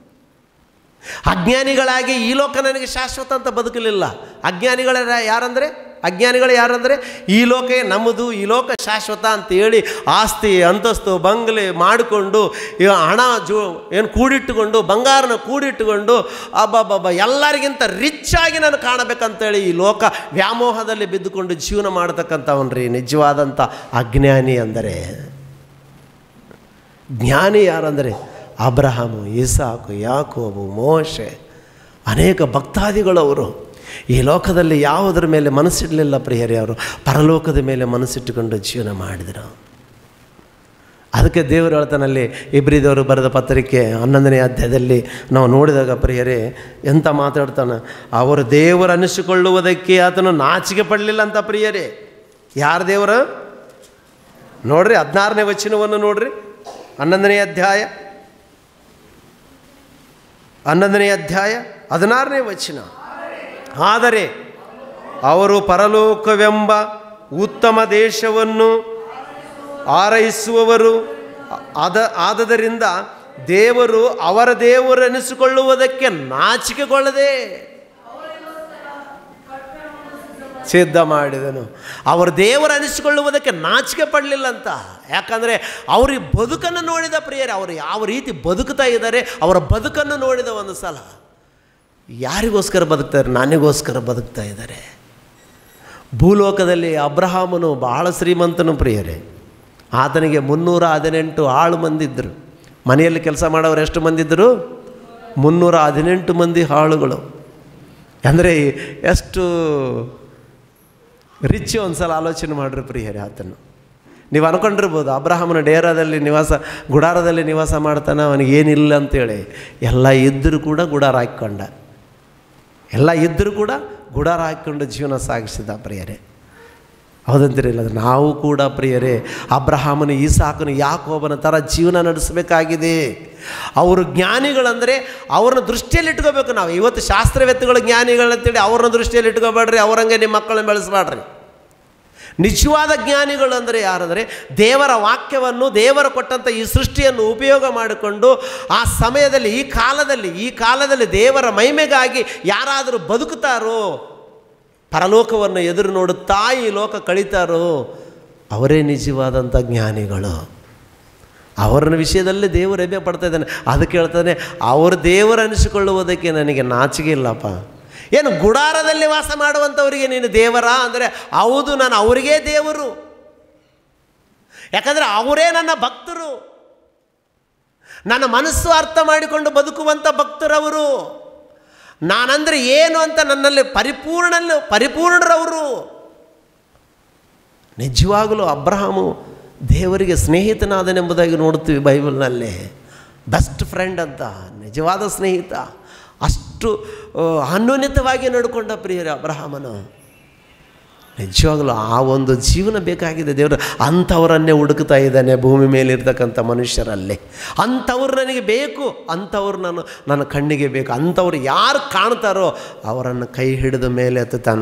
ಅಜ್ಞಾನಿಗಳಾಗಿ ಈ ಲೋಕ ನನಗೆ ಶಾಶ್ವತ ಅಂತ ಬದುಕಲಿಲ್ಲ ಅಜ್ಞಾನಿಗಳ ಯಾರಂದರೆ ಅಜ್ಞಾನಿಗಳು ಯಾರಂದರೆ ಈ ಲೋಕ ನಮ್ಮದು ಈ ಲೋಕ ಶಾಶ್ವತ ಅಂತೇಳಿ ಆಸ್ತಿ ಅಂತಸ್ತು ಬಂಗ್ಲೆ ಮಾಡಿಕೊಂಡು ಈ ಹಣ ಜೋ ಏನು ಕೂಡಿಟ್ಟುಕೊಂಡು ಬಂಗಾರನ ಕೂಡಿಟ್ಟುಕೊಂಡು ಅಬ್ಬಬ್ಬಬ್ಬ ಎಲ್ಲರಿಗಿಂತ ರಿಚ್ ಆಗಿ ನಾನು ಕಾಣಬೇಕಂತೇಳಿ ಈ ಲೋಕ ವ್ಯಾಮೋಹದಲ್ಲಿ ಬಿದ್ದುಕೊಂಡು ಜೀವನ ಮಾಡತಕ್ಕಂಥವನ್ರಿ ನಿಜವಾದಂಥ ಅಜ್ಞಾನಿ ಅಂದರೆ ಜ್ಞಾನಿ ಯಾರಂದರೆ ಅಬ್ರಹಾಮು ಇಸಾಕು ಯಾಕೋಬು ಮೋಶೆ ಅನೇಕ ಭಕ್ತಾದಿಗಳವರು ಈ ಲೋಕದಲ್ಲಿ ಯಾವುದರ ಮೇಲೆ ಮನಸ್ಸಿಡಲಿಲ್ಲ ಪ್ರಿಯರೇ ಅವರು ಪರಲೋಕದ ಮೇಲೆ ಮನಸ್ಸಿಟ್ಟುಕೊಂಡು ಜೀವನ ಮಾಡಿದರು ಅದಕ್ಕೆ ದೇವರು ಹೇಳ್ತಾನಲ್ಲಿ ಇಬ್ರಿದವರು ಬರೆದ ಪತ್ರಿಕೆ ಹನ್ನೊಂದನೇ ಅಧ್ಯಾಯದಲ್ಲಿ ನಾವು ನೋಡಿದಾಗ ಪ್ರಿಯರೇ ಎಂತ ಮಾತಾಡ್ತಾನೆ ಅವರು ದೇವರು ಅನಿಸಿಕೊಳ್ಳುವುದಕ್ಕೆ ಆತನು ನಾಚಿಕೆ ಪಡಲಿಲ್ಲ ಅಂತ ಪ್ರಿಯರೇ ಯಾರು ದೇವರು ನೋಡ್ರಿ ಹದಿನಾರನೇ ವಚನವನ್ನು ನೋಡ್ರಿ ಹನ್ನೊಂದನೇ ಅಧ್ಯಾಯ ಹನ್ನೊಂದನೇ ಅಧ್ಯಾಯ ಹದಿನಾರನೇ ವಚನ ಆದರೆ ಅವರು ಪರಲೋಕವೆಂಬ ಉತ್ತಮ ದೇಶವನ್ನು ಆರೈಸುವವರು ಅದ ಆದದರಿಂದ ದೇವರು ಅವರ ದೇವರೆನಿಸಿಕೊಳ್ಳುವುದಕ್ಕೆ ನಾಚಿಕೆಗೊಳ್ಳದೆ ಸಿದ್ಧ ಮಾಡಿದನು ಅವರು ದೇವರು ಅನಿಸಿಕೊಳ್ಳುವುದಕ್ಕೆ ನಾಚಿಕೆ ಪಡಲಿಲ್ಲ ಅಂತ ಯಾಕಂದರೆ ಅವ್ರಿಗೆ ಬದುಕನ್ನು ನೋಡಿದ ಪ್ರಿಯರೇ ಅವರು ಯಾವ ರೀತಿ ಬದುಕ್ತಾ ಇದ್ದಾರೆ ಅವರ ಬದುಕನ್ನು ನೋಡಿದ ಒಂದು ಸಲ ಯಾರಿಗೋಸ್ಕರ ಬದುಕ್ತಾರೆ ನನಗೋಸ್ಕರ ಬದುಕ್ತಾ ಇದ್ದಾರೆ ಭೂಲೋಕದಲ್ಲಿ ಅಬ್ರಹಾಮನು ಬಹಳ ಶ್ರೀಮಂತನು ಪ್ರಿಯರೇ ಆತನಿಗೆ ಮುನ್ನೂರ ಹದಿನೆಂಟು ಆಳು ಮಂದಿ ಇದ್ದರು ಮನೆಯಲ್ಲಿ ಕೆಲಸ ಮಾಡೋರು ಎಷ್ಟು ಮಂದಿ ಇದ್ದರು ಮುನ್ನೂರ ಹದಿನೆಂಟು ಮಂದಿ ಆಳುಗಳು ಅಂದರೆ ಎಷ್ಟು ರಿಚ್ ಒಂದು ಸಲ ಆಲೋಚನೆ ಮಾಡ್ರಿ ಪ್ರಿಯರೇ ಆತನು ನೀವು ಅನ್ಕೊಂಡಿರ್ಬೋದು ಅಬ್ರಹಾಮನ ಡೇರಾದಲ್ಲಿ ನಿವಾಸ ಗುಡಾರದಲ್ಲಿ ನಿವಾಸ ಮಾಡ್ತಾನೆ ಅವನಿಗೆ ಏನಿಲ್ಲ ಅಂತೇಳಿ ಎಲ್ಲ ಇದ್ದರೂ ಕೂಡ ಗುಡಾರ ಹಾಕ್ಕೊಂಡ ಎಲ್ಲ ಇದ್ದರೂ ಕೂಡ ಗುಡಾರ ಹಾಕ್ಕೊಂಡು ಜೀವನ ಸಾಗಿಸಿದ ಪ್ರಿಯರೇ ಹೌದಂತೀರಿಲ್ಲ ನಾವು ಕೂಡ ಪ್ರಿಯರೇ ಅಬ್ರಹಾಮನ ಈಸಾಕನು ಯಾಕೋಬನ ಥರ ಜೀವನ ನಡೆಸಬೇಕಾಗಿದೆ ಅವರು ಜ್ಞಾನಿಗಳಂದರೆ ಅವ್ರನ್ನ ದೃಷ್ಟಿಯಲ್ಲಿ ಇಟ್ಕೋಬೇಕು ನಾವು ಇವತ್ತು ಶಾಸ್ತ್ರವೇತ್ತಗಳು ಜ್ಞಾನಿಗಳಂತೇಳಿ ಅವ್ರನ್ನ ದೃಷ್ಟಿಯಲ್ಲಿ ಇಟ್ಕೋಬೇಡ್ರಿ ಅವ್ರಂಗೆ ನಿಮ್ಮ ಮಕ್ಕಳನ್ನ ಬೆಳೆಸಬೇಡ್ರಿ ನಿಜವಾದ ಜ್ಞಾನಿಗಳು ಅಂದರೆ ಯಾರಂದರೆ ದೇವರ ವಾಕ್ಯವನ್ನು ದೇವರ ಕೊಟ್ಟಂಥ ಈ ಸೃಷ್ಟಿಯನ್ನು ಉಪಯೋಗ ಮಾಡಿಕೊಂಡು ಆ ಸಮಯದಲ್ಲಿ ಈ ಕಾಲದಲ್ಲಿ ಈ ಕಾಲದಲ್ಲಿ ದೇವರ ಮಹಿಮೆಗಾಗಿ ಯಾರಾದರೂ ಬದುಕುತ್ತಾರೋ ಪರಲೋಕವನ್ನು ಎದುರು ನೋಡುತ್ತಾ ಈ ಲೋಕ ಕಳೀತಾರೋ ಅವರೇ ನಿಜವಾದಂಥ ಜ್ಞಾನಿಗಳು ಅವರ ವಿಷಯದಲ್ಲಿ ದೇವರು ಹೆಮ್ಮೆ ಪಡ್ತಾ ಇದ್ದಾನೆ ಅದಕ್ಕೆ ಹೇಳ್ತಾನೆ ಅವರು ದೇವರು ಅನಿಸಿಕೊಳ್ಳುವುದಕ್ಕೆ ನನಗೆ ನಾಚಿಕೆ ಇಲ್ಲಪ್ಪ ಏನು ಗುಡಾರದಲ್ಲಿ ವಾಸ ಮಾಡುವಂಥವರಿಗೆ ನೀನು ದೇವರ ಅಂದರೆ ಹೌದು ನಾನು ಅವರಿಗೇ ದೇವರು ಯಾಕಂದರೆ ಅವರೇ ನನ್ನ ಭಕ್ತರು ನನ್ನ ಮನಸ್ಸು ಅರ್ಥ ಮಾಡಿಕೊಂಡು ಬದುಕುವಂಥ ಭಕ್ತರವರು ನಾನಂದರೆ ಏನು ಅಂತ ನನ್ನಲ್ಲಿ ಪರಿಪೂರ್ಣ ಪರಿಪೂರ್ಣರವರು ನಿಜವಾಗಲೂ ಅಬ್ರಹಾಮು ದೇವರಿಗೆ ಸ್ನೇಹಿತನಾದನೆಂಬುದಾಗಿ ನೋಡ್ತೀವಿ ಬೈಬಲ್ನಲ್ಲೇ ಬೆಸ್ಟ್ ಫ್ರೆಂಡ್ ಅಂತ ನಿಜವಾದ ಸ್ನೇಹಿತ ಅಷ್ಟು ಆ, ಅನ್ಯೋನ್ಯತವಾಗಿ ನಡ್ಕೊಂಡ ಪ್ರಿಯರೇ ಅಬ್ರಹಾಮನು ನಿಜವಾಗಲೂ ಆ ಒಂದು ಜೀವನ ಬೇಕಾಗಿದೆ ದೇವರು ಅಂಥವರನ್ನೇ ಹುಡುಕ್ತಾ ಇದ್ದಾನೆ ಭೂಮಿ ಮೇಲಿರ್ತಕ್ಕಂಥ ಮನುಷ್ಯರಲ್ಲಿ ಅಂಥವ್ರು ನನಗೆ ಬೇಕು ಅಂಥವ್ರು ನಾನು ನನ್ನ ಕಣ್ಣಿಗೆ ಬೇಕು ಅಂಥವ್ರು ಯಾರು ಕಾಣ್ತಾರೋ ಅವರನ್ನು ಕೈ ಹಿಡಿದ ಮೇಲೆ ಎತ್ತುತ್ತಾನ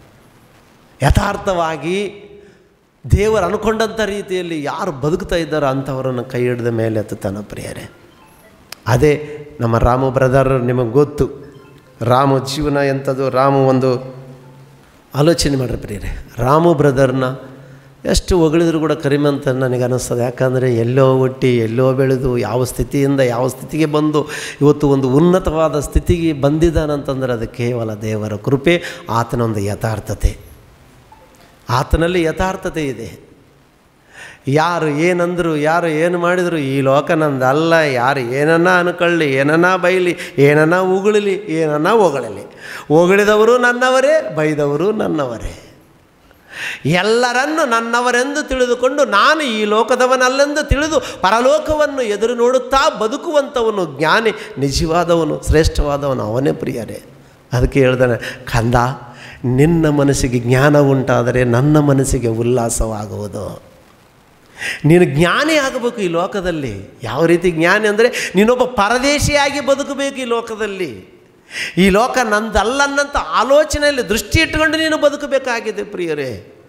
ಯಥಾರ್ಥವಾಗಿ ದೇವರು ಅನ್ಕೊಂಡಂಥ ರೀತಿಯಲ್ಲಿ ಯಾರು ಬದುಕ್ತಾ ಇದ್ದಾರೋ ಅಂಥವರನ್ನು ಕೈ ಹಿಡಿದ ಮೇಲೆ ಎತ್ತುತ್ತಾನ ಪ್ರಿಯರೇ ಅದೇ ನಮ್ಮ ರಾಮು ಬ್ರದರ್ ನಿಮಗೆ ಗೊತ್ತು ರಾಮು ಜೀವನ ಎಂಥದ್ದು ರಾಮು ಒಂದು ಆಲೋಚನೆ ಮಾಡ್ರಿ ಪ್ರಿಯರೇ ರಾಮು ಬ್ರದರ್ನ ಎಷ್ಟು ಹೊಗಳಿದ್ರು ಕೂಡ ಕಡಿಮೆ ಅಂತ ನನಗೆ ಅನ್ನಿಸ್ತದೆ ಯಾಕಂದರೆ ಎಲ್ಲೋ ಹುಟ್ಟಿ ಎಲ್ಲೋ ಬೆಳೆದು ಯಾವ ಸ್ಥಿತಿಯಿಂದ ಯಾವ ಸ್ಥಿತಿಗೆ ಬಂದು ಇವತ್ತು ಒಂದು ಉನ್ನತವಾದ ಸ್ಥಿತಿಗೆ ಬಂದಿದ್ದಾನಂತಂದರೆ ಅದು ಕೇವಲ ದೇವರ ಕೃಪೆ ಆತನ ಒಂದು ಯಥಾರ್ಥತೆ ಆತನಲ್ಲಿ ಯಥಾರ್ಥತೆ ಇದೆ ಯಾರು ಏನಂದರು ಯಾರು ಏನು ಮಾಡಿದರು ಈ ಲೋಕ ನಂದಲ್ಲ ಯಾರು ಏನನ್ನ ಅನ್ಕೊಳ್ಳಿ ಏನನ್ನ ಬೈಲಿ ಏನನ್ನ ಉಗುಳಲಿ ಏನನ್ನ ಹೊಗಳಲಿ ಹೊಗಳಿದವರು ನನ್ನವರೇ ಬೈದವರು ನನ್ನವರೇ ಎಲ್ಲರನ್ನು ನನ್ನವರೆಂದು ತಿಳಿದುಕೊಂಡು ನಾನು ಈ ಲೋಕದವನಲ್ಲೆಂದು ತಿಳಿದು ಪರಲೋಕವನ್ನು ಎದುರು ನೋಡುತ್ತಾ ಬದುಕುವಂಥವನು ಜ್ಞಾನಿ ನಿಜವಾದವನು ಶ್ರೇಷ್ಠವಾದವನು ಅವನೇ ಪ್ರಿಯರೇ ಅದಕ್ಕೆ ಹೇಳ್ದಾನೆ ಕಂದ ನಿನ್ನ ಮನಸ್ಸಿಗೆ ಜ್ಞಾನ ಉಂಟಾದರೆ ನನ್ನ ಮನಸ್ಸಿಗೆ ಉಲ್ಲಾಸವಾಗುವುದು ನೀನು ಜ್ಞಾನಿ ಆಗಬೇಕು ಈ ಲೋಕದಲ್ಲಿ ಯಾವ ರೀತಿ ಜ್ಞಾನಿ ಅಂದರೆ ನೀನೊಬ್ಬ ಪರದೇಶಿಯಾಗಿ ಬದುಕಬೇಕು ಈ ಲೋಕದಲ್ಲಿ ಈ ಲೋಕ ನಂದಲ್ಲನ್ನಂಥ ಆಲೋಚನೆಯಲ್ಲಿ ದೃಷ್ಟಿ ಇಟ್ಟುಕೊಂಡು ನೀನು ಬದುಕಬೇಕಾಗಿದೆ ಪ್ರಿಯರೇ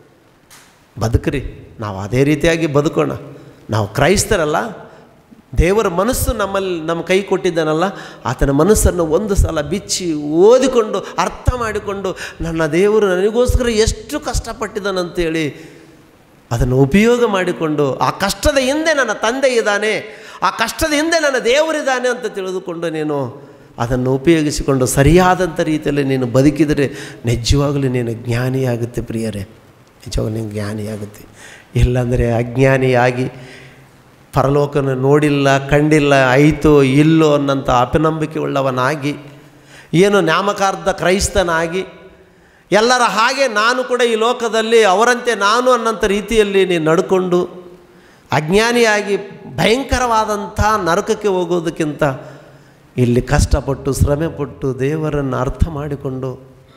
ಬದುಕ್ರಿ ನಾವು ಅದೇ ರೀತಿಯಾಗಿ ಬದುಕೋಣ ನಾವು ಕ್ರೈಸ್ತರಲ್ಲ ದೇವರ ಮನಸ್ಸು ನಮ್ಮಲ್ಲಿ ನಮ್ಮ ಕೈ ಕೊಟ್ಟಿದ್ದಾನಲ್ಲ ಆತನ ಮನಸ್ಸನ್ನು ಒಂದು ಸಲ ಬಿಚ್ಚಿ ಓದಿಕೊಂಡು ಅರ್ಥ ಮಾಡಿಕೊಂಡು ನನ್ನ ದೇವರು ನನಗೋಸ್ಕರ ಎಷ್ಟು ಕಷ್ಟಪಟ್ಟಿದ್ದಾನಂತೇಳಿ ಅದನ್ನು ಉಪಯೋಗ ಮಾಡಿಕೊಂಡು ಆ ಕಷ್ಟದ ಹಿಂದೆ ನನ್ನ ತಂದೆ ಇದ್ದಾನೆ ಆ ಕಷ್ಟದ ಹಿಂದೆ ನನ್ನ ದೇವರಿದ್ದಾನೆ ಅಂತ ತಿಳಿದುಕೊಂಡು ನೀನು ಅದನ್ನು ಉಪಯೋಗಿಸಿಕೊಂಡು ಸರಿಯಾದಂಥ ರೀತಿಯಲ್ಲಿ ನೀನು ಬದುಕಿದರೆ ನಿಜವಾಗಲೂ ನೀನು ಜ್ಞಾನಿಯಾಗುತ್ತೆ ಪ್ರಿಯರೇ ನಿಜವಾಗ್ಲೂ ನೀನು ಜ್ಞಾನಿಯಾಗುತ್ತೆ ಇಲ್ಲಾಂದರೆ ಅಜ್ಞಾನಿಯಾಗಿ ಪರಲೋಕನ ನೋಡಿಲ್ಲ ಕಂಡಿಲ್ಲ ಆಯಿತೋ ಇಲ್ಲೋ ಅನ್ನೋಂಥ ಅಪನಂಬಿಕೆ ಉಳ್ಳವನಾಗಿ ಏನು ನಾಮಕಾರ್ಧ ಕ್ರೈಸ್ತನಾಗಿ ಎಲ್ಲರ ಹಾಗೆ ನಾನು ಕೂಡ ಈ ಲೋಕದಲ್ಲಿ ಅವರಂತೆ ನಾನು ಅನ್ನೋಂಥ ರೀತಿಯಲ್ಲಿ ನೀನು ನಡ್ಕೊಂಡು ಅಜ್ಞಾನಿಯಾಗಿ ಭಯಂಕರವಾದಂಥ ನರಕಕ್ಕೆ ಹೋಗೋದಕ್ಕಿಂತ ಇಲ್ಲಿ ಕಷ್ಟಪಟ್ಟು ಶ್ರಮೆಪಟ್ಟು ದೇವರನ್ನು ಅರ್ಥ ಮಾಡಿಕೊಂಡು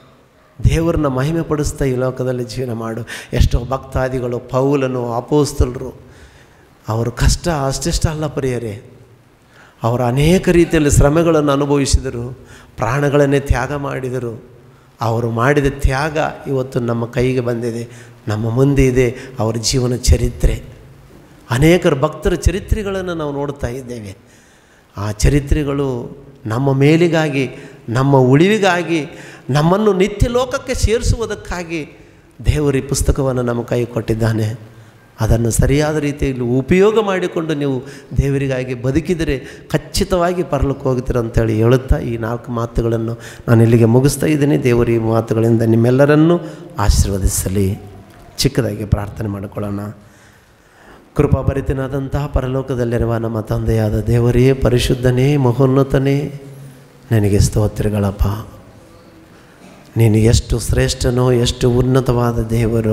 ದೇವರನ್ನ ಮಹಿಮೆ ಪಡಿಸ್ತಾ ಈ ಲೋಕದಲ್ಲಿ ಜೀವನ ಮಾಡು ಎಷ್ಟೋ ಭಕ್ತಾದಿಗಳು ಪೌಲನು ಅಪೋಸ್ತಲರು ಅವರು ಕಷ್ಟ ಅಷ್ಟಿಷ್ಟ ಅಲ್ಲ ಪರಿಯರೇ ಅವರು ಅನೇಕ ರೀತಿಯಲ್ಲಿ ಶ್ರಮೆಗಳನ್ನು ಅನುಭವಿಸಿದರು ಪ್ರಾಣಗಳನ್ನೇ ತ್ಯಾಗ ಮಾಡಿದರು ಅವರು ಮಾಡಿದ ತ್ಯಾಗ ಇವತ್ತು ನಮ್ಮ ಕೈಗೆ ಬಂದಿದೆ ನಮ್ಮ ಮುಂದೆ ಇದೆ ಅವರ ಜೀವನ ಚರಿತ್ರೆ ಅನೇಕರು ಭಕ್ತರ ಚರಿತ್ರೆಗಳನ್ನು ನಾವು ನೋಡ್ತಾ ಇದ್ದೇವೆ ಆ ಚರಿತ್ರೆಗಳು ನಮ್ಮ ಮೇಲಿಗಾಗಿ ನಮ್ಮ ಉಳಿವಿಗಾಗಿ ನಮ್ಮನ್ನು ನಿತ್ಯ ಲೋಕಕ್ಕೆ ಸೇರಿಸುವುದಕ್ಕಾಗಿ ದೇವರು ಈ ಪುಸ್ತಕವನ್ನು ನಮ್ಮ ಕೈ ಕೊಟ್ಟಿದ್ದಾನೆ ಅದನ್ನು ಸರಿಯಾದ ರೀತಿಯಲ್ಲಿ ಉಪಯೋಗ ಮಾಡಿಕೊಂಡು ನೀವು ದೇವರಿಗಾಗಿ ಬದುಕಿದರೆ ಖಚಿತವಾಗಿ ಪರಲಕ್ಕೆ ಹೋಗ್ತೀರ ಅಂತೇಳಿ ಹೇಳುತ್ತಾ ಈ ನಾಲ್ಕು ಮಾತುಗಳನ್ನು ನಾನು ಇಲ್ಲಿಗೆ ಮುಗಿಸ್ತಾ ಇದ್ದೀನಿ ದೇವರು ಈ ಮಾತುಗಳಿಂದ ನಿಮ್ಮೆಲ್ಲರನ್ನೂ ಆಶೀರ್ವದಿಸಲಿ ಚಿಕ್ಕದಾಗಿ ಪ್ರಾರ್ಥನೆ ಮಾಡಿಕೊಳ್ಳೋಣ ಕೃಪಾಭರಿತನಾದಂತಹ ಪರಲೋಕದಲ್ಲಿರುವ ನಮ್ಮ ತಂದೆಯಾದ ದೇವರೇ ಪರಿಶುದ್ಧನೇ ಮಹೋನ್ನತನೇ ನನಗೆ ಸ್ತೋತ್ರಗಳಪ್ಪ ನೀನು ಎಷ್ಟು ಶ್ರೇಷ್ಠನೋ ಎಷ್ಟು ಉನ್ನತವಾದ ದೇವರು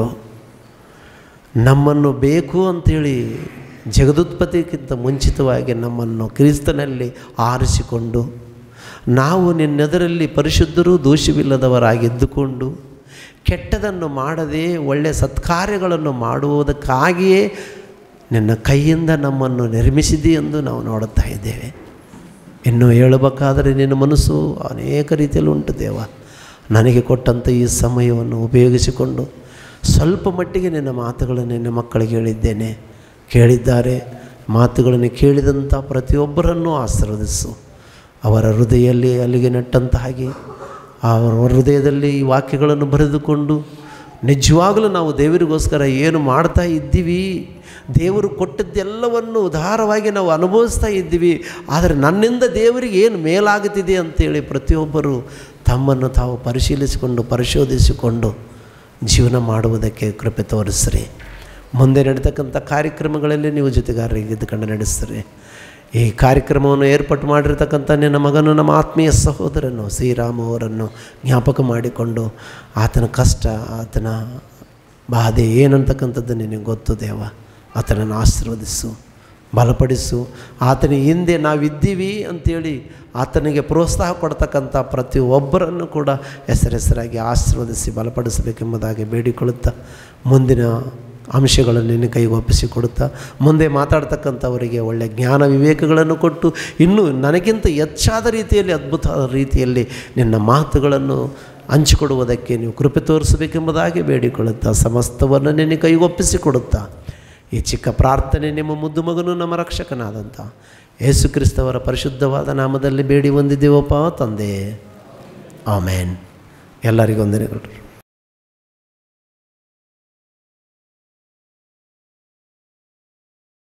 ನಮ್ಮನ್ನು ಬೇಕು ಅಂಥೇಳಿ ಜಗದುತ್ಪತ್ತಿಗಿಂತ ಮುಂಚಿತವಾಗಿ ನಮ್ಮನ್ನು ಕ್ರಿಸ್ತನಲ್ಲಿ ಆರಿಸಿಕೊಂಡು ನಾವು ನಿನ್ನೆದರಲ್ಲಿ ಪರಿಶುದ್ಧರೂ ದೋಷವಿಲ್ಲದವರಾಗಿದ್ದುಕೊಂಡು ಕೆಟ್ಟದನ್ನು ಮಾಡದೆ ಒಳ್ಳೆಯ ಸತ್ಕಾರ್ಯಗಳನ್ನು ಮಾಡುವುದಕ್ಕಾಗಿಯೇ ನಿನ್ನ ಕೈಯಿಂದ ನಮ್ಮನ್ನು ನಿರ್ಮಿಸಿದಿ ಎಂದು ನಾವು ನೋಡುತ್ತಾ ಇದ್ದೇವೆ ಇನ್ನು ಹೇಳಬೇಕಾದರೆ ನಿನ್ನ ಮನಸ್ಸು ಅನೇಕ ರೀತಿಯಲ್ಲಿ ಉಂಟು ದೇವ ನನಗೆ ಕೊಟ್ಟಂಥ ಈ ಸಮಯವನ್ನು ಉಪಯೋಗಿಸಿಕೊಂಡು ಸ್ವಲ್ಪ ಮಟ್ಟಿಗೆ ನಿನ್ನ ಮಾತುಗಳನ್ನು ನಿನ್ನ ಮಕ್ಕಳಿಗೆ ಹೇಳಿದ್ದೇನೆ ಕೇಳಿದ್ದಾರೆ ಮಾತುಗಳನ್ನು ಕೇಳಿದಂಥ ಪ್ರತಿಯೊಬ್ಬರನ್ನೂ ಆಶೀರ್ವದಿಸು ಅವರ ಹೃದಯಲ್ಲಿ ಅಲ್ಲಿಗೆ ನೆಟ್ಟಂತ ಹಾಗೆ ಅವರ ಹೃದಯದಲ್ಲಿ ಈ ವಾಕ್ಯಗಳನ್ನು ಬರೆದುಕೊಂಡು ನಿಜವಾಗಲೂ ನಾವು ದೇವರಿಗೋಸ್ಕರ ಏನು ಮಾಡ್ತಾ ಇದ್ದೀವಿ ದೇವರು ಕೊಟ್ಟದ್ದೆಲ್ಲವನ್ನು ಉದಾರವಾಗಿ ನಾವು ಅನುಭವಿಸ್ತಾ ಇದ್ದೀವಿ ಆದರೆ ನನ್ನಿಂದ ದೇವರಿಗೆ ಏನು ಮೇಲಾಗುತ್ತಿದೆ ಅಂತೇಳಿ ಪ್ರತಿಯೊಬ್ಬರು ತಮ್ಮನ್ನು ತಾವು ಪರಿಶೀಲಿಸಿಕೊಂಡು ಪರಿಶೋಧಿಸಿಕೊಂಡು ಜೀವನ ಮಾಡುವುದಕ್ಕೆ ಕೃಪೆ ತೋರಿಸ್ರಿ ಮುಂದೆ ನಡೀತಕ್ಕಂಥ ಕಾರ್ಯಕ್ರಮಗಳಲ್ಲಿ ನೀವು ಜೊತೆಗಾರರಿಗೆ ಇದ್ದುಕೊಂಡು ನಡೆಸ್ರಿ ಈ ಕಾರ್ಯಕ್ರಮವನ್ನು ಏರ್ಪಾಟು ಮಾಡಿರ್ತಕ್ಕಂಥ ನಿನ್ನ ಮಗನು ನಮ್ಮ ಆತ್ಮೀಯ ಸಹೋದರನು ಶ್ರೀರಾಮ ಅವರನ್ನು ಜ್ಞಾಪಕ ಮಾಡಿಕೊಂಡು ಆತನ ಕಷ್ಟ ಆತನ ಬಾಧೆ ಏನಂತಕ್ಕಂಥದ್ದು ನಿನಗೆ ಗೊತ್ತು ದೇವ ಆತನನ್ನು ಆಶೀರ್ವದಿಸು ಬಲಪಡಿಸು ಆತನ ಹಿಂದೆ ನಾವಿದ್ದೀವಿ ಅಂಥೇಳಿ ಆತನಿಗೆ ಪ್ರೋತ್ಸಾಹ ಕೊಡ್ತಕ್ಕಂಥ ಪ್ರತಿಯೊಬ್ಬರನ್ನು ಕೂಡ ಹೆಸರೆಸರಾಗಿ ಆಶೀರ್ವದಿಸಿ ಬಲಪಡಿಸಬೇಕೆಂಬುದಾಗಿ ಬೇಡಿಕೊಳ್ಳುತ್ತಾ ಮುಂದಿನ ಅಂಶಗಳನ್ನು ನಿನ್ನ ಕೈಗೆ ಒಪ್ಪಿಸಿ ಕೊಡುತ್ತಾ ಮುಂದೆ ಮಾತಾಡ್ತಕ್ಕಂಥವರಿಗೆ ಒಳ್ಳೆಯ ಜ್ಞಾನ ವಿವೇಕಗಳನ್ನು ಕೊಟ್ಟು ಇನ್ನೂ ನನಗಿಂತ ಹೆಚ್ಚಾದ ರೀತಿಯಲ್ಲಿ ಅದ್ಭುತವಾದ ರೀತಿಯಲ್ಲಿ ನಿನ್ನ ಮಾತುಗಳನ್ನು ಹಂಚಿಕೊಡುವುದಕ್ಕೆ ನೀವು ಕೃಪೆ ತೋರಿಸಬೇಕೆಂಬುದಾಗಿ ಬೇಡಿಕೊಳ್ಳುತ್ತಾ ಸಮಸ್ತವನ್ನು ನಿನ್ನ ಕೈಗೆ ಒಪ್ಪಿಸಿ ಕೊಡುತ್ತಾ ಈ ಚಿಕ್ಕ ಪ್ರಾರ್ಥನೆ ನಿಮ್ಮ ಮುದ್ದು ಮಗನು ನಮ್ಮ ರಕ್ಷಕನಾದಂಥ ಯೇಸು ಕ್ರಿಸ್ತವರ ಪರಿಶುದ್ಧವಾದ ನಾಮದಲ್ಲಿ ಬೇಡಿ ಹೊಂದಿದ್ದೇವಪ್ಪ ತಂದೆ ಆಮೇನ್ ಎಲ್ಲರಿಗೂ ವಂದನೆಗಳು